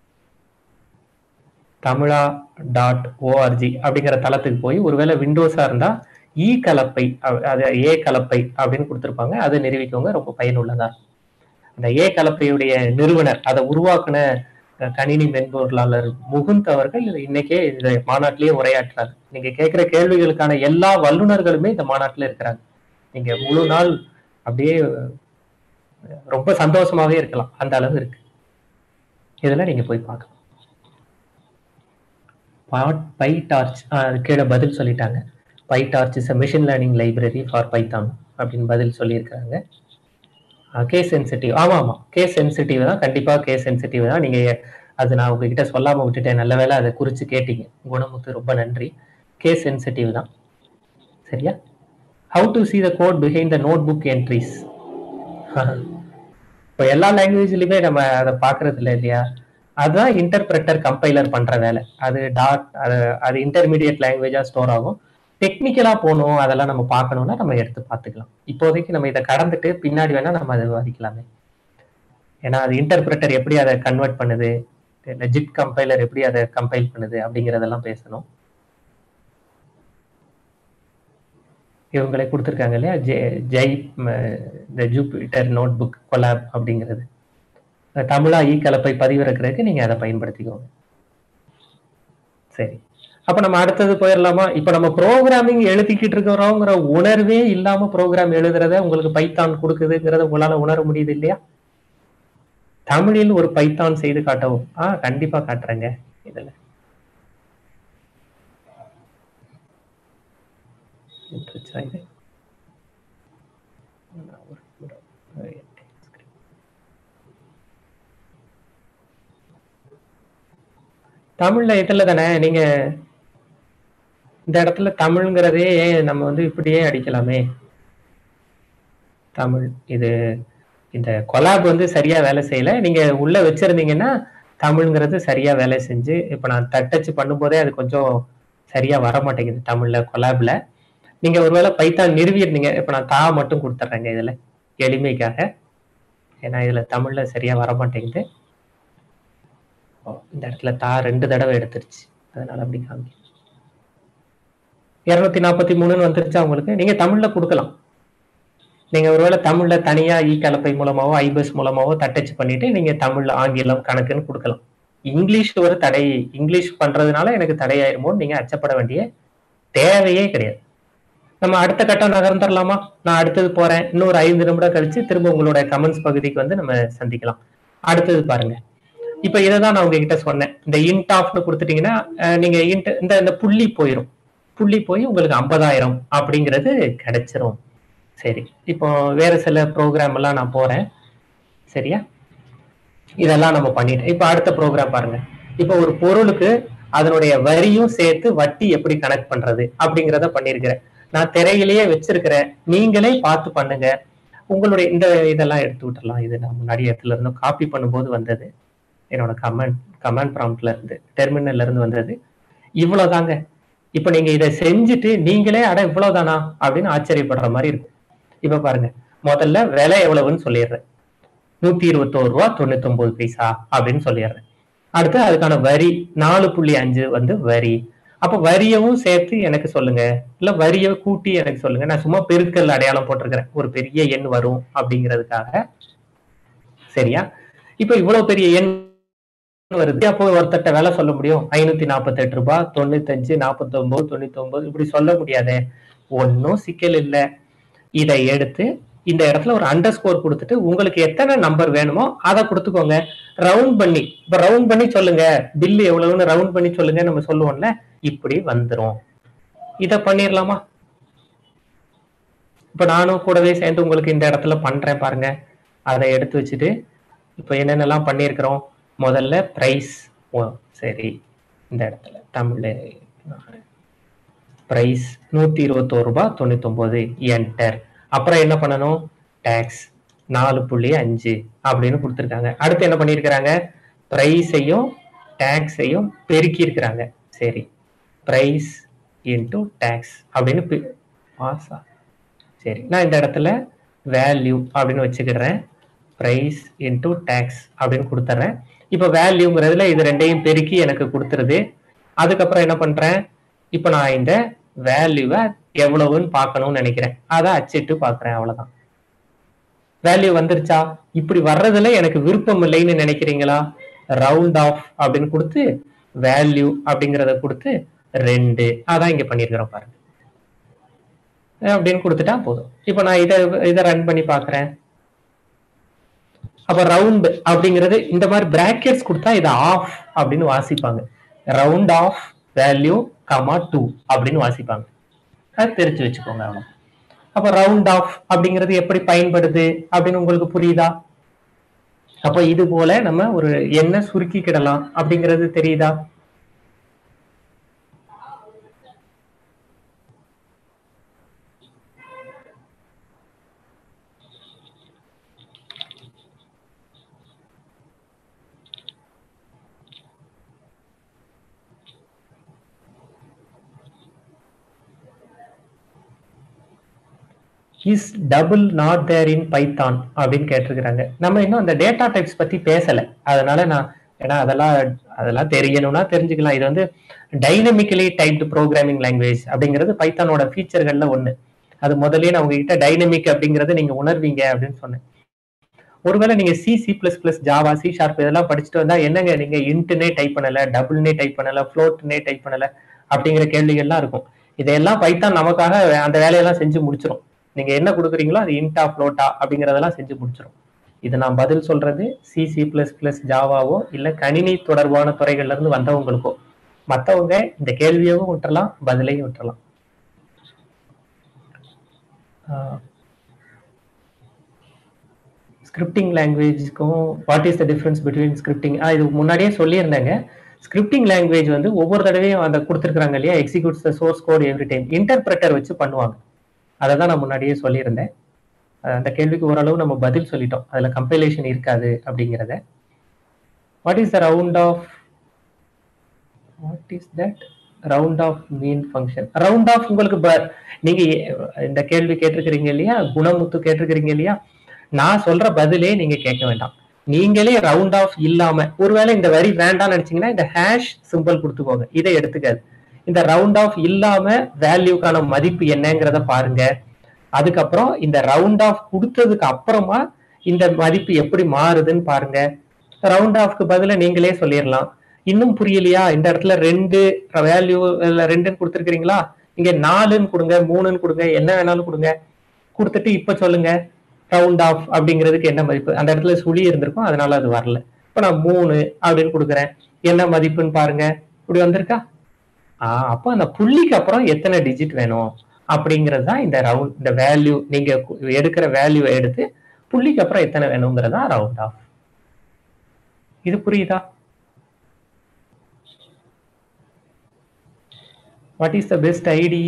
தமிழா டாட் ஓஆர்ஜி அப்படிங்கிற தளத்துக்கு போய் ஒருவேளை விண்டோஸா இருந்தா இ கலப்பை அது ஏ கலப்பை அப்படின்னு கொடுத்துருப்பாங்க அதை நிரூபிக்கவங்க ரொம்ப பயனுள்ளதா அந்த ஏ கலப்பையுடைய நிறுவனர் அதை உருவாக்குன கணினி மென்பொருளாளர் முகுந்த் அவர்கள் இன்னைக்கே இந்த மாநாட்டிலேயே உரையாற்றுறாங்க நீங்க கேட்கிற கேள்விகளுக்கான எல்லா வல்லுநர்களுமே இந்த மாநாட்டில் இருக்கிறாங்க நீங்க முழு நாள் அப்படியே ரொம்ப சந்தோஷமாவே இருக்கலாம் அந்த அளவு இருக்கு இதுல நீங்க போய் பார்க்கலாம் பை டார்ச் கீழே பதில் சொல்லிட்டாங்க PyTorch is a machine learning library for Python அப்படின்னு பதில் சொல்லியிருக்காங்க கே சென்சிட்டிவ் ஆமா ஆமா கே சென்சிட்டிவ் தான் கண்டிப்பா கே சென்சிட்டிவ் தான் நீங்க அது நான் உங்ககிட்ட சொல்லாம விட்டுட்டேன் நல்ல வேலை அதை குறிச்சு கேட்டீங்க குணமுத்து ரொம்ப நன்றி கே சென்சிட்டிவ் தான் சரியா how to see the code behind the notebook entries இப்போ எல்லா லாங்குவேஜ்லயுமே நம்ம அதை பாக்குறது இல்லை இல்லையா அதுதான் இன்டர்பிரட்டர் கம்பைலர் பண்ற வேலை அது டாட் அது அது இன்டர்மீடியட் லாங்குவேஜா ஸ்டோர் ஆகும் டெக்னிக்கலா போகணும் அதெல்லாம் நம்ம பார்க்கணும்னா நம்ம எடுத்து பார்த்துக்கலாம் இப்போதைக்கு நம்ம இதை கடந்துட்டு பின்னாடி வேணா நம்ம அதை விவாதிக்கலாமே ஏன்னா அது இன்டர்பிரட்டர் எப்படி அதை கன்வெர்ட் பண்ணுது இல்லை ஜிட் கம்பைலர் எப்படி அதை கம்பைல் பண்ணுது அப்படிங்கிறதெல்லாம் பேசணும் இவங்களே கொடுத்துருக்காங்க இல்லையா ஜெ ஜெய் இந்த ஜூபிட்டர் நோட் புக் கொலாப் அப்படிங்கிறது தமிழா ஈ கலப்பை பதிவிறக்கிறதுக்கு நீங்க அதை பயன்படுத்திக்கோங்க சரி அப்ப நம்ம அடுத்தது போயிடலாமா இப்ப நம்ம ப்ரோக்ராமிங் எழுதிக்கிட்டு இருக்கிறோங்கிற உணர்வே இல்லாம ப்ரோக்ராம் எழுதுறத உங்களுக்கு பைத்தான் கொடுக்குதுங்கிறத உங்களால உணர முடியுது இல்லையா தமிழில் ஒரு பைத்தான் செய்து காட்டவும் ஆ கண்டிப்பா காட்டுறேங்க இதுல இது தமிழ்ல இதுல தானே நீங்க இந்த இடத்துல தமிழ்ங்கிறதே நம்ம வந்து இப்படியே அடிக்கலாமே தமிழ் இது இந்த கொலாப் வந்து சரியா வேலை செய்யல நீங்க உள்ள வச்சிருந்தீங்கன்னா தமிழ்ங்கிறது சரியா வேலை செஞ்சு இப்ப நான் தட்டச்சு பண்ணும்போதே அது கொஞ்சம் சரியா வர மாட்டேங்குது தமிழ்ல கொலாப்ல நீங்க ஒருவேளை பைத்தான் நிறுவியிருந்தீங்க இப்ப நான் தா மட்டும் கொடுத்துட்றேங்க இதுல எளிமைக்காக ஏன்னா இதுல தமிழ்ல சரியா வர மாட்டேங்குது இந்த இடத்துல தா ரெண்டு தடவை எடுத்துருச்சு அதனால அப்படி காமி இருநூத்தி நாற்பத்தி மூணுன்னு வந்துருச்சா உங்களுக்கு நீங்க தமிழ்ல கொடுக்கலாம் நீங்க ஒருவேளை தமிழ்ல தனியா இ கலப்பை மூலமாவோ ஐபஸ் மூலமாவோ தட்டச்சு பண்ணிட்டு நீங்க தமிழ்ல ஆங்கிலம் கணக்குன்னு கொடுக்கலாம் இங்கிலீஷ் ஒரு தடை இங்கிலீஷ் பண்றதுனால எனக்கு தடையாயிருமோன்னு நீங்க அச்சப்பட வேண்டிய தேவையே கிடையாது நம்ம அடுத்த கட்டம் நகர்ந்துடலாமா நான் அடுத்தது போறேன் இன்னொரு ஐந்து நிமிடம் கழிச்சு திரும்ப உங்களோட கமெண்ட்ஸ் பகுதிக்கு வந்து நம்ம சந்திக்கலாம் அடுத்தது பாருங்க இப்ப இதை தான் நான் உங்ககிட்ட சொன்னேன் இந்த இன்ட் ஆஃப்னு கொடுத்துட்டீங்கன்னா நீங்க இன்ட் இந்த இந்த புள்ளி போயிடும் புள்ளி போய் உங்களுக்கு ஐம்பதாயிரம் அப்படிங்கிறது கிடைச்சிரும் சரி இப்போ வேற சில ப்ரோக்ராம் எல்லாம் நான் போறேன் சரியா இதெல்லாம் நம்ம பண்ணிட்டேன் இப்போ அடுத்த ப்ரோக்ராம் பாருங்க இப்போ ஒரு பொருளுக்கு அதனுடைய வரியும் சேர்த்து வட்டி எப்படி கனெக்ட் பண்றது அப்படிங்கிறத பண்ணிருக்கிறேன் நான் திரையிலேயே வச்சிருக்கிறேன் நீங்களே பார்த்து பண்ணுங்க உங்களுடைய இந்த இதெல்லாம் எடுத்து விட்டுறலாம் இது நான் முன்னாடி இடத்துல இருந்தும் காப்பி பண்ணும்போது வந்தது என்னோட கமெண்ட் கமெண்ட் ப்ராம்ப்ட்ல இருந்து டெர்மினல்ல இருந்து வந்தது இவ்வளவுதாங்க இப்ப நீங்க இதை செஞ்சுட்டு நீங்களே அட இவ்வளவுதானா அப்படின்னு ஆச்சரியப்படுற மாதிரி இருக்கு இப்ப பாருங்க முதல்ல விலை எவ்வளவுன்னு சொல்லிடுறேன் நூத்தி இருபத்தோரு ரூபா தொண்ணூத்தி ஒன்பது பைசா அப்படின்னு சொல்லிடுறேன் அடுத்து அதுக்கான வரி நாலு புள்ளி அஞ்சு வந்து வரி அப்ப வரியவும் சேர்த்து எனக்கு சொல்லுங்க இல்ல வரிய கூட்டி எனக்கு சொல்லுங்க நான் சும்மா பெருக்கல் அடையாளம் போட்டிருக்கிறேன் ஒரு பெரிய எண் வரும் அப்படிங்கிறதுக்காக சரியா இப்ப இவ்வளவு பெரிய எண் வருது அப்போ ஒருத்தட்ட வேலை சொல்ல முடியும் ஐநூத்தி நாற்பத்தி எட்டு ரூபாய் தொண்ணூத்தஞ்சு நாற்பத்தி ஒன்பது தொண்ணூத்தி ஒன்பது இப்படி சொல்ல முடியாதே ஒன்னும் சிக்கல் இல்லை இதை எடுத்து இந்த இடத்துல ஒரு அண்டர் ஸ்கோர் கொடுத்துட்டு உங்களுக்கு எத்தனை நம்பர் வேணுமோ அதை கொடுத்துக்கோங்க ரவுண்ட் பண்ணி இப்ப ரவுண்ட் பண்ணி சொல்லுங்க பில்லு எவ்வளவுன்னு ரவுண்ட் பண்ணி சொல்லுங்க நம்ம சொல்லுவோம்ல இப்படி வந்துரும் இத பண்ணிடலாமா இப்ப நானும் கூடவே சேர்ந்து உங்களுக்கு இந்த இடத்துல பண்றேன் பாருங்க அதை எடுத்து வச்சுட்டு இப்ப என்னென்னலாம் பண்ணியிருக்கிறோம் முதல்ல பிரைஸ் ஓ சரி இந்த இடத்துல தமிழ்ல பிரைஸ் நூத்தி இருபத்தோரு ரூபாய் தொண்ணூத்தி ஒன்பது என்டர் அப்புறம் என்ன பண்ணணும் டேக்ஸ் நாலு புள்ளி அஞ்சு அப்படின்னு கொடுத்துருக்காங்க அடுத்து என்ன பண்ணியிருக்கிறாங்க ப்ரைஸையும் டேக்ஸையும் பெருக்கி இருக்கிறாங்க சரி ப்ரைஸ் இன்டு டேக்ஸ் அப்படின்னு பாஸா சரி நான் இந்த இடத்துல வேல்யூ அப்படின்னு வச்சுக்கிறேன் ப்ரைஸ் இன்டு டேக்ஸ் அப்படின்னு கொடுத்துட்றேன் இப்போ வேல்யூங்கிறதுல இது ரெண்டையும் பெருக்கி எனக்கு கொடுத்துருது அதுக்கப்புறம் என்ன பண்றேன் இப்போ நான் இந்த வேல்யூவை எவ்வளவுன்னு பார்க்கணும்னு நினைக்கிறேன் அதை அச்சிட்டு பார்க்குறேன் அவ்வளவுதான் வேல்யூ வந்துருச்சா இப்படி வர்றதுல எனக்கு விருப்பம் இல்லைன்னு நினைக்கிறீங்களா ரவுண்ட் ஆஃப் அப்படின்னு கொடுத்து வேல்யூ அப்படிங்கிறத கொடுத்து ரெண்டு அதான் இங்க பண்ணியிருக்கிறோம் பாருங்க அப்படின்னு கொடுத்துட்டா போதும் இப்போ நான் இதை இதை ரன் பண்ணி பார்க்குறேன் அப்ப ரவுண்ட் அப்படிங்கிறது இந்த மாதிரி பிராக்கெட்ஸ் கொடுத்தா இதை ஆஃப் அப்படின்னு வாசிப்பாங்க round off value comma two அப்படின்னு வாசிப்பாங்க அது தெரிஞ்சு வச்சுக்கோங்க அவங்க அப்ப ரவுண்ட் ஆஃப் அப்படிங்கிறது எப்படி பயன்படுது அப்படின்னு உங்களுக்கு புரியுதா அப்ப இது போல நம்ம ஒரு என்ன சுருக்கிக்கிடலாம் அப்படிங்கிறது தெரியுதா is double not there in Python அப்படின்னு கேட்டிருக்கிறாங்க நம்ம இன்னும் அந்த டேட்டா டைப்ஸ் பத்தி பேசல அதனால நான் ஏன்னா அதெல்லாம் அதெல்லாம் தெரியணும்னா தெரிஞ்சுக்கலாம் இது வந்து டைனமிக்கலி டைப்டு ப்ரோக்ராமிங் லாங்குவேஜ் அப்படிங்கிறது பைத்தானோட ஃபீச்சர்கள்ல ஒண்ணு அது முதல்லயே நான் உங்ககிட்ட டைனமிக் அப்படிங்கறத நீங்க உணர்வீங்க அப்படின்னு சொன்னேன் ஒருவேளை நீங்க C C plus plus Java C sharp இதெல்லாம் படிச்சுட்டு வந்தா என்னங்க நீங்க இன்ட்னே டைப் பண்ணல டபுள்னே டைப் பண்ணல ஃப்ளோட்னே டைப் பண்ணல அப்படிங்கிற கேள்விகள்லாம் இருக்கும் இதையெல்லாம் பைத்தான் நமக்காக அந்த வேலையெல்லாம் செஞ்சு முடிச்சிடும் நீங்க என்ன கொடுக்குறீங்களோ அது இன்டா ஃப்ளோட்டா அப்படிங்கறதெல்லாம் செஞ்சு முடிச்சிடும் இது நான் பதில் சொல்றது சி சி பிளஸ் பிளஸ் ஜாவாவோ இல்ல கணினி தொடர்பான துறைகள்ல இருந்து வந்தவங்களுக்கோ மத்தவங்க இந்த கேள்வியவும் விட்டுறலாம் பதிலையும் விட்டுறலாம் ஸ்கிரிப்டிங் லாங்குவேஜ்க்கும் what is the difference between scripting இது முன்னாடியே சொல்லியிருந்தேங்க ஸ்கிரிப்டிங் லாங்குவேஜ் வந்து ஒவ்வொரு தடவையும் அந்த கொடுத்துருக்காங்க இல்லையா executes the source code every time interpreter வச்சு பண்ணுவாங்க அதை தான் நான் முன்னாடியே சொல்லியிருந்தேன் அந்த கேள்விக்கு ஓரளவு நம்ம பதில் சொல்லிட்டோம் அதுல கம்பைலேஷன் இருக்காது அப்படிங்கிறத what is the round off what is that round off mean function round off உங்களுக்கு நீங்க இந்த கேள்வி கேட்டிருக்கிறீங்க இல்லையா குணமுத்து கேட்டிருக்கிறீங்க இல்லையா நான் சொல்ற பதிலே நீங்க கேட்க வேண்டாம் நீங்களே ரவுண்ட் ஆஃப் இல்லாம ஒருவேளை இந்த வரி வேண்டாம்னு நினைச்சீங்கன்னா இந்த ஹேஷ் சிம்பிள் கொடுத்துக்கோங்க இதை எடுத்துக்காது இந்த ரவுண்ட் ஆஃப் இல்லாம வேல்யூக்கான மதிப்பு என்னங்கிறத பாருங்க அதுக்கப்புறம் இந்த ரவுண்ட் ஆஃப் கொடுத்ததுக்கு அப்புறமா இந்த மதிப்பு எப்படி மாறுதுன்னு பாருங்க ரவுண்ட் ஆஃப்க்கு பதில நீங்களே சொல்லிடலாம் இன்னும் புரியலையா இந்த இடத்துல ரெண்டு வேல்யூ ரெண்டுன்னு கொடுத்துருக்கீங்களா இங்க நாலுன்னு கொடுங்க மூணுன்னு கொடுங்க என்ன வேணாலும் கொடுங்க கொடுத்துட்டு இப்ப சொல்லுங்க ரவுண்ட் ஆஃப் அப்படிங்கிறதுக்கு என்ன மதிப்பு அந்த இடத்துல சுழி இருந்திருக்கும் அதனால அது வரல இப்ப நான் மூணு அப்படின்னு கொடுக்குறேன் என்ன மதிப்புன்னு பாருங்க இப்படி வந்திருக்கா ஆஹ் அப்போ அந்த புள்ளிக்கு அப்புறம் எத்தனை டிஜிட் வேணும் அப்படிங்கிறது தான் இந்த ரவுண்ட் இந்த வேல்யூ நீங்க எடுக்கிற வேல்யூ எடுத்து புள்ளிக்கு அப்புறம் எத்தனை வேணுங்கிறதா ரவுண்ட் ஆஃப் இது புரியுதா what is the best IDE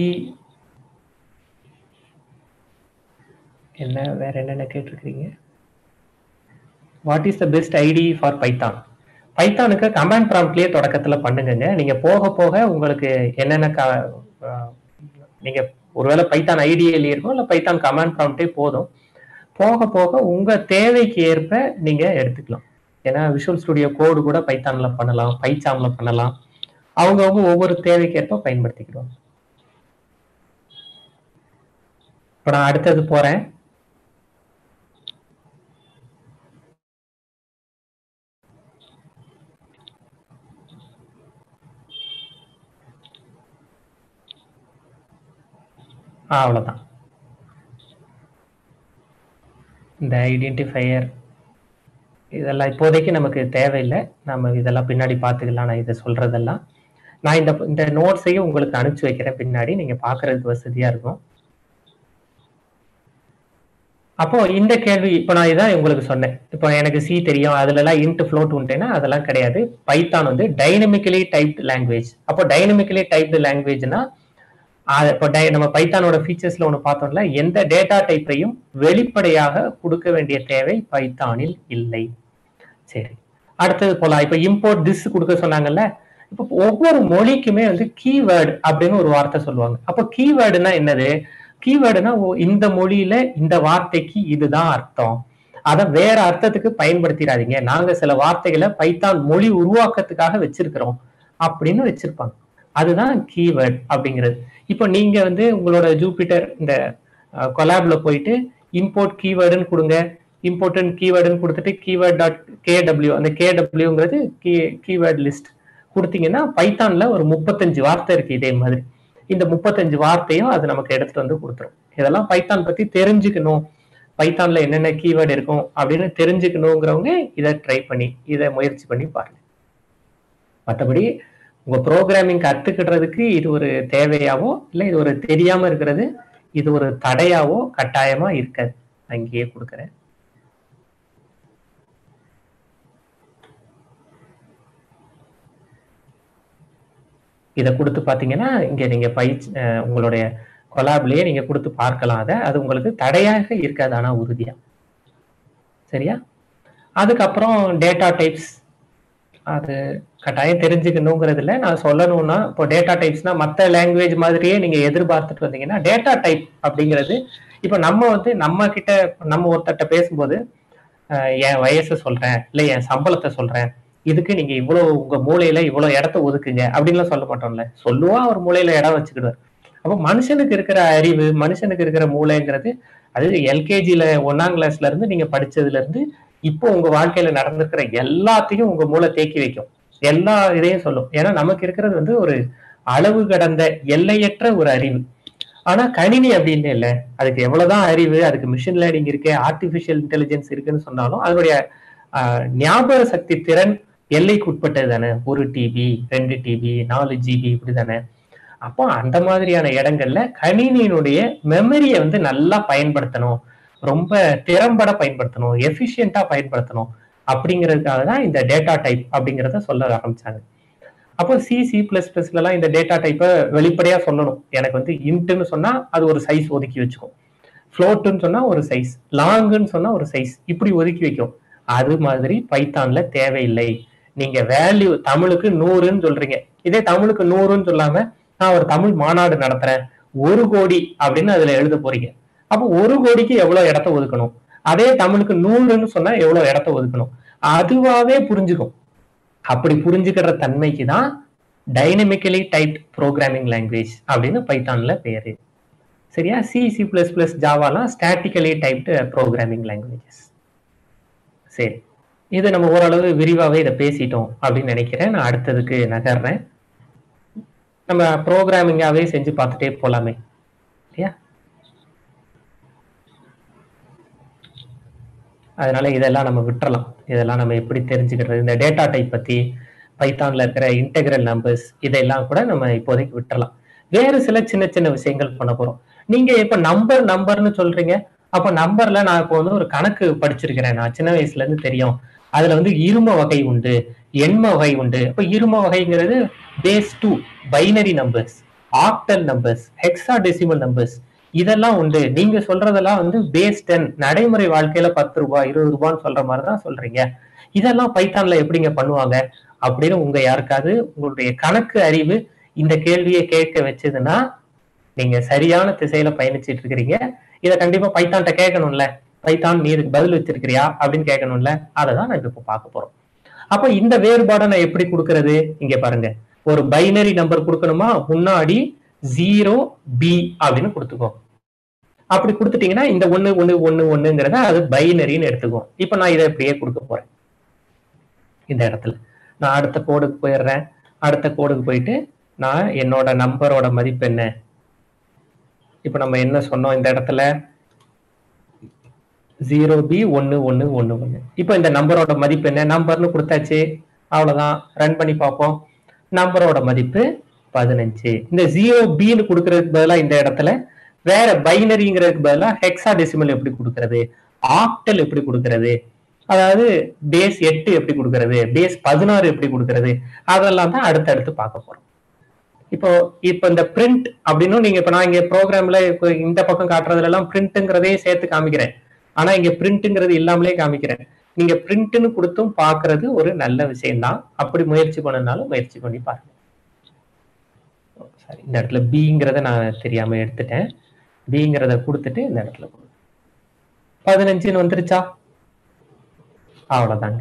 என்ன வேற என்னென்ன கேட்டிருக்கீங்க what is the best IDE for Python பைத்தானுக்கு கமாண்ட் ப்ராம்ப்ட்லயே தொடக்கத்துல பண்ணுங்க நீங்க போக போக உங்களுக்கு என்னென்ன நீங்க ஒருவேளை பைத்தான் ஐடியில் இருக்கும் இல்ல பைத்தான் கமாண்ட் ப்ராம்ப்டே போதும் போக போக உங்க தேவைக்கு ஏற்ப நீங்க எடுத்துக்கலாம் ஏன்னா விஷுவல் ஸ்டுடியோ கோடு கூட பைத்தான்ல பண்ணலாம் பைச்சாம்ல பண்ணலாம் அவங்கவுங்க ஒவ்வொரு தேவைக்கு ஏற்ப பயன்படுத்திக்கிடுவாங்க இப்போ நான் அடுத்தது போறேன் அவ்வளோதான் இந்த ஐடென்டிஃபையர் இதெல்லாம் இப்போதைக்கு நமக்கு தேவையில்லை நம்ம இதெல்லாம் பின்னாடி பார்த்துக்கலாம் நான் இதை சொல்றதெல்லாம் நான் இந்த இந்த நோட்ஸையும் உங்களுக்கு அனுப்பிச்சு வைக்கிறேன் பின்னாடி நீங்க பாக்குறதுக்கு வசதியா இருக்கும் அப்போ இந்த கேள்வி இப்போ நான் இதான் உங்களுக்கு சொன்னேன் இப்போ எனக்கு சி தெரியும் அதுல எல்லாம் இன்ட் ஃப்ளோட் உண்டேன்னா அதெல்லாம் கிடையாது பைத்தான் வந்து டைனமிக்கலி டைப்டு லாங்குவேஜ் அப்போ டைனமிக்கலி டைப்டு லாங்குவேஜ்னா இப்போ நம்ம பைத்தானோட ஃபீச்சர்ஸ்ல ஒன்று பார்த்தோம்ல எந்த டேட்டா டைப்பையும் வெளிப்படையாக கொடுக்க வேண்டிய தேவை பைத்தானில் இல்லை சரி அடுத்தது போலாம் இப்போ இம்போர்ட் திஸ் கொடுக்க சொன்னாங்கல்ல இப்போ ஒவ்வொரு மொழிக்குமே வந்து கீவேர்டு அப்படின்னு ஒரு வார்த்தை சொல்லுவாங்க அப்போ கீவேர்டுனா என்னது கீவேர்டுனா இந்த மொழியில இந்த வார்த்தைக்கு இதுதான் அர்த்தம் அதை வேற அர்த்தத்துக்கு பயன்படுத்திடாதீங்க நாங்க சில வார்த்தைகளை பைத்தான் மொழி உருவாக்கத்துக்காக வச்சிருக்கிறோம் அப்படின்னு வச்சிருப்பாங்க அதுதான் கீவேர்ட் அப்படிங்கிறது இப்போ நீங்க வந்து உங்களோட ஜூபிட்டர் இந்த கொலாப்ல போயிட்டு இம்போர்ட் கீவேர்டுன்னு கொடுங்க இம்பார்ட்டன்ட் கீவேர்டுன்னு கொடுத்துட்டு கீவேர்ட் டாட் கேடபிள்யூ அந்த கேடபிள்யூங்கிறது கீ கீவேர்ட் லிஸ்ட் கொடுத்தீங்கன்னா பைத்தான்ல ஒரு முப்பத்தஞ்சு வார்த்தை இருக்கு இதே மாதிரி இந்த முப்பத்தஞ்சு வார்த்தையும் அது நமக்கு எடுத்துட்டு வந்து கொடுத்துரும் இதெல்லாம் பைத்தான் பத்தி தெரிஞ்சுக்கணும் பைத்தான்ல என்னென்ன கீவேர்டு இருக்கும் அப்படின்னு தெரிஞ்சுக்கணுங்கிறவங்க இதை ட்ரை பண்ணி இதை முயற்சி பண்ணி பாருங்க மற்றபடி உங்க ப்ரோக்ராமிங் கத்துக்கிடுறதுக்கு இது ஒரு தேவையாவோ இல்லை இது ஒரு தெரியாம இருக்கிறது இது ஒரு தடையாவோ கட்டாயமா இருக்காது அங்கேயே கொடுக்குறேன் இதை கொடுத்து பார்த்தீங்கன்னா இங்கே நீங்க பயிற்சி அஹ் உங்களுடைய கொலாப்லயே நீங்க கொடுத்து பார்க்கலாம் அதை அது உங்களுக்கு தடையாக இருக்காது ஆனா உறுதியா சரியா அதுக்கப்புறம் டேட்டா டைப்ஸ் அது கட்டாயம் தெரிஞ்சுக்கணுங்கிறதுல நான் சொல்லணும்னா இப்போ டேட்டா டைப்ஸ்னா மற்ற லாங்குவேஜ் மாதிரியே நீங்க எதிர்பார்த்துட்டு வந்தீங்கன்னா டேட்டா டைப் அப்படிங்கிறது இப்போ நம்ம வந்து நம்ம கிட்ட நம்ம ஒருத்தட்ட பேசும்போது அஹ், என் வயசை சொல்றேன் இல்லை என் சம்பளத்தை சொல்றேன் இதுக்கு நீங்க இவ்வளவு உங்க மூளையில இவ்வளவு இடத்த ஒதுக்குங்க அப்படின்லாம் சொல்ல மாட்டோம்ல சொல்லுவா ஒரு மூளையில இடம் வச்சுக்கிடுவார் அப்போ மனுஷனுக்கு இருக்கிற அறிவு மனுஷனுக்கு இருக்கிற மூளைங்கிறது அது எல்கேஜில ஒன்னாம் கிளாஸ்ல இருந்து நீங்க படிச்சதுல இருந்து இப்போ உங்க வாழ்க்கையில நடந்திருக்கிற எல்லாத்தையும் உங்க மூளை தேக்கி வைக்கும் எல்லா இதையும் சொல்லும் ஏன்னா நமக்கு இருக்கிறது வந்து ஒரு அளவு கடந்த எல்லையற்ற ஒரு அறிவு ஆனா கணினி அப்படின்னு இல்லை அதுக்கு எவ்வளவுதான் அறிவு அதுக்கு மிஷின் லேர்னிங் இருக்கு ஆர்டிபிஷியல் இன்டெலிஜென்ஸ் இருக்குன்னு சொன்னாலும் அதனுடைய ஆஹ், ஞாபக சக்தி திறன் எல்லைக்கு உட்பட்டது தானே ஒரு டிபி ரெண்டு டிபி நாலு ஜிபி இப்படி தானே அப்போ அந்த மாதிரியான இடங்கள்ல கணினியினுடைய மெமரியை வந்து நல்லா பயன்படுத்தணும் ரொம்ப திறம்பட பயன்படுத்தணும் எஃபிஷியண்டா பயன்படுத்தணும் அப்படிங்கிறதுக்காக தான் இந்த டேட்டா டைப் அப்படிங்கிறத சொல்ல ஆரம்பிச்சாங்க அப்போ சி சி பிளஸ் பிளஸ்லாம் இந்த டேட்டா டைப்பை வெளிப்படையா சொல்லணும் எனக்கு வந்து இன்ட்டுன்னு சொன்னா அது ஒரு சைஸ் ஒதுக்கி வச்சுக்கும் ஃப்ளோட்டுன்னு சொன்னா ஒரு சைஸ் லாங்குன்னு சொன்னா ஒரு சைஸ் இப்படி ஒதுக்கி வைக்கும் அது மாதிரி பைத்தான்ல தேவையில்லை நீங்க வேல்யூ தமிழுக்கு நூறுன்னு சொல்றீங்க இதே தமிழுக்கு நூறுன்னு சொல்லாம நான் ஒரு தமிழ் மாநாடு நடத்துறேன் ஒரு கோடி அப்படின்னு அதுல எழுத போறீங்க அப்போ ஒரு கோடிக்கு எவ்வளவு இடத்த ஒதுக்கணும் அதே தமிழுக்கு நூறுன்னு சொன்னா எவ்வளவு இடத்த ஒதுக்கணும் அதுவாவே புரிஞ்சுக்கும் அப்படி புரிஞ்சுக்கிற தன்மைக்கு தான் டைனமிக்கலி டைப் ப்ரோக்ராமிங் லாங்குவேஜ் அப்படின்னு பைத்தான்ல பேரு சரியா சி சி பிளஸ் பிளஸ் ஜாவாலாம் ஸ்டாட்டிக்கலி டைப்டு ப்ரோக்ராமிங் லாங்குவேஜஸ் சரி இது நம்ம ஓரளவு விரிவாகவே இதை பேசிட்டோம் அப்படின்னு நினைக்கிறேன் நான் அடுத்ததுக்கு நகர்றேன் நம்ம ப்ரோக்ராமிங்காகவே செஞ்சு பார்த்துட்டே போலாமே இல்லையா அதனால இதெல்லாம் நம்ம விட்டுறலாம் இதெல்லாம் நம்ம எப்படி தெரிஞ்சுக்கிறது இந்த டேட்டா டைப் பத்தி பைத்தான்ல இருக்கிற இன்டெகிரல் நம்பர்ஸ் இதெல்லாம் கூட நம்ம இப்போதைக்கு விட்டுறலாம் வேறு சில சின்ன சின்ன விஷயங்கள் பண்ண போறோம் நீங்க இப்ப நம்பர் நம்பர்னு சொல்றீங்க அப்ப நம்பர்ல நான் இப்போ வந்து ஒரு கணக்கு படிச்சிருக்கிறேன் நான் சின்ன வயசுல இருந்து தெரியும் அதுல வந்து இரும வகை உண்டு எண்ம வகை உண்டு அப்ப இரும வகைங்கிறது base two binary numbers octal numbers hexadecimal numbers இதெல்லாம் உண்டு நீங்க சொல்றதெல்லாம் வந்து பேஸ் டென் நடைமுறை வாழ்க்கையில பத்து ரூபாய் இருபது ரூபான்னு சொல்ற மாதிரி தான் சொல்றீங்க இதெல்லாம் பைத்தான்ல எப்படிங்க பண்ணுவாங்க அப்படின்னு உங்க யாருக்காவது உங்களுடைய கணக்கு அறிவு இந்த கேள்வியை கேட்க வச்சதுன்னா நீங்க சரியான திசையில பயணிச்சிட்டு இருக்கிறீங்க இதை கண்டிப்பா பைத்தான்ட்ட கேட்கணும்ல பைத்தான் நீ இதுக்கு பதில் வச்சிருக்கிறியா அப்படின்னு கேட்கணும்ல அதை தான் நான் இப்ப பார்க்க போறோம் அப்ப இந்த வேறுபாடை நான் எப்படி கொடுக்கறது இங்க பாருங்க ஒரு பைனரி நம்பர் கொடுக்கணுமா முன்னாடி ஜீரோ பி அப்படின்னு கொடுத்துக்கோ அப்படி கொடுத்துட்டீங்கன்னா இந்த ஒண்ணு ஒண்ணு ஒண்ணு ஒண்ணுங்கிறத அது பைனரின்னு எடுத்துக்கும் இப்ப நான் இதை இப்படியே கொடுக்க போறேன் இந்த இடத்துல நான் அடுத்த கோடுக்கு போயிடுறேன் அடுத்த கோடுக்கு போயிட்டு நான் என்னோட நம்பரோட மதிப்பு என்ன இப்ப நம்ம என்ன சொன்னோம் இந்த இடத்துல ஜீரோ பி ஒன்னு ஒன்னு ஒன்னு ஒன்னு இப்போ இந்த நம்பரோட மதிப்பு என்ன நம்பர்னு கொடுத்தாச்சு அவ்வளவுதான் ரன் பண்ணி பார்ப்போம் நம்பரோட மதிப்பு பதினஞ்சு இந்த ஜீரோ பின்னு கொடுக்கறதுக்கு பதிலா இந்த இடத்துல வேற பைனரிங்கிறதுக்கு பதிலா ஹெக்ஸா டெசிமல் எப்படி கொடுக்கறது ஆக்டல் எப்படி கொடுக்கறது அதாவது பேஸ் எட்டு எப்படி கொடுக்கறது பேஸ் பதினாறு எப்படி கொடுக்கறது அதெல்லாம் தான் அடுத்தடுத்து பார்க்க போறோம் இப்போ இப்போ இந்த பிரிண்ட் அப்படின்னு நீங்க இப்ப நான் இங்க ப்ரோக்ராம்ல இப்போ இந்த பக்கம் காட்டுறதுல எல்லாம் பிரிண்ட்ங்கிறதே சேர்த்து காமிக்கிறேன் ஆனா இங்க பிரிண்ட்ங்கிறது இல்லாமலே காமிக்கிறேன் நீங்க பிரிண்ட்னு கொடுத்தும் பாக்குறது ஒரு நல்ல விஷயம்தான் அப்படி முயற்சி பண்ணனாலும் முயற்சி பண்ணி பாருங்க சரி இந்த இடத்துல பிங்கிறத நான் தெரியாம எடுத்துட்டேன் பிங்கிறத கொடுத்துட்டு இந்த இடத்துல கொடு. பதினஞ்சுன்னு வந்துருச்சா அவ்வளவுதாங்க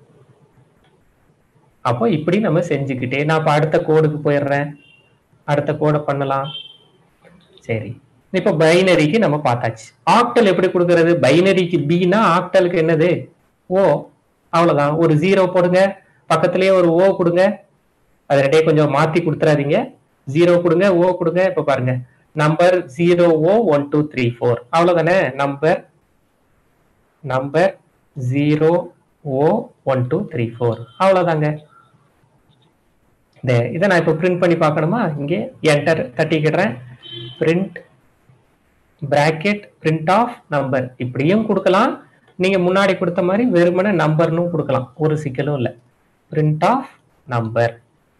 அப்போ இப்படி நம்ம செஞ்சுக்கிட்டே நான் இப்ப அடுத்த கோடுக்கு போயிடுறேன் அடுத்த கோடை பண்ணலாம் சரி இப்ப பைனரிக்கு நம்ம பார்த்தாச்சு ஆக்டல் எப்படி கொடுக்கறது பைனரிக்கு பின்னா ஆக்டலுக்கு என்னது ஓ அவ்வளவுதான் ஒரு ஜீரோ போடுங்க பக்கத்துலயே ஒரு ஓ கொடுங்க அது ரெண்டே கொஞ்சம் மாத்தி கொடுத்துறாதீங்க ஜீரோ கொடுங்க ஓ கொடுங்க இப்ப பாருங்க number zero o one two three four அவ்வளவுதானே number number zero o one two three four அவ்வளவுதாங்க இந்த இதை நான் இப்போ பிரிண்ட் பண்ணி பார்க்கணுமா இங்கே என்டர் தட்டிக்கிடுறேன் print bracket print of number இப்படியும் கொடுக்கலாம் நீங்க முன்னாடி கொடுத்த மாதிரி வெறுமனே நம்பர்னு கொடுக்கலாம் ஒரு சிக்கலும் இல்லை பிரிண்ட் ஆஃப் நம்பர்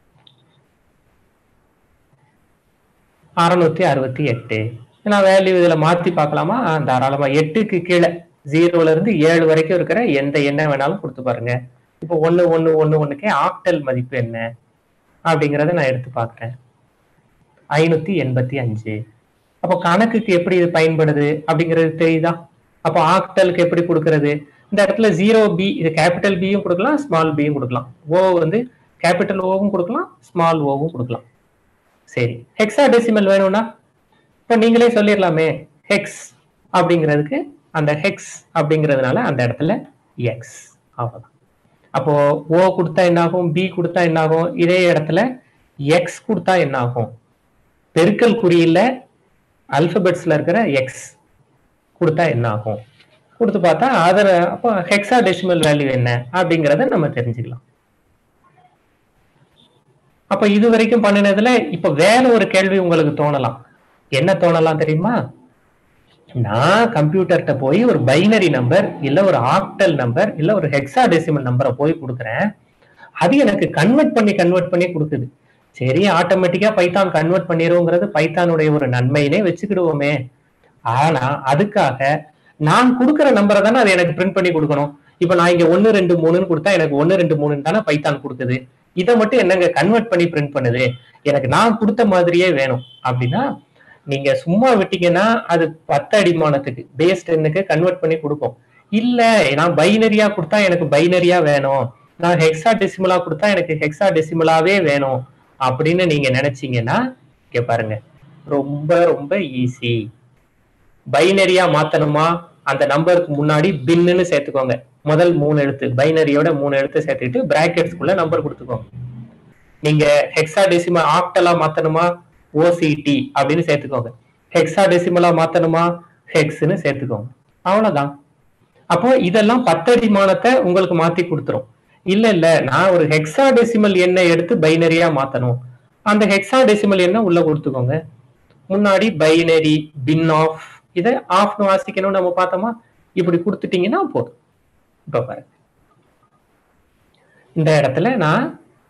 அறுநூத்தி அறுபத்தி எட்டு நான் வேல்யூ இதுல மாத்தி பார்க்கலாமா ஆ, தாராளமா எட்டுக்கு கீழே ஜீரோல இருந்து ஏழு வரைக்கும் இருக்கிற எந்த எண்ணை வேணாலும் கொடுத்து பாருங்க இப்போ ஒண்ணு ஒண்ணு ஒண்ணு ஒண்ணுக்கே ஆக்டல் மதிப்பு என்ன அப்படிங்கறத நான் எடுத்து பார்க்கிறேன் ஐநூத்தி எண்பத்தி அஞ்சு அப்போ கணக்குக்கு எப்படி இது பயன்படுது அப்படிங்கிறது தெரியுதா அப்போ ஆக்டலுக்கு எப்படி கொடுக்கறது இந்த இடத்துல ஜீரோ பி இது கேபிட்டல் பியும் கொடுக்கலாம் ஸ்மால் பியும் கொடுக்கலாம் ஓ வந்து கேபிட்டல் ஓவும் கொடுக்கலாம் ஸ்மால் ஓவும் கொடுக்கலாம் சரி ஹெக்ஸா டெசிமல் வேணும்னா இப்போ நீங்களே சொல்லிடலாமே ஹெக்ஸ் அப்படிங்கிறதுக்கு அந்த ஹெக்ஸ் அப்படிங்கிறதுனால அந்த இடத்துல எக்ஸ் அவ்வளோதான் அப்போ ஓ கொடுத்தா என்னாகும் பி கொடுத்தா என்னாகும் இதே இடத்துல எக்ஸ் கொடுத்தா என்னாகும் பெருக்கல் குறியில அல்பபெட்ஸ்ல இருக்கிற எக்ஸ் கொடுத்தா என்ன ஆகும் கொடுத்து பார்த்தா அதர் அப்போ ஹெக்ஸா டெசிமல் வேல்யூ என்ன அப்படிங்கிறத நம்ம தெரிஞ்சுக்கலாம் அப்ப இது வரைக்கும் பண்ணினதுல இப்ப வேற ஒரு கேள்வி உங்களுக்கு தோணலாம் என்ன தோணலாம் தெரியுமா நான் கம்ப்யூட்டர்கிட்ட போய் ஒரு பைனரி நம்பர் இல்ல ஒரு ஆக்டல் நம்பர் இல்ல ஒரு ஹெக்ஸா டெசிமல் நம்பரை போய் கொடுக்குறேன் அது எனக்கு கன்வெர்ட் பண்ணி கன்வெர்ட் பண்ணி கொடுக்குது சரி ஆட்டோமேட்டிக்கா பைத்தான் கன்வெர்ட் பண்ணிருங்கிறது பைத்தானுடைய ஒரு நன்மையினே வச்சுக்கிடுவோமே ஆனா அதுக்காக நான் கொடுக்குற நம்பரை தானே அது எனக்கு பிரிண்ட் பண்ணி கொடுக்கணும் இப்ப நான் இங்க ஒன்னு ரெண்டு மூணுன்னு கொடுத்தா எனக்கு ஒன்னு ரெண்டு மூணுன்னு தானே பைத்தான் கொடுக்குது இதை மட்டும் என்னங்க கன்வெர்ட் பண்ணி பிரிண்ட் பண்ணுது எனக்கு நான் கொடுத்த மாதிரியே வேணும் அப்படின்னா நீங்க சும்மா விட்டீங்கன்னா அது பத்து அடிமானத்துக்கு பேஸ் டென்னுக்கு கன்வெர்ட் பண்ணி கொடுக்கும் இல்ல நான் பைனரியா கொடுத்தா எனக்கு பைனரியா வேணும் நான் ஹெக்ஸா டெசிமலா கொடுத்தா எனக்கு ஹெக்ஸா டெசிமலாவே வேணும் அப்படின்னு நீங்க நினைச்சீங்கன்னா இங்க பாருங்க ரொம்ப ரொம்ப ஈஸி பைனரியா மாத்தணுமா அந்த நம்பருக்கு முன்னாடி பின்னு சேர்த்துக்கோங்க முதல் மூணு எழுத்து பைனரியோட மூணு எழுத்து சேர்த்துட்டு பிராக்கெட்ஸ்குள்ள நம்பர் கொடுத்துக்கோங்க நீங்க ஹெக்ஸா டெசிமல் ஆக்டலா மாத்தணுமா ஓசிடி அப்படின்னு சேர்த்துக்கோங்க ஹெக்ஸா டெசிமலா மாத்தணுமா ஹெக்ஸ்னு சேர்த்துக்கோங்க அவ்வளவுதான் அப்போ இதெல்லாம் பத்தடிமானத்தை உங்களுக்கு மாத்தி கொடுத்துரும் இல்ல இல்ல நான் ஒரு ஹெக்ஸா டெசிமல் எண்ணை எடுத்து பைனரியா மாத்தணும் அந்த ஹெக்ஸா டெசிமல் எண்ணை உள்ள கொடுத்துக்கோங்க முன்னாடி பைனரி பின் ஆஃப் இதை ஆஃப்னு வாசிக்கணும் நம்ம பார்த்தோமா இப்படி கொடுத்துட்டீங்கன்னா போதும் இப்ப பாருங்க இந்த இடத்துல நான்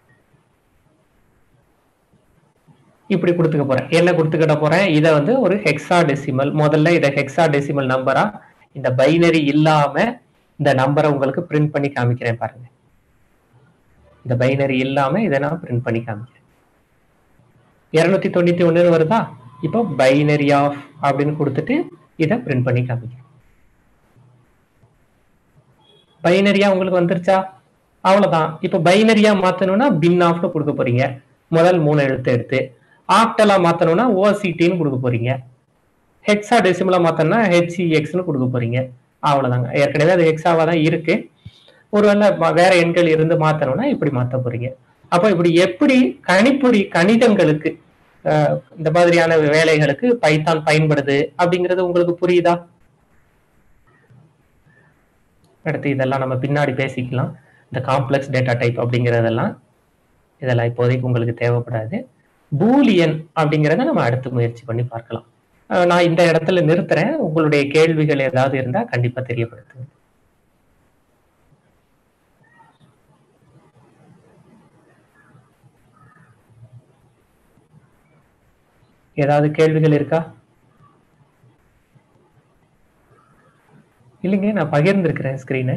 இப்படி கொடுத்துக்க போறேன் என்ன கொடுத்துக்கிட்ட போறேன் இதை வந்து ஒரு ஹெக்ஸா டெசிமல் முதல்ல இதை ஹெக்ஸா டெசிமல் நம்பரா இந்த பைனரி இல்லாம இந்த நம்பரை உங்களுக்கு பிரிண்ட் பண்ணி காமிக்கிறேன் பாருங்க இந்த பைனரி இல்லாம இதை நான் பிரிண்ட் பண்ணி காமிக்கிறேன் இருநூத்தி தொண்ணூத்தி ஒண்ணுன்னு வருதா இப்போ பைனரி ஆஃப் அப்படின்னு கொடுத்துட்டு இதை பிரிண்ட் பண்ணி காமிக்கிறேன் பைனரியா உங்களுக்கு வந்துருச்சா அவ்வளவுதான் இப்போ பைனரியா மாத்தணும்னா பின் ஆஃப்னு கொடுக்க போறீங்க முதல் மூணு எழுத்து எடுத்து ஆக்டலா மாத்தணும்னா ஓசிடின்னு கொடுக்க போறீங்க ஹெக்ஸா டெசிமலா மாத்தணும்னா ஹெச்இஎக்ஸ்னு கொடுக்க போறீங்க அவ்வளவுதாங்க ஏற்கனவே அது ஹெக்ஸாவா தான் இருக்கு ஒருவேளை ம- வேற எண்கள் இருந்து மாத்தணும்னா இப்படி மாத்த போறீங்க அப்போ இப்படி எப்படி கணிப்பொறி கணிதங்களுக்கு அஹ், இந்த மாதிரியான வேலைகளுக்கு பைத்தான் பயன்படுது அப்படிங்கிறது உங்களுக்கு புரியுதா அடுத்து இதெல்லாம் நம்ம பின்னாடி பேசிக்கலாம் இந்த காம்ப்ளெக்ஸ் டேட்டா டைப் அப்படிங்கிறதெல்லாம் இதெல்லாம் இப்போதைக்கு உங்களுக்கு தேவைப்படாது பூலியன் அப்படிங்கிறத நம்ம அடுத்து முயற்சி பண்ணி பார்க்கலாம் அஹ் நான் இந்த இடத்துல நிறுத்துறேன் உங்களுடைய கேள்விகள் ஏதாவது இருந்தா கண்டிப்பா தெரியப்படுத்துங்க ஏதாவது கேள்விகள் இருக்கா இல்லைங்க நான் பகிர்ந்திருக்கிறேன் ஸ்கிரீனை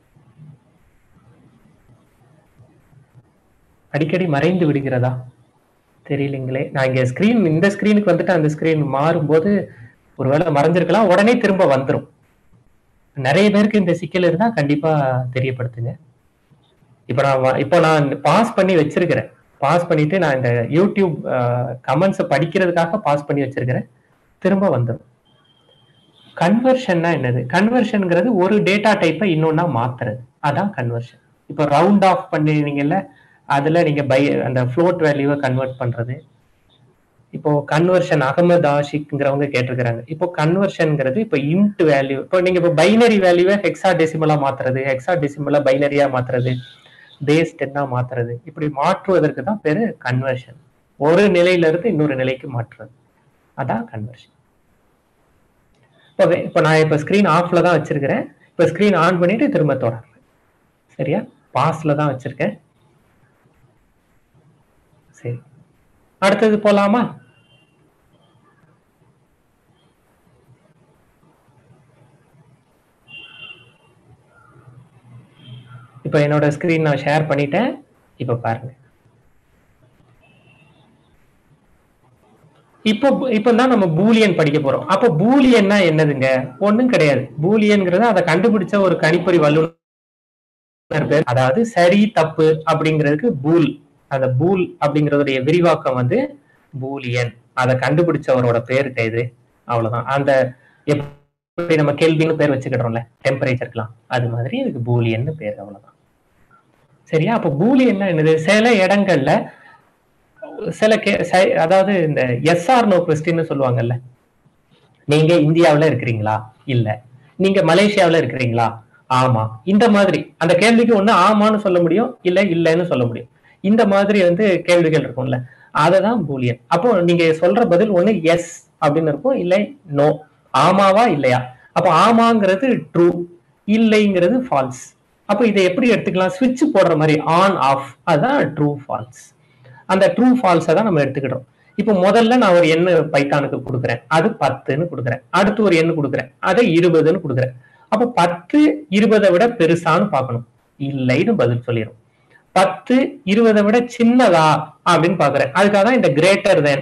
அடிக்கடி மறைந்து விடுகிறதா தெரியலைங்களே நான் இங்க ஸ்கிரீன் இந்த ஸ்கிரீனுக்கு வந்துட்டு அந்த ஸ்கிரீன் மாறும்போது ஒருவேளை மறைஞ்சிருக்கலாம் உடனே திரும்ப வந்துரும் நிறைய பேருக்கு இந்த சிக்கல் இருந்தா கண்டிப்பா தெரியப்படுத்துங்க இப்போ நான் வ- இப்போ நான் பாஸ் பண்ணி வச்சிருக்கிறேன் பாஸ் பண்ணிட்டு நான் இந்த யூடியூப் கமெண்ட்ஸை படிக்கிறதுக்காக பாஸ் பண்ணி வச்சிருக்கிறேன் திரும்ப வந்துடும் கன்வர்ஷன்னா என்னது கன்வர்ஷன்ங்கிறது ஒரு டேட்டா டைப்பை இன்னொன்னா மாத்துறது அதான் கன்வர்ஷன் இப்போ ரவுண்ட் ஆஃப் பண்ணிருந்தீங்கல்ல அதுல நீங்க பை அந்த ஃப்ளோட் வேல்யூவை கன்வெர்ட் பண்றது இப்போ கன்வர்ஷன் அகமது ஆஷிக்ங்கிறவங்க கேட்டிருக்கிறாங்க இப்போ கன்வர்ஷன்ங்கிறது இப்போ இன்ட் வேல்யூ இப்போ நீங்க இப்போ பைனரி வேல்யூவை ஹெக்ஸா டெசிமலா மாத்துறது ஹெக்ஸா டெசிமலா பைனரியா மாத்துறது பேஸ் டென்னா மாத்துறது இப்படி மாற்றுவதற்கு தான் பேரு கன்வர்ஷன் ஒரு நிலையில இருந்து இன்னொரு நிலைக்கு மாற்றுறது அதான் கன்வர்ஷன் இப்போ வே- இப்போ நான் இப்போ ஸ்க்ரீன் ஆஃப்ல தான் வச்சிருக்கிறேன் இப்போ ஸ்க்ரீன் ஆன் பண்ணிட்டு திரும்ப தொடர்றேன் சரியா பாஸ்ல தான் வச்சிருக்கேன் சரி அடுத்தது போலாமா இப்போ என்னோட ஸ்கிரீன் நான் ஷேர் பண்ணிட்டேன் இப்போ பாருங்க இப்போ இப்போ தான் நம்ம பூலியன் படிக்க போறோம் அப்போ பூலியன்னா என்னதுங்க ஒண்ணும் கிடையாது பூலியன்ங்கிறது அதை கண்டுபிடிச்ச ஒரு கணிப்பொறி வல்லுநர் பேர் அதாவது சரி தப்பு அப்படிங்கிறதுக்கு பூல் அந்த பூல் அப்படிங்கறதுடைய விரிவாக்கம் வந்து பூலியன் அதை கண்டுபிடிச்சவரோட பேருக்கு இது அவ்வளவுதான் அந்த எப்படி நம்ம கேள்வின்னு பேர் வச்சுக்கிட்டோம்ல டெம்பரேச்சருக்குலாம் அது மாதிரி இதுக்கு பூலியன்னு பேர் அவ்வளவுதான் சரியா அப்ப பூலியன்னா என்னது சில இடங்கள்ல சில கே சை- அதாவது இந்த எஸ்ஆர் நோ கொஸ்டின்னு சொல்லுவாங்கல்ல நீங்க இந்தியாவுல இருக்கிறீங்களா இல்ல நீங்க மலேசியாவுல இருக்கிறீங்களா ஆமா இந்த மாதிரி அந்த கேள்விக்கு ஒண்ணு ஆமான்னு சொல்ல முடியும் இல்ல இல்லைன்னு சொல்ல முடியும் இந்த மாதிரி வந்து கேள்விகள் இருக்கும்ல அததான் பூலியன் அப்போ நீங்க சொல்ற பதில் ஒண்ணு எஸ் அப்படின்னு இருக்கும் இல்லை நோ ஆமாவா இல்லையா அப்போ ஆமாங்கிறது ட்ரூ இல்லைங்கிறது ஃபால்ஸ் அப்போ இதை எப்படி எடுத்துக்கலாம் ஸ்விட்ச் போடுற மாதிரி ஆன் ஆஃப் அதுதான் ட்ரூ ஃபால்ஸ் அந்த ட்ரூ ஃபால்ஸை தான் நம்ம எடுத்துக்கிட்டோம் இப்போ முதல்ல நான் ஒரு எண்ணு பைத்தானுக்கு கொடுக்குறேன் அது பத்துன்னு கொடுக்குறேன் அடுத்து ஒரு எண்ணு கொடுக்குறேன் அதை இருபதுன்னு கொடுக்குறேன் அப்போ பத்து இருபதை விட பெருசான்னு பார்க்கணும் இல்லைன்னு பதில் சொல்லிடும் பத்து இருபதை விட சின்னதா அப்படின்னு பாக்குறேன் அதுக்காக தான் இந்த கிரேட்டர் தேன்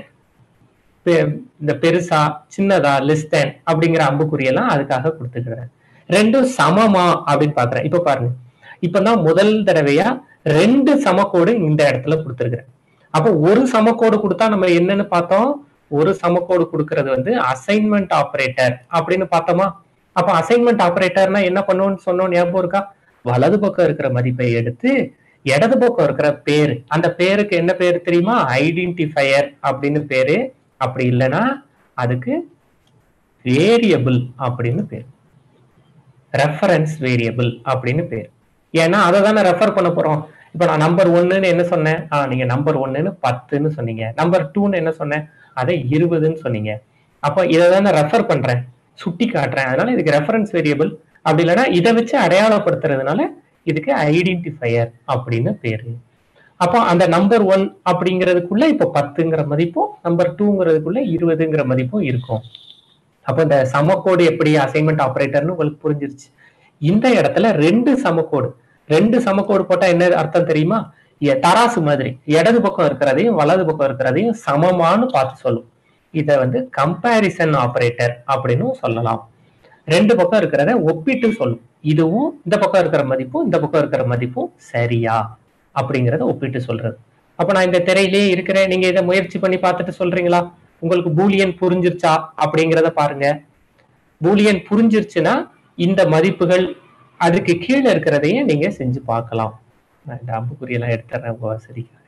இந்த பெருசா சின்னதா லெஸ் தேன் அப்படிங்கிற அம்புக்குறியெல்லாம் அதுக்காக கொடுத்துக்கிறேன் ரெண்டும் சமமா அப்படின்னு பாக்குறேன் இப்ப பாருங்க இப்பதான் முதல் தடவையா ரெண்டு சமக்கோடு இந்த இடத்துல கொடுத்துருக்கிறேன் அப்போ ஒரு சமக்கோடு கொடுத்தா நம்ம என்னன்னு பார்த்தோம் ஒரு சமக்கோடு கொடுக்கறது வந்து அசைன்மெண்ட் ஆபரேட்டர் அப்படின்னு பார்த்தோமா அப்ப அசைன்மெண்ட் ஆபரேட்டர்னா என்ன பண்ணுவோம்னு சொன்னோம் ஞாபகம் இருக்கா வலது பக்கம் இருக்கிற மதிப்பை எடுத்து இடது பக்கம் இருக்கிற பேரு அந்த பேருக்கு என்ன பேரு தெரியுமா ஐடென்டிஃபையர் அப்படின்னு பேரு அப்படி இல்லைன்னா அதுக்கு வேரியபிள் அப்படின்னு பேர் ரெஃபரன்ஸ் வேரியபிள் அப்படின்னு பேர் ஏன்னா அதை தானே ரெஃபர் பண்ண போறோம் இப்ப நான் நம்பர் ஒன்னுன்னு என்ன சொன்னேன் ஆ நீங்க நம்பர் ஒன்னுன்னு பத்துன்னு சொன்னீங்க நம்பர் டூன்னு என்ன சொன்னேன் அதை இருபதுன்னு சொன்னீங்க அப்போ இதை தானே ரெஃபர் பண்றேன் சுட்டி காட்டுறேன் அதனால இதுக்கு ரெஃபரன்ஸ் வேரியபிள் அப்படி இல்லைன்னா இதை வச்சு அடையாளப்படுத்துறதுனால இதுக்கு ஐடென்டிஃபையர் அப்படின்னு பேரு அப்போ அந்த நம்பர் ஒன் அப்படிங்கிறதுக்குள்ள இப்போ பத்துங்கிற மதிப்பும் நம்பர் டூங்கிறதுக்குள்ள இருபதுங்கிற மதிப்பும் இருக்கும் அப்போ இந்த சமக்கோடு எப்படி அசைன்மெண்ட் ஆபரேட்டர்னு உங்களுக்கு புரிஞ்சிருச்சு இந்த இடத்துல ரெண்டு சமக்கோடு ரெண்டு சமக்கோடு போட்டா என்ன அர்த்தம் தெரியுமா எ- தராசு மாதிரி இடது பக்கம் இருக்கிறதையும் வலது பக்கம் இருக்கிறதையும் சமமான்னு பார்த்து சொல்லும் இதை வந்து கம்பேரிசன் ஆபரேட்டர் அப்படின்னு சொல்லலாம் ரெண்டு பக்கம் இருக்கிறத ஒப்பிட்டு சொல்லும் இதுவும் இந்த பக்கம் இருக்கிற மதிப்பும் இந்த பக்கம் இருக்கிற மதிப்பும் சரியா அப்படிங்கறத ஒப்பிட்டு சொல்றது அப்ப நான் இந்த திரையிலேயே இருக்கிறேன் நீங்க இதை முயற்சி பண்ணி பார்த்துட்டு சொல்றீங்களா உங்களுக்கு பூலியன் புரிஞ்சிருச்சா அப்படிங்கறத பாருங்க பூலியன் புரிஞ்சிருச்சுன்னா இந்த மதிப்புகள் அதுக்கு கீழே இருக்கிறதையும் நீங்க செஞ்சு பார்க்கலாம் நான் இந்த அம்புக்குறியெல்லாம் எடுத்துறேன் உங்க வசதிக்காக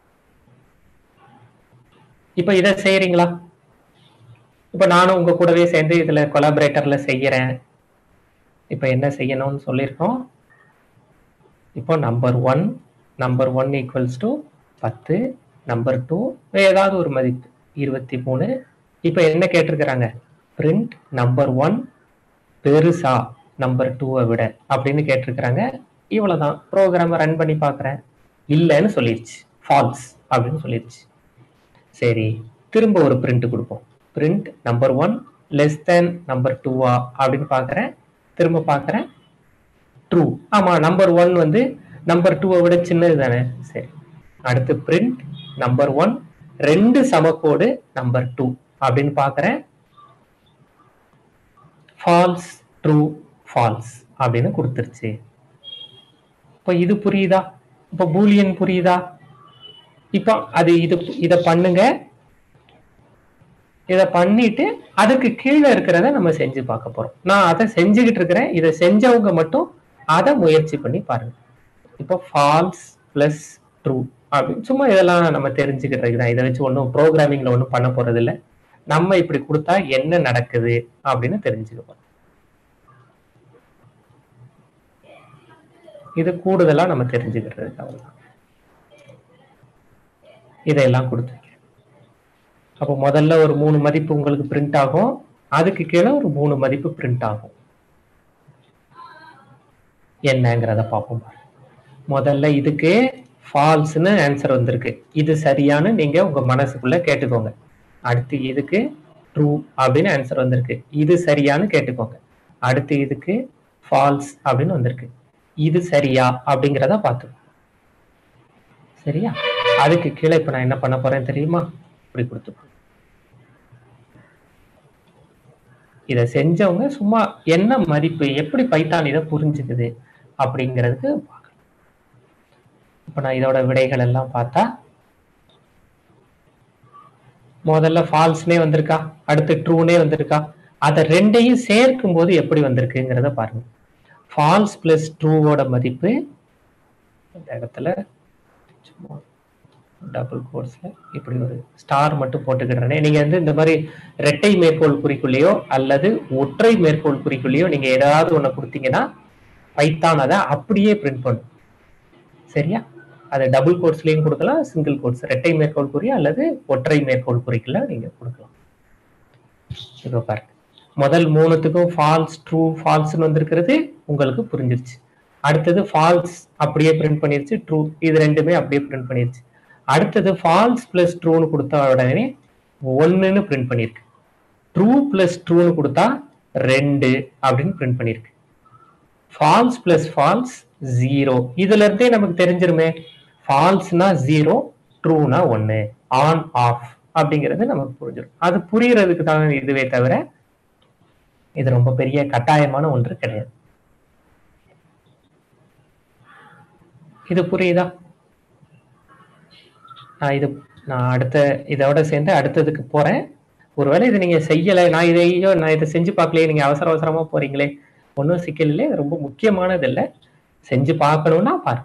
இப்ப இதை செய்யறீங்களா இப்ப நானும் உங்க கூடவே சேர்ந்து இதுல கொலாபரேட்டர்ல செய்யறேன் இப்ப என்ன செய்யணும்னு சொல்லியிருக்கோம் இப்போ number one number one equals to பத்து நம்பர் டூ ஏதாவது ஒரு மதிப்பு இருபத்தி மூணு இப்போ என்ன கேட்டிருக்கிறாங்க பிரிண்ட் நம்பர் ஒன் பெருசா நம்பர் டூவை விட அப்படின்னு கேட்டிருக்கிறாங்க இவ்வளவுதான் ப்ரோக்ராமை ரன் பண்ணி பார்க்குறேன் இல்லைன்னு சொல்லிருச்சு ஃபால்ஸ் அப்படின்னு சொல்லிருச்சு சரி திரும்ப ஒரு பிரிண்ட் கொடுப்போம் print number one less than number டூவா அப்படின்னு பார்க்குறேன் திரும்ப பார்க்குறேன் ட்ரூ ஆமா நம்பர் ஒன் வந்து நம்பர் டூவை விட சின்னது தானே சரி அடுத்து பிரிண்ட் நம்பர் ஒன் ரெண்டு சமக்கோடு நம்பர் டூ அப்படின்னு பார்க்குறேன் ஃபால்ஸ் ட்ரூ ஃபால்ஸ் அப்படின்னு கொடுத்துருச்சு இப்போ இது புரியுதா இப்போ பூலியன் புரியுதா இப்போ அது இது இதை பண்ணுங்க இதை பண்ணிட்டு அதுக்கு கீழே இருக்கிறத நம்ம செஞ்சு பார்க்க போறோம் நான் அதை செஞ்சுக்கிட்டு இருக்கிறேன் இதை செஞ்சவங்க மட்டும் அதை முயற்சி பண்ணி பாருங்க இப்போ ஃபால்ஸ் பிளஸ் ட்ரூ அப்படின்னு சும்மா இதெல்லாம் நம்ம தெரிஞ்சுக்கிட்டு தான் இதை வச்சு ஒன்றும் ப்ரோக்ராமிங்ல ஒன்றும் பண்ண போறது இல்லை நம்ம இப்படி கொடுத்தா என்ன நடக்குது அப்படின்னு தெரிஞ்சுக்க போறோம் இது கூடுதலா நம்ம தெரிஞ்சுக்கிறது அவ்வளவுதான் இதையெல்லாம் கொடுத்து வைக்கிறேன் அப்போ முதல்ல ஒரு மூணு மதிப்பு உங்களுக்கு பிரிண்ட் ஆகும் அதுக்கு கீழே ஒரு மூணு மதிப்பு பிரிண்ட் ஆகும் என்னங்கிறத பார்ப்போம் முதல்ல இதுக்கு ஃபால்ஸ்னு ஆன்சர் வந்திருக்கு இது சரியானு நீங்க உங்க மனசுக்குள்ள கேட்டுக்கோங்க அடுத்து இதுக்கு ட்ரூ அப்படின்னு ஆன்சர் வந்திருக்கு இது சரியானு கேட்டுக்கோங்க அடுத்து இதுக்கு ஃபால்ஸ் அப்படின்னு வந்திருக்கு இது சரியா அப்படிங்கிறத பார்த்து சரியா அதுக்கு கீழே இப்ப நான் என்ன பண்ண போறேன் தெரியுமா இப்படி கொடுத்து இதை செஞ்சவங்க சும்மா என்ன மதிப்பு எப்படி பைத்தான் இதை புரிஞ்சுக்குது அப்படிங்கிறதுக்கு பார்க்கலாம் இப்ப நான் இதோட விடைகள் எல்லாம் பார்த்தா முதல்ல ஃபால்ஸ்னே வந்திருக்கா அடுத்து ட்ரூனே வந்திருக்கா அதை ரெண்டையும் சேர்க்கும் போது எப்படி வந்திருக்குங்கிறத பாருங்க ஃபால்ஸ் பிளஸ் ட்ரூவோட மதிப்பு இந்த இடத்துல டபுள் கோர்ஸ்ல இப்படி ஒரு ஸ்டார் மட்டும் போட்டுக்கிடுறேனே நீங்க வந்து இந்த மாதிரி இரட்டை மேற்கோள் குறிக்குள்ளேயோ அல்லது ஒற்றை மேற்கோள் குறிக்குள்ளேயோ நீங்க ஏதாவது ஒண்ணு கொடுத்தீங்கன்னா பைத்தான் அதை அப்படியே பிரிண்ட் பண்ணும் சரியா அது டபுள் கோர்ஸ்லயும் கொடுக்கலாம் சிங்கிள் கோர்ஸ் இரட்டை மேற்கோள் குறி அல்லது ஒற்றை மேற்கோள் குறிக்குள்ள நீங்க கொடுக்கலாம் இப்போ பாருங்க முதல் மூணுத்துக்கும் ஃபால்ஸ் ட்ரூ ஃபால்ஸ்னு வந்திருக்கிறது உங்களுக்கு புரிஞ்சிருச்சு அடுத்தது ஃபால்ஸ் அப்படியே பிரிண்ட் பண்ணிருச்சு ட்ரூ இது ரெண்டுமே அப்படியே பிரிண்ட் பண்ணிருச்சு அடுத்தது ஃபால்ஸ் பிளஸ் ட்ரூன்னு கொடுத்தா உடனே ஒன்னுன்னு பிரிண்ட் பண்ணிருக்கு ட்ரூ பிளஸ் ட்ரூன்னு கொடுத்தா ரெண்டு அப்படின்னு பிரிண்ட் பண்ணிருக்கு ஃபால்ஸ் பிளஸ் ஃபால்ஸ் ஜீரோ இதுல இருந்தே நமக்கு தெரிஞ்சிருமே ஃபால்ஸ்னா ஜீரோ ட்ரூனா ஒன்னு ஆன் ஆஃப் அப்படிங்கிறது நமக்கு புரிஞ்சிடும் அது புரியறதுக்கு தான் இதுவே தவிர இது ரொம்ப பெரிய கட்டாயமான ஒன்று கிடையாது இது புரியுதா நான் இது நான் அடுத்த இதோட சேர்ந்து அடுத்ததுக்கு போறேன் ஒருவேளை இதை நீங்க செய்யலை நான் இதையோ நான் இதை செஞ்சு பார்க்கலையே நீங்க அவசர அவசரமா போறீங்களே ஒன்றும் சிக்கல் இல்லை ரொம்ப முக்கியமானது இல்லை செஞ்சு பார்க்கணும்னா பாருங்க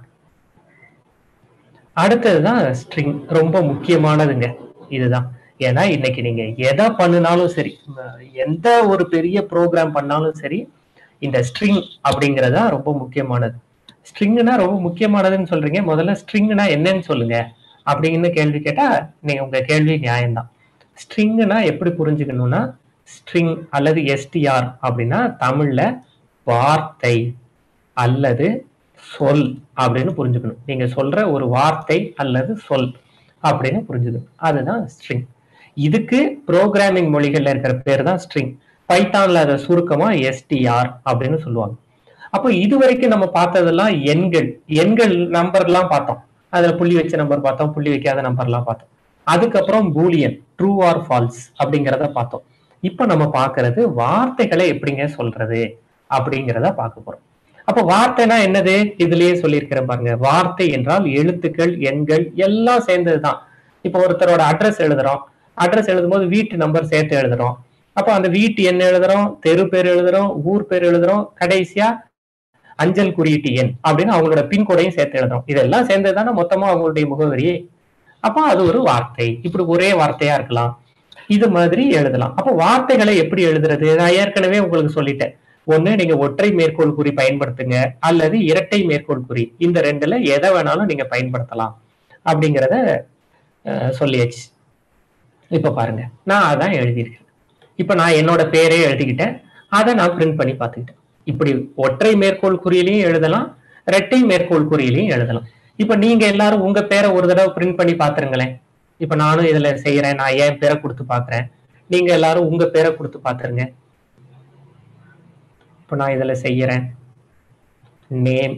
அடுத்ததுதான் ஸ்ட்ரிங் ரொம்ப முக்கியமானதுங்க இதுதான் ஏன்னா இன்னைக்கு நீங்க எதை பண்ணினாலும் சரி எந்த ஒரு பெரிய ப்ரோக்ராம் பண்ணாலும் சரி இந்த ஸ்ட்ரிங் அப்படிங்கறதா ரொம்ப முக்கியமானது ஸ்ட்ரிங்னா ரொம்ப முக்கியமானதுன்னு சொல்றீங்க முதல்ல ஸ்ட்ரிங்னா என்னன்னு சொல்லுங்க அப்படின்னு கேள்வி கேட்டா நீங்க உங்க கேள்வி நியாயம்தான் ஸ்ட்ரிங்னா எப்படி புரிஞ்சுக்கணும்னா ஸ்ட்ரிங் அல்லது எஸ்டிஆர் அப்படின்னா தமிழ்ல வார்த்தை அல்லது சொல் அப்படின்னு புரிஞ்சுக்கணும் நீங்க சொல்ற ஒரு வார்த்தை அல்லது சொல் அப்படின்னு புரிஞ்சுக்கணும் அதுதான் ஸ்ட்ரிங் இதுக்கு ப்ரோக்ராமிங் மொழிகள்ல இருக்கிற பேர் தான் ஸ்ட்ரிங் பைத்தான்ல அதை சுருக்கமா எஸ்டிஆர் அப்படின்னு சொல்லுவாங்க அப்போ இது வரைக்கும் நம்ம பார்த்ததெல்லாம் எண்கள் எண்கள் நம்பர்லாம் பார்த்தோம் அதுல புள்ளி வச்ச நம்பர் பார்த்தோம் புள்ளி வைக்காத நம்பர்லாம் பார்த்தோம் அதுக்கப்புறம் பூலியன் ட்ரூ ஆர் ஃபால்ஸ் அப்படிங்கிறத பார்த்தோம் இப்போ நம்ம பார்க்கறது வார்த்தைகளை எப்படிங்க சொல்றது அப்படிங்கிறத பார்க்க போறோம் அப்ப வார்த்தைனா என்னது இதுலயே சொல்லியிருக்கிறேன் பாருங்க வார்த்தை என்றால் எழுத்துக்கள் எண்கள் எல்லாம் சேர்ந்ததுதான் இப்போ ஒருத்தரோட அட்ரஸ் எழுதுறோம் அட்ரஸ் எழுதும் போது வீட்டு நம்பர் சேர்த்து எழுதுறோம் அப்போ அந்த வீட்டு எண் எழுதுறோம் தெரு பேர் எழுதுறோம் ஊர் பேர் எழுதுறோம் கடைசியா அஞ்சல் குறியீட்டு எண் அப்படின்னு அவங்களோட பின்கோடையும் சேர்த்து எழுதுறோம் இதெல்லாம் சேர்ந்ததுதானே மொத்தமா அவங்களுடைய முகவரி அப்போ அது ஒரு வார்த்தை இப்படி ஒரே வார்த்தையா இருக்கலாம் இது மாதிரி எழுதலாம் அப்போ வார்த்தைகளை எப்படி எழுதுறது நான் ஏற்கனவே உங்களுக்கு சொல்லிட்டேன் ஒண்ணு நீங்க ஒற்றை மேற்கோள் குறி பயன்படுத்துங்க அல்லது இரட்டை மேற்கோள் குறி இந்த ரெண்டுல எதை வேணாலும் நீங்க பயன்படுத்தலாம் அப்படிங்கிறத சொல்லியாச்சு இப்ப பாருங்க நான் அதான் எழுதியிருக்கேன் இப்ப நான் என்னோட பேரே எழுதிக்கிட்டேன் அதை நான் பிரிண்ட் பண்ணி பார்த்துக்கிட்டேன் இப்படி ஒற்றை மேற்கோள் குறியிலையும் எழுதலாம் இரட்டை மேற்கோள் குறியிலையும் எழுதலாம் இப்ப நீங்க எல்லாரும் உங்க பேரை ஒரு தடவை பிரிண்ட் பண்ணி பாத்துருங்களேன் இப்ப நானும் இதுல செய்யறேன் நான் என் பேரை கொடுத்து பாக்குறேன் நீங்க எல்லாரும் உங்க பேரை கொடுத்து பாத்துருங்க இப்போ நான் இதில் செய்யறேன் நேம்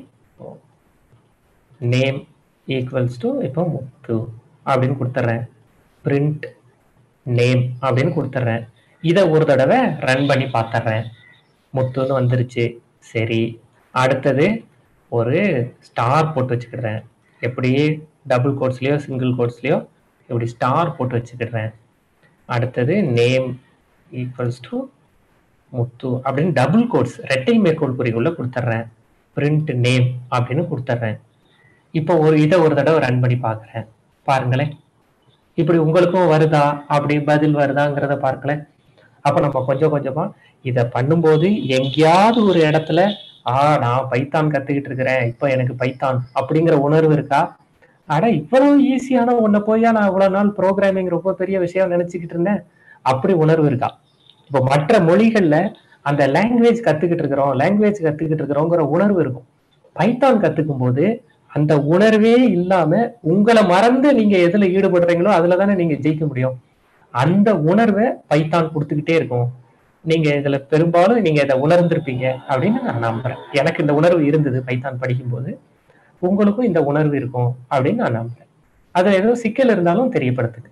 நேம் ஈக்குவல்ஸ் டு இப்போ முத்து அப்படின்னு கொடுத்துட்றேன் பிரிண்ட் நேம் அப்படின்னு கொடுத்துட்றேன் இதை ஒரு தடவை ரன் பண்ணி பார்த்துட்றேன் முத்துன்னு வந்துருச்சு சரி அடுத்தது ஒரு ஸ்டார் போட்டு வச்சுக்கிடுறேன் எப்படி டபுள் கோட்ஸ்லேயோ சிங்கிள் கோட்ஸ்லேயோ இப்படி ஸ்டார் போட்டு வச்சுக்கிடுறேன் அடுத்தது நேம் ஈக்குவல்ஸ் டு முத்து அப்படின்னு டபுள் கோட்ஸ் ரெட்டை மேற்கோள் குறிக்குள்ள கொடுத்துட்றேன் பிரிண்ட் நேம் அப்படின்னு கொடுத்துட்றேன் இப்போ ஒரு இதை ஒரு தடவை ரன் பண்ணி பார்க்குறேன் பாருங்களேன் இப்படி உங்களுக்கும் வருதா அப்படி பதில் வருதாங்கிறத பார்க்கல அப்போ நம்ம கொஞ்சம் கொஞ்சமா இதை பண்ணும்போது எங்கேயாவது ஒரு இடத்துல ஆ நான் பைத்தான் கத்துக்கிட்டு இருக்கிறேன் இப்போ எனக்கு பைத்தான் அப்படிங்கிற உணர்வு இருக்கா அட இவ்வளவு ஈஸியான ஒன்ன போயா நான் இவ்வளவு நாள் ப்ரோக்ராமிங் ரொம்ப பெரிய விஷயம் நினைச்சுக்கிட்டு இருந்தேன் அப்படி உணர்வு இருக்கா இப்போ மற்ற மொழிகள்ல அந்த லாங்குவேஜ் கத்துக்கிட்டு இருக்கிறோம் லாங்குவேஜ் கத்துக்கிட்டு இருக்கிறோங்கிற உணர்வு இருக்கும் பைத்தான் கத்துக்கும் போது அந்த உணர்வே இல்லாம உங்களை மறந்து நீங்க எதுல ஈடுபடுறீங்களோ அதுல தானே நீங்க ஜெயிக்க முடியும் அந்த உணர்வை பைத்தான் கொடுத்துக்கிட்டே இருக்கும் நீங்க இதுல பெரும்பாலும் நீங்க இதை உணர்ந்திருப்பீங்க அப்படின்னு நான் நம்புறேன் எனக்கு இந்த உணர்வு இருந்தது பைத்தான் படிக்கும்போது உங்களுக்கும் இந்த உணர்வு இருக்கும் அப்படின்னு நான் நம்புறேன் அதுல ஏதோ சிக்கல் இருந்தாலும் தெரியப்படுத்துது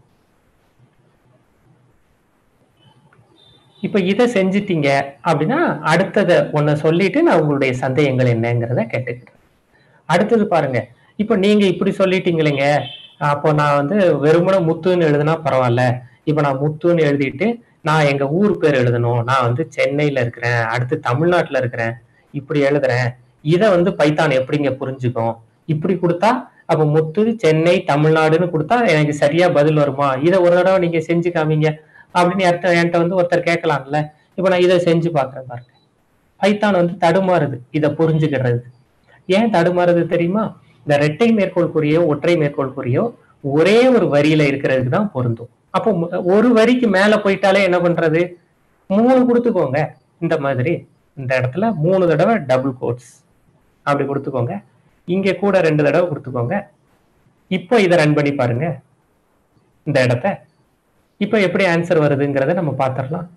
இப்ப இதை செஞ்சிட்டீங்க அப்படின்னா அடுத்ததை ஒன்ன சொல்லிட்டு நான் உங்களுடைய சந்தேகங்கள் என்னங்கிறத கேட்டுக்கிறேன் அடுத்தது பாருங்க இப்ப நீங்க இப்படி சொல்லிட்டீங்களேங்க அப்போ நான் வந்து வெறுமனே முத்துன்னு எழுதுனா பரவாயில்ல இப்ப நான் முத்துன்னு எழுதிட்டு நான் எங்க ஊர் பேர் எழுதணும் நான் வந்து சென்னையில இருக்கிறேன் அடுத்து தமிழ்நாட்டுல இருக்கிறேன் இப்படி எழுதுறேன் இதை வந்து பைத்தான் எப்படிங்க புரிஞ்சுக்கும் இப்படி கொடுத்தா அப்ப முத்து சென்னை தமிழ்நாடுன்னு கொடுத்தா எனக்கு சரியா பதில் வருமா இதை ஒரு தடவை நீங்க செஞ்சு காமிங்க அப்படின்னு யார்கிட்ட என்கிட்ட வந்து ஒருத்தர் கேட்கலாம்ல இப்ப நான் இதை செஞ்சு பாக்குறேன் பாருங்க பைத்தான் வந்து தடுமாறுது இதை புரிஞ்சுக்கிறது ஏன் தடுமாறுது தெரியுமா இந்த ரெட்டை மேற்கோள் குறியோ ஒற்றை மேற்கோள் குறியோ ஒரே ஒரு வரியில இருக்கிறதுக்கு தான் பொருந்தும் அப்போ மு- ஒரு வரிக்கு மேல போயிட்டாலே என்ன பண்றது மூணு கொடுத்துக்கோங்க இந்த மாதிரி இந்த இடத்துல மூணு தடவை டபுள் கோட்ஸ் அப்படி கொடுத்துக்கோங்க இங்க கூட ரெண்டு தடவை கொடுத்துக்கோங்க இப்போ இதை ரன் பண்ணி பாருங்க இந்த இடத்த இப்போ எப்படி ஆன்சர் வருதுங்கிறத நம்ம பார்த்துடலாம்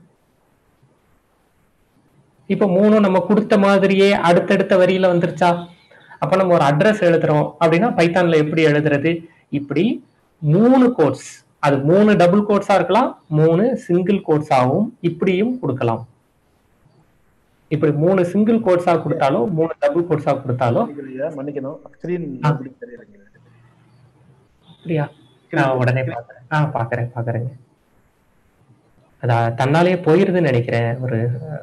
இப்போ மூணும் நம்ம கொடுத்த மாதிரியே அடுத்தடுத்த வரியில வந்துருச்சா அப்ப நம்ம ஒரு அட்ரஸ் எழுதுறோம் அப்படின்னா பைத்தான்ல எப்படி எழுதுறது இப்படி மூணு கோட்ஸ் அது மூணு டபுள் கோட்ஸா இருக்கலாம் மூணு சிங்கிள் கோட்ஸாவும் இப்படியும் கொடுக்கலாம் இப்படி மூணு சிங்கிள் கோட்ஸா கொடுத்தாலோ மூணு டபுள் கோட்ஸா கொடுத்தாலோ மன்னிக்கணும் மன்னிக்கணும் ஸ்கிரீன் ஆ. எப்படி தெரியலைங்க அப்படியா நான் உடனே பாக்குறேன் ஆ பாக்குறேன் பாக்குறேங்க அதான் தன்னாலேயே போயிருதுன்னு நினைக்கிறேன் ஒரு அஹ்,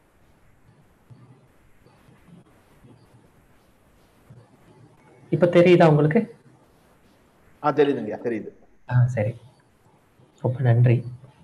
இப்ப தெரியுதா உங்களுக்கு ஆ தெரியுதுங்கய்யா தெரியுது ஆ சரி ரொம்ப நன்றி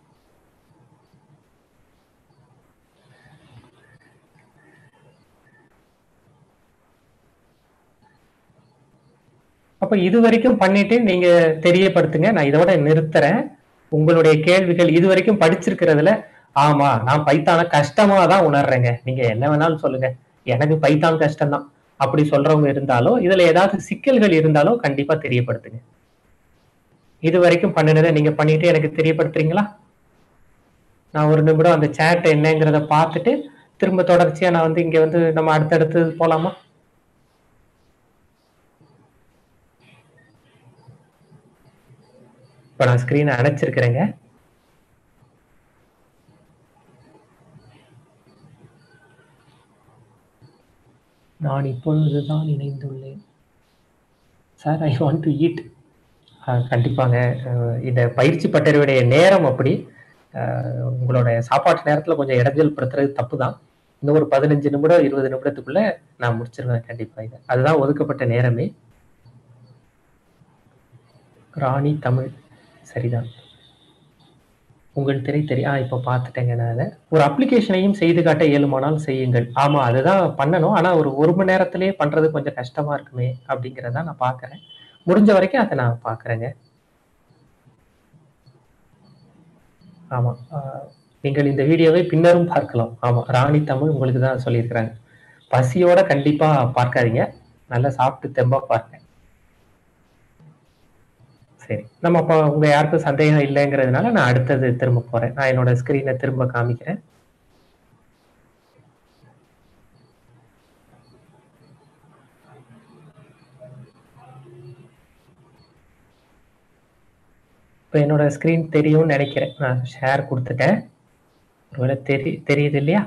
அப்ப இது வரைக்கும் பண்ணிட்டு நீங்க தெரியப்படுத்துங்க நான் இதோட நிறுத்துறேன் உங்களுடைய கேள்விகள் இது வரைக்கும் படிச்சிருக்கிறதுல ஆமா நான் பைத்தான கஷ்டமா தான் உணர்றேங்க நீங்க என்ன வேணாலும் சொல்லுங்க எனக்கு பைத்தான் கஷ்டம்தான் அப்படி சொல்றவங்க இருந்தாலும் இதுல ஏதாவது சிக்கல்கள் இருந்தாலும் கண்டிப்பா தெரியப்படுத்துங்க இது வரைக்கும் பண்ணினதை நீங்க பண்ணிட்டு எனக்கு தெரியப்படுத்துறீங்களா நான் ஒரு நிமிடம் அந்த சேட் என்னங்கிறத பார்த்துட்டு திரும்ப தொடர்ச்சியா நான் வந்து இங்க வந்து நம்ம அடுத்தடுத்து போலாமா இப்ப நான் ஸ்கிரீனை அணைச்சிருக்கிறேங்க நான் இப்பொழுதுதான் இணைந்துள்ளேன் sir I want to eat கண்டிப்பாங்க அஹ் இந்த பயிற்சி பட்டறையுடைய நேரம் அப்படி அஹ் உங்களோட சாப்பாட்டு நேரத்துல கொஞ்சம் இடைஞ்சல் படுத்துறது தப்பு தான் இன்னும் ஒரு பதினஞ்சு நிமிடம் இருபது நிமிடத்துக்குள்ள நான் முடிச்சிருவேன் கண்டிப்பா இதை அதுதான் ஒதுக்கப்பட்ட நேரமே ராணி தமிழ் சரிதான் உங்கள் திரை தெரிய ஆ இப்போ பார்த்துட்டேங்க நான் அதை ஒரு அப்ளிகேஷனையும் செய்து காட்ட இயலுமானால் செய்யுங்கள் ஆமா அதுதான் பண்ணணும் ஆனா ஒரு ஒரு மணி நேரத்திலேயே பண்றது கொஞ்சம் கஷ்டமா இருக்குமே அப்படிங்கிறத நான் பார்க்கறேன் முடிஞ்ச வரைக்கும் அதை நான் பார்க்கறேங்க ஆமா ஆஹ் நீங்கள் இந்த வீடியோவை பின்னரும் பார்க்கலாம் ஆமா ராணி தமிழ் உங்களுக்கு தான் சொல்லியிருக்கிறாங்க பசியோட கண்டிப்பா பார்க்காதீங்க நல்லா சாப்பிட்டு தெம்பா பாருங்க சரி நம்ம அப்போ உங்க யாருக்கும் சந்தேகம் இல்லைங்கிறதுனால நான் அடுத்தது திரும்ப போறேன் நான் என்னோட ஸ்கிரீனை திரும்ப காமிக்கிறேன் இப்போ என்னோட ஸ்கிரீன் தெரியும்னு நினைக்கிறேன் நான் ஷேர் கொடுத்துட்டேன் ஒருவேளை தெரி தெரியுது இல்லையா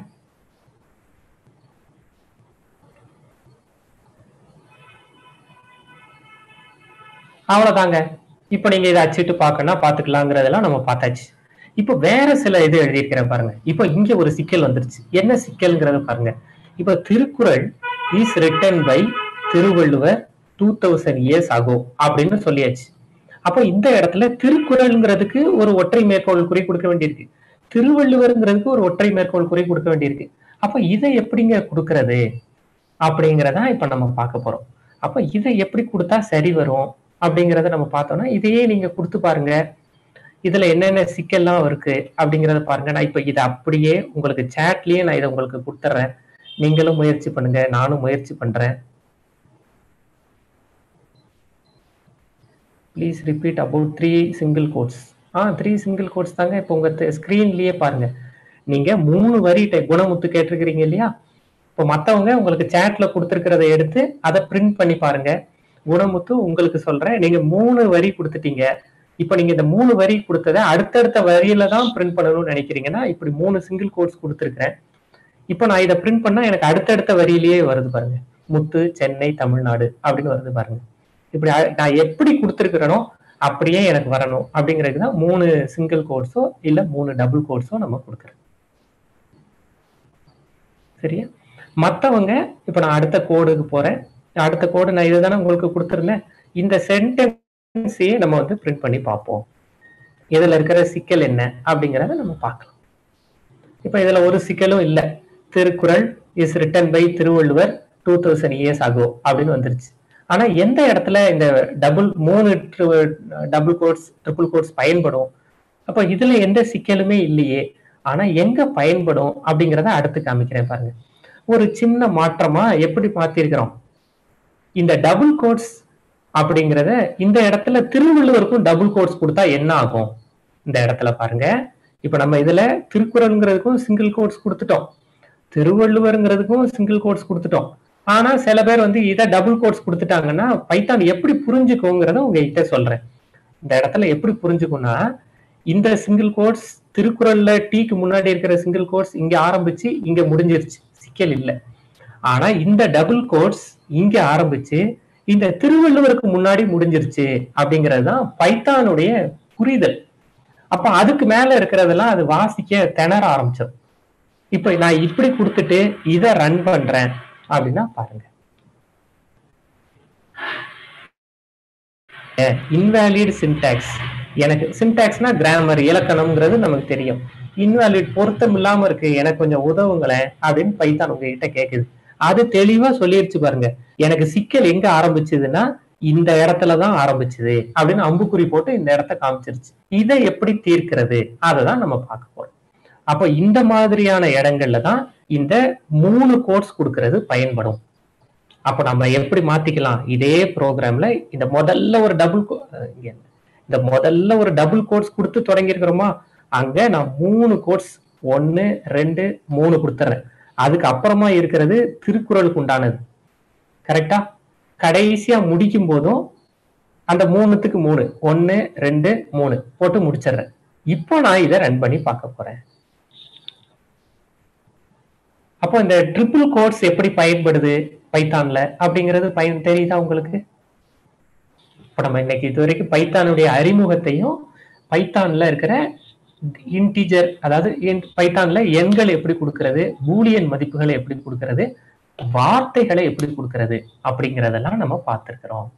அவ்வளவுதாங்க இப்போ நீங்க இதை அச்சிட்டு பார்க்கணும்னா பார்த்துக்கலாங்கிறதெல்லாம் நம்ம பார்த்தாச்சு இப்போ வேற சில இது எழுதியிருக்கிறேன் பாருங்க இப்போ இங்க ஒரு சிக்கல் வந்துருச்சு என்ன சிக்கல்ங்கிறத பாருங்க இப்போ Thirukkural is written by Thiruvalluvar two thousand years ago அப்படின்னு சொல்லியாச்சு அப்போ இந்த இடத்துல திருக்குறள்ங்கிறதுக்கு ஒரு ஒற்றை மேற்கோள் குறி கொடுக்க வேண்டியிருக்கு திருவள்ளுவருங்கிறதுக்கு ஒரு ஒற்றை மேற்கோள் குறி கொடுக்க வேண்டியிருக்கு அப்ப இதை எப்படிங்க கொடுக்கறது அப்படிங்கிறதா இப்ப நம்ம பார்க்க போறோம் அப்ப இதை எப்படி கொடுத்தா சரி வரும் அப்படிங்கிறத நம்ம பார்த்தோம்னா இதையே நீங்க கொடுத்து பாருங்க இதுல என்னென்ன சிக்கல்லாம் இருக்கு அப்படிங்கிறத பாருங்க நான் இப்ப இதை அப்படியே உங்களுக்கு சேட்லயே நான் இதை உங்களுக்கு கொடுத்துட்றேன் நீங்களும் முயற்சி பண்ணுங்க நானும் முயற்சி பண்றேன் please repeat about three single quotes ah three single quotes தாங்க இப்போ உங்க ஸ்க்ரீன்லயே பாருங்க நீங்க மூணு வரி டைப் குணமுத்து கேட்டிருக்கிறீங்க இல்லையா இப்போ மற்றவங்க உங்களுக்கு சேட்ல கொடுத்துருக்கிறத எடுத்து அதை பிரிண்ட் பண்ணி பாருங்க குணமுத்து உங்களுக்கு சொல்றேன் நீங்க மூணு வரி கொடுத்துட்டீங்க இப்போ நீங்க இந்த மூணு வரி கொடுத்ததை அடுத்தடுத்த வரியில தான் பிரிண்ட் பண்ணணும்னு நினைக்கிறீங்கன்னா இப்படி மூணு சிங்கிள் கோட்ஸ் கொடுத்துருக்கிறேன் இப்போ நான் இதை பிரிண்ட் பண்ணா எனக்கு அடுத்தடுத்த வரியிலேயே வருது பாருங்க முத்து சென்னை தமிழ்நாடு அப்படின்னு வருது பாருங்க இப்படி நான் எப்படி கொடுத்துருக்கிறேனோ அப்படியே எனக்கு வரணும் அப்படிங்கிறது தான் மூணு சிங்கிள் கோட்ஸோ இல்ல மூணு டபுள் கோட்ஸோ நம்ம கொடுக்குறோம் சரியா மற்றவங்க இப்போ நான் அடுத்த கோடுக்கு போறேன் அடுத்த கோடு நான் இதை தானே உங்களுக்கு கொடுத்துருந்தேன் இந்த சென்டென்ஸையே நம்ம வந்து பிரிண்ட் பண்ணி பார்ப்போம் இதுல இருக்கிற சிக்கல் என்ன அப்படிங்கிறத நம்ம பார்க்கலாம் இப்போ இதுல ஒரு சிக்கலும் இல்லை Thirukkural is written by Thiruvalluvar two thousand years ago அப்படின்னு வந்துருச்சு ஆனா எந்த இடத்துல இந்த டபுள் மூணு டபுள் கோட்ஸ் ட்ரிபிள் கோட்ஸ் பயன்படும் அப்போ இதுல எந்த சிக்கலுமே இல்லையே ஆனா எங்க பயன்படும் அப்படிங்கிறத அடுத்து காமிக்கிறேன் பாருங்க ஒரு சின்ன மாற்றமா எப்படி மாத்திருக்கிறோம் இந்த டபுள் கோட்ஸ் அப்படிங்கிறத இந்த இடத்துல திருவள்ளுவருக்கும் டபுள் கோட்ஸ் கொடுத்தா என்ன ஆகும் இந்த இடத்துல பாருங்க இப்ப நம்ம இதுல திருக்குறள்ங்கிறதுக்கும் சிங்கிள் கோட்ஸ் கொடுத்துட்டோம் திருவள்ளுவருங்கிறதுக்கும் சிங்கிள் கோட்ஸ் கொடுத்துட்டோம் ஆனா சில பேர் வந்து இதை டபுள் கோட்ஸ் கொடுத்துட்டாங்கன்னா பைத்தான் எப்படி புரிஞ்சுக்கோங்கிறத உங்ககிட்ட சொல்றேன் இந்த இடத்துல எப்படி புரிஞ்சுக்கும்னா இந்த சிங்கிள் கோட்ஸ் திருக்குறள்ல டீக்கு முன்னாடி இருக்கிற சிங்கிள் கோட்ஸ் இங்க ஆரம்பிச்சு இங்க முடிஞ்சிருச்சு சிக்கல் இல்லை ஆனா இந்த டபுள் கோட்ஸ் இங்க ஆரம்பிச்சு இந்த திருவள்ளுவருக்கு முன்னாடி முடிஞ்சிருச்சு அப்படிங்கிறது தான் பைத்தானுடைய புரிதல் அப்ப அதுக்கு மேல இருக்கிறதெல்லாம் அது வாசிக்க திணற ஆரம்பிச்சோம் இப்ப நான் இப்படி கொடுத்துட்டு இதை ரன் பண்றேன் அப்படின்னா பாருங்க இன்வேலிட் சின்டாக்ஸ் எனக்கு சின்டாக்ஸ்னா கிராமர் இலக்கணம்ங்கிறது நமக்கு தெரியும் இன்வேலிட் பொருத்தம் இல்லாம இருக்கு எனக்கு கொஞ்சம் உதவுங்களேன் அப்படின்னு பைத்தான் உங்ககிட்ட கேக்குது அது தெளிவா சொல்லிருச்சு பாருங்க எனக்கு சிக்கல் எங்க ஆரம்பிச்சதுன்னா இந்த இடத்துலதான் ஆரம்பிச்சது அப்படின்னு அம்புக்குறி போட்டு இந்த இடத்த காமிச்சிருச்சு இதை எப்படி தீர்க்கிறது அதை தான் நம்ம பார்க்க போறோம் அப்ப இந்த மாதிரியான இடங்கள்ல தான் இந்த மூணு கோர்ஸ் கொடுக்கறது பயன்படும் அப்ப நம்ம எப்படி மாத்திக்கலாம் இதே ப்ரோக்ராம்ல இந்த முதல்ல ஒரு டபுள் இந்த முதல்ல ஒரு டபுள் கோர்ஸ் கொடுத்து தொடங்கி இருக்கிறோமா அங்க நான் மூணு கோர்ஸ் ஒன்னு ரெண்டு மூணு கொடுத்துறேன் அதுக்கு அப்புறமா இருக்கிறது திருக்குறளுக்கு உண்டானது கரெக்டா கடைசியா முடிக்கும் போதும் அந்த மூணுத்துக்கு மூணு ஒன்னு ரெண்டு மூணு போட்டு முடிச்சிடுறேன் இப்போ நான் இதை ரன் பண்ணி பார்க்க போறேன் அப்போ இந்த ட்ரிபிள் கோர்ஸ் எப்படி பயன்படுது பைத்தான்ல அப்படிங்கிறது பயன் தெரியுதா உங்களுக்கு இப்போ நம்ம இன்னைக்கு இது வரைக்கும் பைத்தானுடைய அறிமுகத்தையும் பைத்தான்ல இருக்கிற இன்டிஜர் அதாவது பைத்தான்ல எண்கள் எப்படி கொடுக்கறது பூலியன் மதிப்புகளை எப்படி கொடுக்கறது வார்த்தைகளை எப்படி கொடுக்கறது அப்படிங்கிறதெல்லாம் நம்ம பார்த்துருக்கிறோம்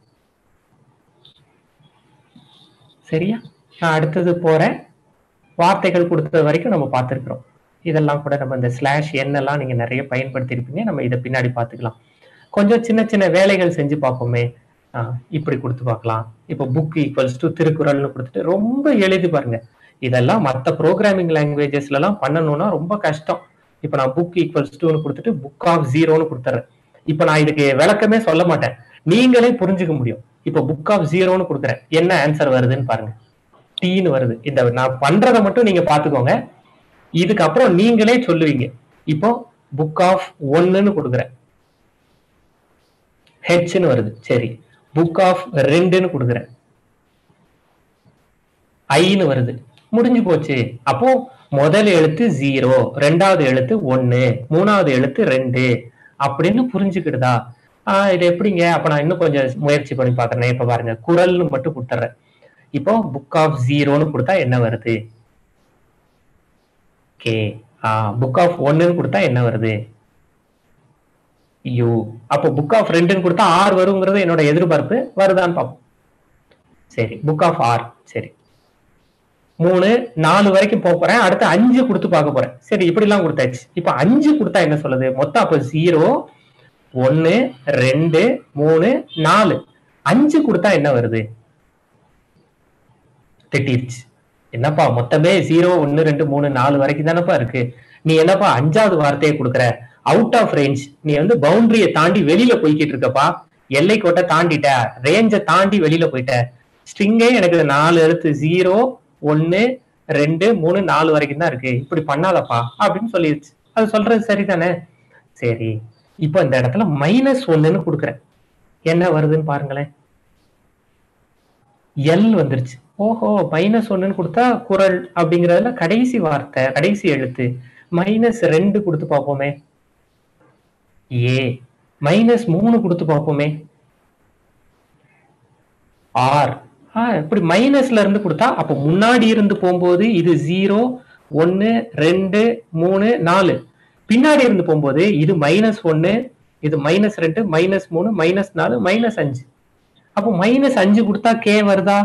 சரியா நான் அடுத்தது போறேன் வார்த்தைகள் கொடுத்தது வரைக்கும் நம்ம பார்த்துருக்குறோம் இதெல்லாம் கூட நம்ம இந்த ஸ்லாஷ் எண்ணெல்லாம் நீங்க நிறைய பயன்படுத்தியிருப்பீங்க நம்ம இதை பின்னாடி பார்த்துக்கலாம் கொஞ்சம் சின்ன சின்ன வேலைகள் செஞ்சு பார்ப்போமே இப்படி கொடுத்து பார்க்கலாம் இப்போ புக் ஈக்குவல்ஸ் டு திருக்குறள்னு கொடுத்துட்டு ரொம்ப எழுதி பாருங்க இதெல்லாம் மற்ற ப்ரோக்ராமிங் லாங்குவேஜஸ்ல எல்லாம் பண்ணணும்னா ரொம்ப கஷ்டம் இப்போ நான் புக் ஈக்குவல்ஸ் டூன்னு கொடுத்துட்டு புக் ஆஃப் ஜீரோன்னு கொடுத்துறேன் இப்போ நான் இதுக்கு விளக்கமே சொல்ல மாட்டேன் நீங்களே புரிஞ்சுக்க முடியும் இப்போ புக் ஆஃப் ஜீரோன்னு கொடுக்குறேன் என்ன ஆன்சர் வருதுன்னு பாருங்க டீன்னு வருது இந்த நான் பண்றதை மட்டும் நீங்க பாத்துக்கோங்க இதுக்கப்புறம் நீங்களே சொல்லுவீங்க இப்போ புக் ஆஃப் ஒன்னுன்னு கொடுக்குறேன் ஹெச்னு வருது சரி புக் ஆஃப் ரெண்டுன்னு கொடுக்குறேன் ஐன்னு வருது முடிஞ்சு போச்சு அப்போ முதல் எழுத்து ஜீரோ ரெண்டாவது எழுத்து ஒன்னு மூணாவது எழுத்து ரெண்டு அப்படின்னு புரிஞ்சுக்கிடுதா ஆஹ் இது எப்படிங்க அப்ப நான் இன்னும் கொஞ்சம் முயற்சி பண்ணி பாக்குறேன் இப்ப பாருங்க குரல்னு மட்டும் கொடுத்துட்றேன் இப்போ புக் ஆஃப் ஜீரோன்னு கொடுத்தா என்ன வருது கே புக் ஆஃப் ஒன்னுன்னு கொடுத்தா என்ன வருது யூ அப்போ புக் ஆஃப் ரெண்டுன்னு கொடுத்தா ஆர் வருங்கிறது என்னோட எதிர்பார்ப்பு வருதான்னு பார்ப்போம் சரி புக் ஆஃப் ஆர் சரி மூணு நாலு வரைக்கும் போக போறேன் அடுத்து அஞ்சு கொடுத்து பார்க்க போறேன் சரி இப்படிலாம் கொடுத்தாச்சு இப்போ அஞ்சு கொடுத்தா என்ன சொல்லுது மொத்தம் அப்போ ஜீரோ ஒன்னு ரெண்டு மூணு நாலு அஞ்சு கொடுத்தா என்ன வருது திட்டிருச்சு என்னப்பா மொத்தமே ஜீரோ ஒன்னு ரெண்டு மூணு நாலு வரைக்கும் தானப்பா இருக்கு நீ என்னப்பா அஞ்சாவது வார்த்தையை கொடுக்குற அவுட் ஆஃப் ரேஞ்ச் நீ வந்து பவுண்டரியை தாண்டி வெளியில போய்கிட்டு இருக்கப்பா எல்லை கோட்டை தாண்டிட்ட ரேஞ்சை தாண்டி வெளியில போயிட்ட ஸ்ட்ரிங்கே எனக்கு நாலு எழுத்து ஜீரோ ஒன்னு ரெண்டு மூணு நாலு வரைக்கும் தான் இருக்கு இப்படி பண்ணாதப்பா அப்படின்னு சொல்லிடுச்சு அது சொல்றது சரிதானே சரி இப்போ இந்த இடத்துல மைனஸ் ஒன்னுன்னு கொடுக்குறேன் என்ன வருதுன்னு பாருங்களேன் எல் வந்துருச்சு ஓஹோ மைனஸ் ஒன்னுன்னு கொடுத்தா குரல் அப்படிங்கறதுல கடைசி வார்த்தை கடைசி எழுத்து மைனஸ் ரெண்டு கொடுத்து பார்ப்போமே ஏ மைனஸ் மூணு கொடுத்து பார்ப்போமே ஆர் ஆ இப்படி மைனஸ்ல இருந்து கொடுத்தா அப்ப முன்னாடி இருந்து போகும்போது இது ஜீரோ ஒன்னு ரெண்டு மூணு நாலு பின்னாடி இருந்து போகும்போது இது மைனஸ் ஒன்னு இது மைனஸ் ரெண்டு மைனஸ் மூணு மைனஸ் நாலு மைனஸ் அஞ்சு அப்போ மைனஸ் அஞ்சு கொடுத்தா கே வருதா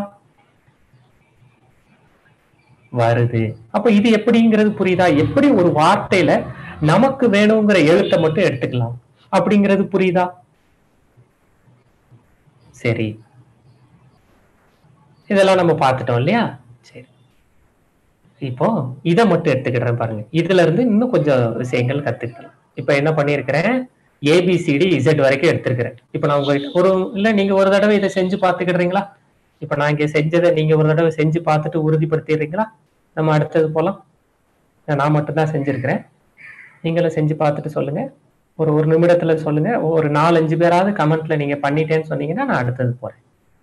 வருது அப்ப இது எப்படிங்கிறது புரியுதா எப்படி ஒரு வார்த்தையில நமக்கு வேணுங்கிற எழுத்தை மட்டும் எடுத்துக்கலாம் அப்படிங்கிறது புரியுதா சரி இதெல்லாம் நம்ம பார்த்துட்டோம் இல்லையா சரி இப்போ இதை மட்டும் எடுத்துக்கிடுறேன் பாருங்க இதுல இருந்து இன்னும் கொஞ்சம் விஷயங்கள் கத்துக்கலாம் இப்ப என்ன பண்ணிருக்கிறேன் ஏபிசிடி இசட் வரைக்கும் எடுத்திருக்கிறேன் இப்ப நான் உங்ககிட்ட ஒரு இல்ல நீங்க ஒரு தடவை இதை செஞ்சு பார்த்துக்கிடுறீங்களா இப்ப நான் இங்க செஞ்சதை நீங்க ஒரு தடவை செஞ்சு பார்த்துட்டு உறுதிப்படுத்திடுறீங்களா நம்ம அடுத்தது போலாம் நான் மட்டும்தான் செஞ்சிருக்கிறேன் நீங்களும் செஞ்சு பார்த்துட்டு சொல்லுங்க ஒரு ஒரு நிமிடத்துல சொல்லுங்க ஒரு நாலஞ்சு பேராவது கமெண்ட்ல நீங்க பண்ணிட்டேன்னு சொன்னீங்கன்னா நான் அடுத்தது போறேன்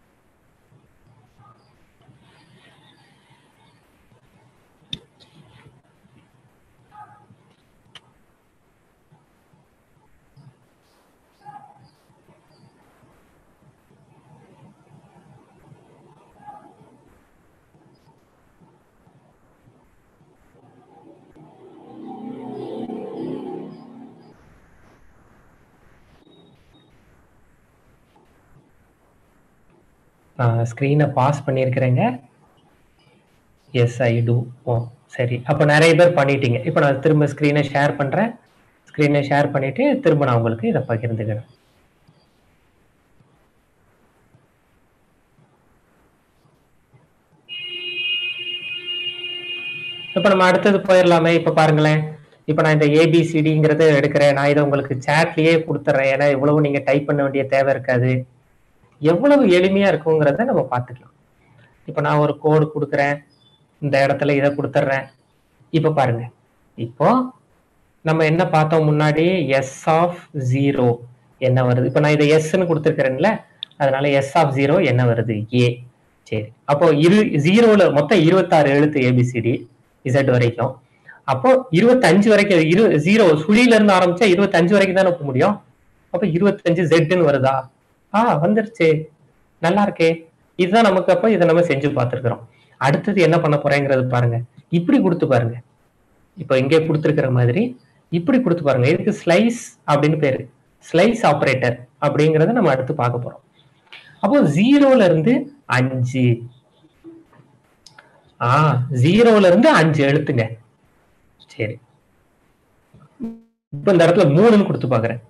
ஸ்க்ரீனை பாஸ் பண்ணியிருக்கிறேங்க எஸ் ஐ டூ ஓ சரி அப்போ நிறைய பேர் பண்ணிட்டீங்க இப்போ நான் திரும்ப ஸ்க்ரீனை ஷேர் பண்ணுறேன் ஸ்க்ரீனை ஷேர் பண்ணிவிட்டு திரும்ப நான் உங்களுக்கு இதை பகிர்ந்துக்கிறேன் இப்போ நம்ம அடுத்தது போயிடலாமே இப்போ பாருங்களேன் இப்போ நான் இந்த ஏபிசிடிங்கிறத எடுக்கிறேன் நான் இதை உங்களுக்கு சேட்லயே கொடுத்துட்றேன் ஏன்னா இவ்வளவு நீங்கள் டைப் பண்ண வேண்டிய தேவை இருக்காது எவ்வளவு எளிமையா இருக்குங்கிறத நம்ம பார்த்துக்கலாம் இப்போ நான் ஒரு கோடு கொடுக்குறேன் இந்த இடத்துல இதை கொடுத்துட்றேன் இப்போ பாருங்க இப்போ நம்ம என்ன பார்த்தோம் முன்னாடி எஸ் ஆஃப் ஜீரோ என்ன வருது இப்போ நான் இதை எஸ்ன்னு கொடுத்துருக்கிறேன்ல அதனால எஸ் ஆஃப் ஜீரோ என்ன வருது ஏ சரி அப்போ இரு ஜீரோல மொத்தம் இருபத்தாறு எழுத்து ஏபிசிடி இசட் வரைக்கும் அப்போ இருபத்தஞ்சு வரைக்கும் இரு ஜீரோ சுழியில இருந்து ஆரம்பிச்சா இருபத்தஞ்சு வரைக்கும் தானே போக முடியும் அப்போ இருபத்தஞ்சு ஜெட்னு வருதா ஆ வந்துருச்சு நல்லா இருக்கே இதுதான் நமக்கு அப்போ இதை நம்ம செஞ்சு பார்த்துருக்குறோம் அடுத்தது என்ன பண்ண போறேங்கிறது பாருங்க இப்படி கொடுத்து பாருங்க இப்போ இங்கே கொடுத்துருக்கிற மாதிரி இப்படி கொடுத்து பாருங்க இதுக்கு ஸ்லைஸ் அப்படின்னு பேரு ஸ்லைஸ் ஆப்ரேட்டர் அப்படிங்கிறத நம்ம அடுத்து பார்க்க போறோம் அப்போ ஜீரோல இருந்து அஞ்சு ஆ ஜீரோல இருந்து அஞ்சு எழுத்துங்க சரி இப்ப இந்த இடத்துல மூணுன்னு கொடுத்து பாக்குறேன்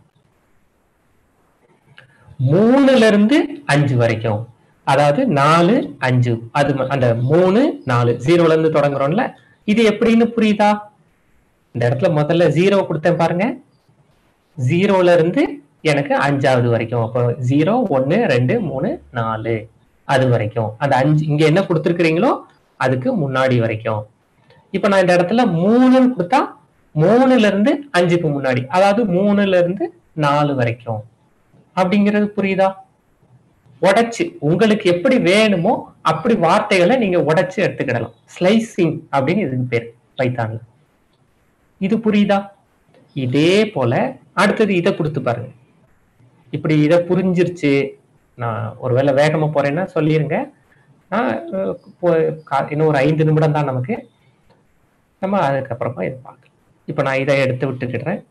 மூணுல இருந்து அஞ்சு வரைக்கும் அதாவது நாலு அஞ்சு அது அந்த மூணு நாலு ஜீரோல இருந்து தொடங்குறோம்ல இது எப்படின்னு புரியுதா இந்த இடத்துல முதல்ல ஜீரோ கொடுத்தேன் பாருங்க ஜீரோல இருந்து எனக்கு அஞ்சாவது வரைக்கும் அப்போ ஜீரோ ஒன்னு ரெண்டு மூணு நாலு அது வரைக்கும் அந்த அஞ்சு இங்க என்ன கொடுத்துருக்கிறீங்களோ அதுக்கு முன்னாடி வரைக்கும் இப்ப நான் இந்த இடத்துல மூணுன்னு கொடுத்தா மூணுல இருந்து அஞ்சுக்கு முன்னாடி அதாவது மூணுல இருந்து நாலு வரைக்கும் அப்படிங்கிறது புரியுதா உடைச்சு உங்களுக்கு எப்படி வேணுமோ அப்படி வார்த்தைகளை நீங்க உடைச்சு எடுத்துக்கிடலாம் ஸ்லைசிங் அப்படின்னு இதுக்கு பேர் பைத்தான்ல இது புரியுதா இதே போல அடுத்தது இதை கொடுத்து பாருங்க இப்படி இதை புரிஞ்சிருச்சு நான் ஒருவேளை வேகமா போறேன்னா சொல்லிருங்க இன்னும் ஒரு ஐந்து நிமிடம் தான் நமக்கு நம்ம அதுக்கப்புறமா இதை பார்க்கலாம் இப்போ நான் இதை எடுத்து விட்டுக்கிடுறேன்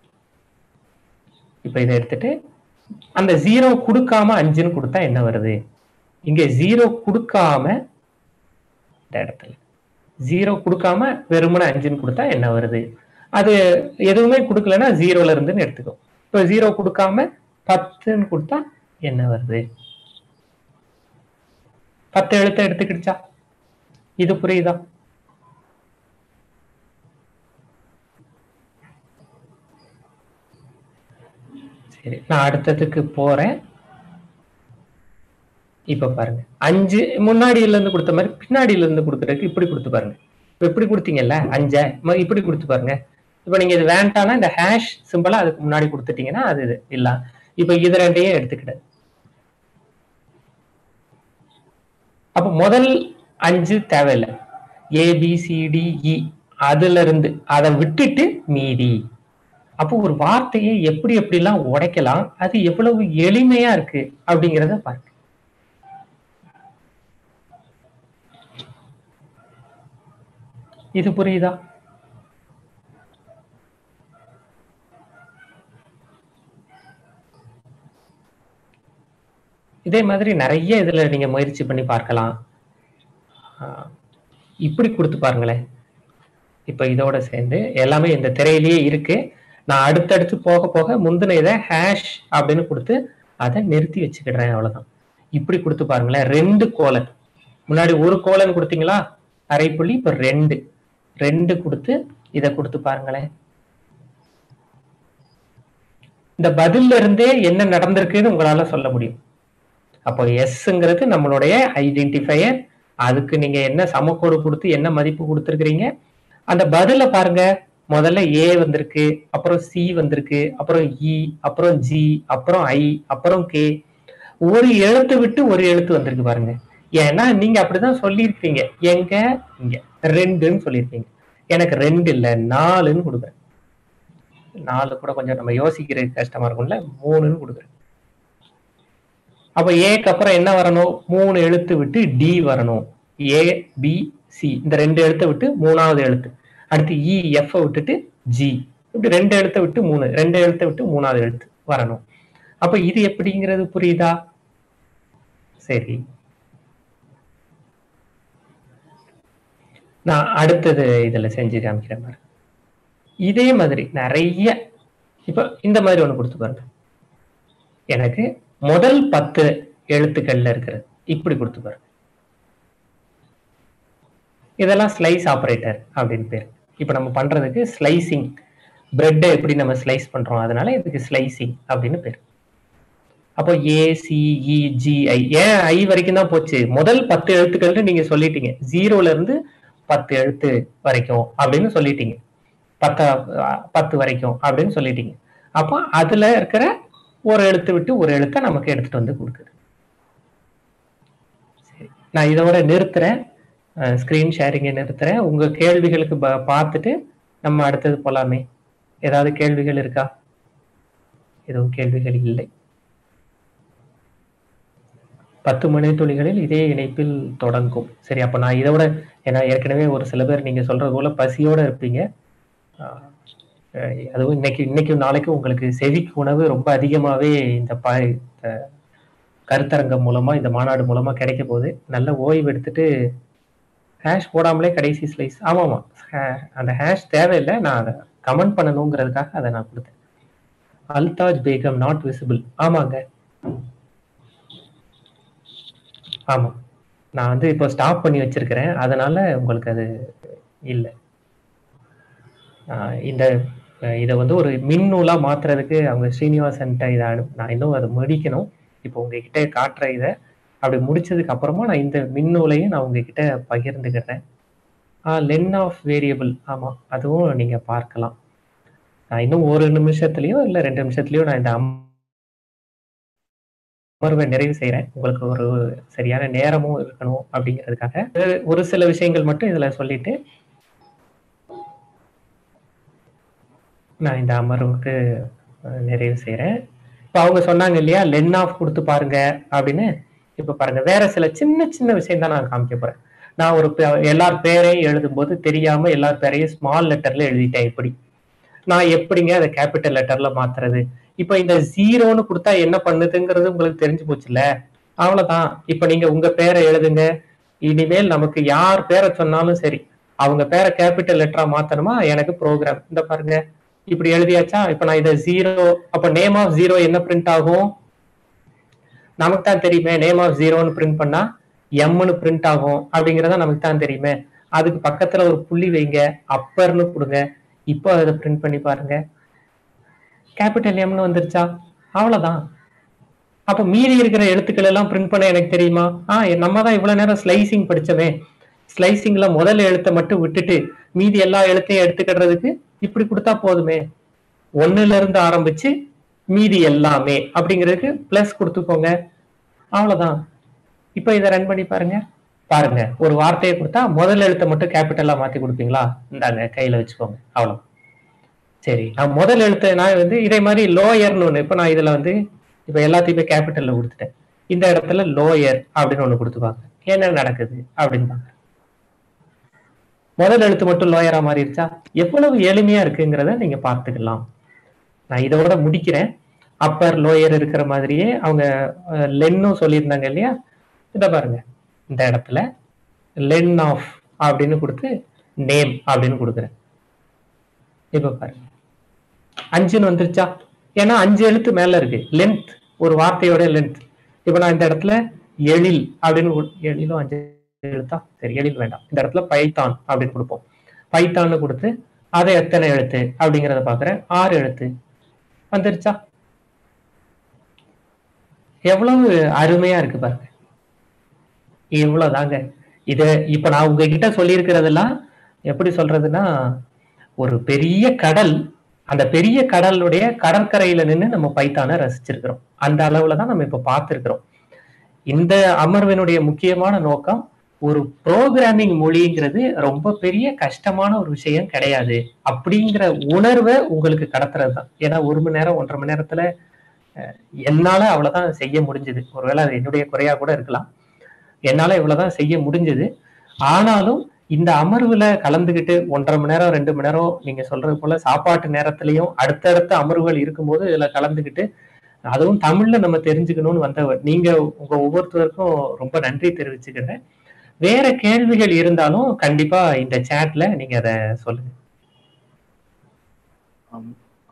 இப்போ இதை எடுத்துட்டு அந்த ஜீரோ கொடுக்காம அஞ்சுன்னு கொடுத்தா என்ன வருது இங்க ஜீரோ கொடுக்காம இந்த இடத்துல ஜீரோ கொடுக்காம வெறுமனே அஞ்சுன்னு கொடுத்தா என்ன வருது அது எதுவுமே கொடுக்கலன்னா ஜீரோல இருந்துன்னு எடுத்துக்கோ இப்போ ஜீரோ கொடுக்காம பத்துன்னு கொடுத்தா என்ன வருது பத்து எழுத்த எடுத்துக்கிடுச்சா இது புரியுதா சரி நான் அடுத்ததுக்கு போறேன் இப்ப பாருங்க அஞ்சு முன்னாடியில இருந்து கொடுத்த மாதிரி பின்னாடியில இருந்து கொடுக்கறதுக்கு இப்படி கொடுத்து பாருங்க இப்ப இப்படி கொடுத்தீங்கல்ல அஞ்ச ம- இப்படி கொடுத்து பாருங்க இப்ப நீங்க இது வேண்டாம்னா இந்த ஹேஷ் சிம்பிளா அதுக்கு முன்னாடி கொடுத்துட்டீங்கன்னா அது இது இல்ல இப்ப இது ரெண்டையும் எடுத்துக்கிட்டது அப்ப முதல் அஞ்சு தேவையில்லை ஏபிசிடிஇ அதுல இருந்து அதை விட்டுட்டு மீதி அப்போ ஒரு வார்த்தையை எப்படி எப்படிலாம் உடைக்கலாம் அது எவ்வளவு எளிமையா இருக்கு அப்படிங்கிறத பாருங்க இது புரியுதா இதே மாதிரி நிறைய இதுல நீங்க முயற்சி பண்ணி பார்க்கலாம் ஆஹ் இப்படி கொடுத்து பாருங்களேன் இப்ப இதோட சேர்ந்து எல்லாமே இந்த திரையிலேயே இருக்கு நான் அடுத்தடுத்து போக போக முந்தின இதை ஹேஷ் அப்படின்னு கொடுத்து அதை நிறுத்தி வச்சுக்கிடுறேன் அவ்வளவுதான் இப்படி கொடுத்து பாருங்களேன் ரெண்டு கோலன் முன்னாடி ஒரு கோலன் கொடுத்தீங்களா அரை புள்ளி இப்ப ரெண்டு ரெண்டு கொடுத்து இதை கொடுத்து பாருங்களேன் இந்த பதில்ல இருந்தே என்ன நடந்திருக்குன்னு உங்களால சொல்ல முடியும் அப்போ எஸ்ங்கிறது நம்மளுடைய ஐடென்டிஃபையர் அதுக்கு நீங்க என்ன சமக்கோடு கொடுத்து என்ன மதிப்பு கொடுத்துருக்கிறீங்க அந்த பதில பாருங்க முதல்ல ஏ வந்திருக்கு அப்புறம் சி வந்திருக்கு அப்புறம் இ அப்புறம் ஜி அப்புறம் ஐ அப்புறம் கே ஒரு எழுத்து விட்டு ஒரு எழுத்து வந்திருக்கு பாருங்க ஏன்னா நீங்க அப்படிதான் சொல்லியிருக்கீங்க எங்க இங்க ரெண்டுன்னு சொல்லியிருக்கீங்க எனக்கு ரெண்டு இல்ல நாலுன்னு கொடுக்குறேன் நாலு கூட கொஞ்சம் நம்ம யோசிக்கிறது கஷ்டமா இருக்கும்ல மூணுன்னு கொடுக்குறேன் அப்ப ஏக்கு அப்புறம் என்ன வரணும் மூணு எழுத்து விட்டு டி வரணும் ஏ பி சி இந்த ரெண்டு எழுத்தை விட்டு மூணாவது எழுத்து அடுத்து இ எஃப் விட்டுட்டு ஜி இப்படி ரெண்டு எழுத்தை விட்டு மூணு ரெண்டு எழுத்தை விட்டு மூணாவது எழுத்து வரணும் அப்ப இது எப்படிங்கிறது புரியுதா சரி நான் அடுத்தது இதுல செஞ்சு காமிக்கிறேன் பாருங்க இதே மாதிரி நிறைய இப்ப இந்த மாதிரி ஒண்ணு கொடுத்து பாருங்க எனக்கு முதல் பத்து எழுத்துக்கள்ல இருக்கிறது இப்படி கொடுத்து பாருங்க இதெல்லாம் ஸ்லைஸ் ஆபரேட்டர் அப்படின்னு பேர் இப்ப நம்ம பண்றதுக்கு ஸ்லைசிங் பிரெட்டை எப்படி நம்ம ஸ்லைஸ் பண்றோம் அதனால இதுக்கு ஸ்லைசிங் அப்படின்னு பேர் அப்போ ஏ சி இ ஜி ஐ ஏன் ஐ வரைக்கும் தான் போச்சு முதல் பத்து எழுத்துக்கள்னு நீங்க சொல்லிட்டீங்க ஜீரோல இருந்து பத்து எழுத்து வரைக்கும் அப்படின்னு சொல்லிட்டீங்க பத்த பத்து வரைக்கும் அப்படின்னு சொல்லிட்டீங்க அப்போ அதுல இருக்கிற ஒரு எழுத்து விட்டு ஒரு எழுத்தை நமக்கு எடுத்துட்டு வந்து கொடுக்குது சரி நான் இதோட நிறுத்துறேன் ஸ்கிரீன் ஷேரிங்கை நிறுத்துறேன் உங்க கேள்விகளுக்கு ப- பார்த்துட்டு நம்ம அடுத்தது போலாமே ஏதாவது கேள்விகள் இருக்கா எதுவும் கேள்விகள் இல்லை பத்து மணி துளிகளில் இதே இணைப்பில் தொடங்கும் சரி அப்ப நான் இதோட ஏன்னா ஏற்கனவே ஒரு சில பேர் நீங்க சொல்றது போல பசியோட இருப்பீங்க ஆஹ் அஹ் அதுவும் இன்னைக்கு இன்னைக்கும் நாளைக்கும் உங்களுக்கு செவிக்கு உணவு ரொம்ப அதிகமாவே இந்த ப இந்த கருத்தரங்கம் மூலமா இந்த மாநாடு மூலமா கிடைக்க போகுது நல்ல ஓய்வு எடுத்துட்டு ஹேஷ் போடாமலே கடைசி ஸ்லைஸ் ஆமாமா ஹே- அந்த ஹேஷ் தேவையில்லை நான் அதை கமெண்ட் பண்ணணுங்கிறதுக்காக அதை நான் கொடுத்தேன் அல்தாஜ் பேகம் நாட் விசிபிள் ஆமாங்க ஆமா நான் வந்து இப்போ ஸ்டாப் பண்ணி வச்சிருக்கிறேன் அதனால உங்களுக்கு அது இல்லை ஆஹ் இந்த அஹ் இதை வந்து ஒரு மின்னூலா மாத்துறதுக்கு அவங்க ஸ்ரீனிவாசன்ட்ட இதை அனு நான் இன்னும் அதை முடிக்கணும் இப்போ உங்ககிட்ட காட்டுற இதை அப்படி முடிச்சதுக்கு அப்புறமா நான் இந்த மின்னூலையும் நான் உங்ககிட்ட பகிர்ந்துக்கிறேன் லென் ஆஃப் வேரியபிள் ஆமா அதுவும் நீங்க பார்க்கலாம் நான் இன்னும் ஒரு நிமிஷத்துலயோ இல்ல ரெண்டு நிமிஷத்துலயோ நான் இந்த அமர்வை நிறைவு செய்றேன் உங்களுக்கு ஒரு சரியான நேரமும் இருக்கணும் அப்படிங்கிறதுக்காக ஒரு- ஒரு சில விஷயங்கள் மட்டும் இதுல சொல்லிட்டு நான் இந்த அமர்வுக்கு அஹ், நிறைவு செய்றேன் இப்போ அவங்க சொன்னாங்க இல்லையா லென் ஆஃப் கொடுத்து பாருங்க அப்படின்னு இப்ப பாருங்க வேற சில சின்ன சின்ன விஷயம் தான் நான் காமிக்க போறேன் நான் ஒரு பே- எல்லார் பேரையும் எழுதும்போது தெரியாம எல்லார் பேரையும் ஸ்மால் லெட்டர்ல எழுதிட்டேன் இப்படி நான் எப்படிங்க அதை கேபிட்டல் லெட்டர்ல மாத்துறது இப்ப இந்த ஜீரோன்னு கொடுத்தா என்ன பண்ணுதுங்கிறது உங்களுக்கு தெரிஞ்சு போச்சுல்ல அவ்வளவுதான் இப்ப நீங்க உங்க பேரை எழுதுங்க இனிமேல் நமக்கு யார் பேரை சொன்னாலும் சரி அவங்க பேரை கேபிட்டல் லெட்டரா மாத்தணுமா எனக்கு ப்ரோக்ராம் இந்த பாருங்க இப்படி எழுதியாச்சா இப்ப நான் இதை ஜீரோ அப்ப நேம் ஆஃப் ஜீரோ என்ன பிரிண்ட் ஆகும் நமக்கு தான் தெரியுமே நேம் ஆஃப் ஜீரோன்னு பிரிண்ட் பண்ணா எம்னு பிரிண்ட் ஆகும் அப்படிங்கறத நமக்கு தான் தெரியுமே அதுக்கு பக்கத்துல ஒரு புள்ளி வைங்க அப்பர்னு கொடுங்க இப்போ அதை பிரிண்ட் பண்ணி பாருங்க கேபிட்டல் எம்னு வந்துருச்சா அவ்வளவுதான் அப்ப மீதி இருக்கிற எழுத்துக்கள் எல்லாம் பிரிண்ட் பண்ண எனக்கு தெரியுமா ஆ நம்ம தான் இவ்வளவு நேரம் ஸ்லைசிங் படிச்சோமே ஸ்லைசிங்ல முதல் எழுத்தை மட்டும் விட்டுட்டு மீதி எல்லா எழுத்தையும் எடுத்துக்கிடுறதுக்கு இப்படி கொடுத்தா போதுமே ஒண்ணுல இருந்து ஆரம்பிச்சு மீதி எல்லாமே அப்படிங்கிறதுக்கு பிளஸ் கொடுத்துக்கோங்க அவ்வளவுதான் இப்ப இதை ரன் பண்ணி பாருங்க பாருங்க ஒரு வார்த்தையை கொடுத்தா முதல் எழுத்தை மட்டும் கேபிட்டலா மாத்தி கொடுப்பீங்களா இந்தாங்க கையில வச்சுக்கோங்க அவ்வளவு சரி நான் முதல் எழுத்து நான் வந்து இதே மாதிரி லோயர்னு ஒண்ணு இப்ப நான் இதுல வந்து இப்ப எல்லாத்தையுமே கேபிட்டல்ல கொடுத்துட்டேன் இந்த இடத்துல லோயர் அப்படின்னு ஒண்ணு கொடுத்துப்பாங்க என்ன நடக்குது அப்படின்பாங்க முதல் எழுத்து மட்டும் லோயரா மாறிடுச்சா எவ்வளவு எளிமையா இருக்குங்கிறத நீங்க பார்த்துக்கலாம் நான் இதோட முடிக்கிறேன் அப்பர் லோயர் இருக்கிற மாதிரியே அவங்க லென்னும் சொல்லியிருந்தாங்க இல்லையா இத பாருங்க இந்த இடத்துல லென் ஆஃப் அப்படின்னு கொடுத்து நேம் அப்படின்னு கொடுக்குறேன் இப்ப பாருங்க அஞ்சுன்னு வந்துருச்சா ஏன்னா அஞ்சு எழுத்து மேல இருக்கு லென்த் ஒரு வார்த்தையோட லென்த் இப்ப நான் இந்த இடத்துல எழில் அப்படின்னு கொடு- எழிலும் அஞ்சு எழுத்தா சரி எழில் வேண்டாம் இந்த இடத்துல பைத்தான் அப்படின்னு கொடுப்போம் பைத்தான்னு கொடுத்து அதை எத்தனை எழுத்து அப்படிங்கறத பாக்குறேன் ஆறு எழுத்து வந்துருச்சா எவ்வளவு அருமையா இருக்கு பாருங்க இவ்வளவுதாங்க இத இப்ப நான் உங்ககிட்ட சொல்லியிருக்கிறதெல்லாம் எப்படி சொல்றதுன்னா ஒரு பெரிய கடல் அந்த பெரிய கடலுடைய கடற்கரையில நின்று நம்ம பைத்தானை ரசிச்சிருக்கிறோம் அந்த அளவுல தான் நம்ம இப்ப பார்த்திருக்கிறோம் இந்த அமர்வினுடைய முக்கியமான நோக்கம் ஒரு ப்ரோக்ராமிங் மொழிங்கிறது ரொம்ப பெரிய கஷ்டமான ஒரு விஷயம் கிடையாது அப்படிங்கிற உணர்வை உங்களுக்கு கடத்துறது தான் ஏன்னா ஒரு மணி நேரம் ஒன்றரை மணி நேரத்துல அஹ், என்னால அவ்வளவுதான் செய்ய முடிஞ்சது ஒருவேளை அது என்னுடைய குறையா கூட இருக்கலாம் என்னால இவ்வளவுதான் செய்ய முடிஞ்சது ஆனாலும் இந்த அமர்வுல கலந்துகிட்டு ஒன்றரை மணி நேரம் ரெண்டு மணி நேரம் நீங்க சொல்றது போல சாப்பாட்டு நேரத்திலையும் அடுத்தடுத்த அமர்வுகள் இருக்கும்போது இதுல கலந்துகிட்டு அதுவும் தமிழ்ல நம்ம தெரிஞ்சுக்கணும்னு வந்தவர் நீங்க உங்க ஒவ்வொருத்தருக்கும் ரொம்ப நன்றி தெரிவிச்சுக்கிறேன் வேற கேள்விகள் இருந்தாலும் கண்டிப்பா இந்த சேட்ல நீங்க அதை சொல்லுங்க ஆம்.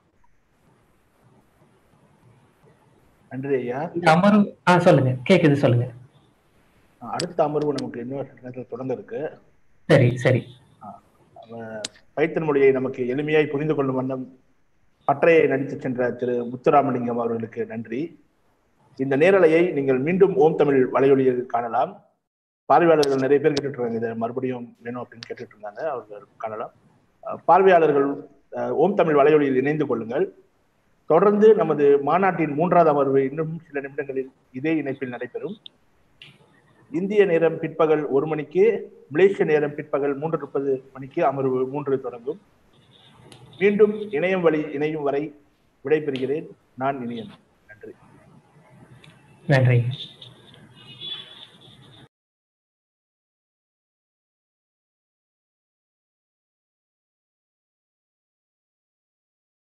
நன்றி ஐயா இந்த அமர்வு ஆ சொல்லுங்க கேக்குது சொல்லுங்க அடுத்த அமர்வு நமக்கு இன்னொரு நேரத்தில் தொடங்க இருக்கு சரி சரி பைத்தன் மொழியை நமக்கு எளிமையாய் புரிந்து கொள்ளும் வண்ணம் பற்றையை நடித்து சென்ற திரு முத்துராமலிங்கம் அவர்களுக்கு நன்றி இந்த நேரலையை நீங்கள் மீண்டும் ஓம் தமிழ் வலையொலியில் காணலாம் பார்வையாளர்கள் நிறைய பேர் கேட்டுட்டு இருக்காங்க இதை மறுபடியும் வேணும் அப்படின்னு கேட்டுட்டு இருந்தாங்க அவர்கள் காணலாம் அஹ் பார்வையாளர்கள் அஹ், ஓம் தமிழ் வலையொலியில் இணைந்து கொள்ளுங்கள் தொடர்ந்து நமது மாநாட்டின் மூன்றாவது அமர்வு இன்னும் சில நிமிடங்களில் இதே இணைப்பில் நடைபெறும் இந்திய நேரம் பிற்பகல் ஒரு மணிக்கு மலேசிய நேரம் பிற்பகல் மூன்று முப்பது மணிக்கு அமர்வு மூன்று தொடங்கும் மீண்டும் இணையம் வழி இணையும் வரை விடைபெறுகிறேன் நான் இனியன் நன்றி நன்றி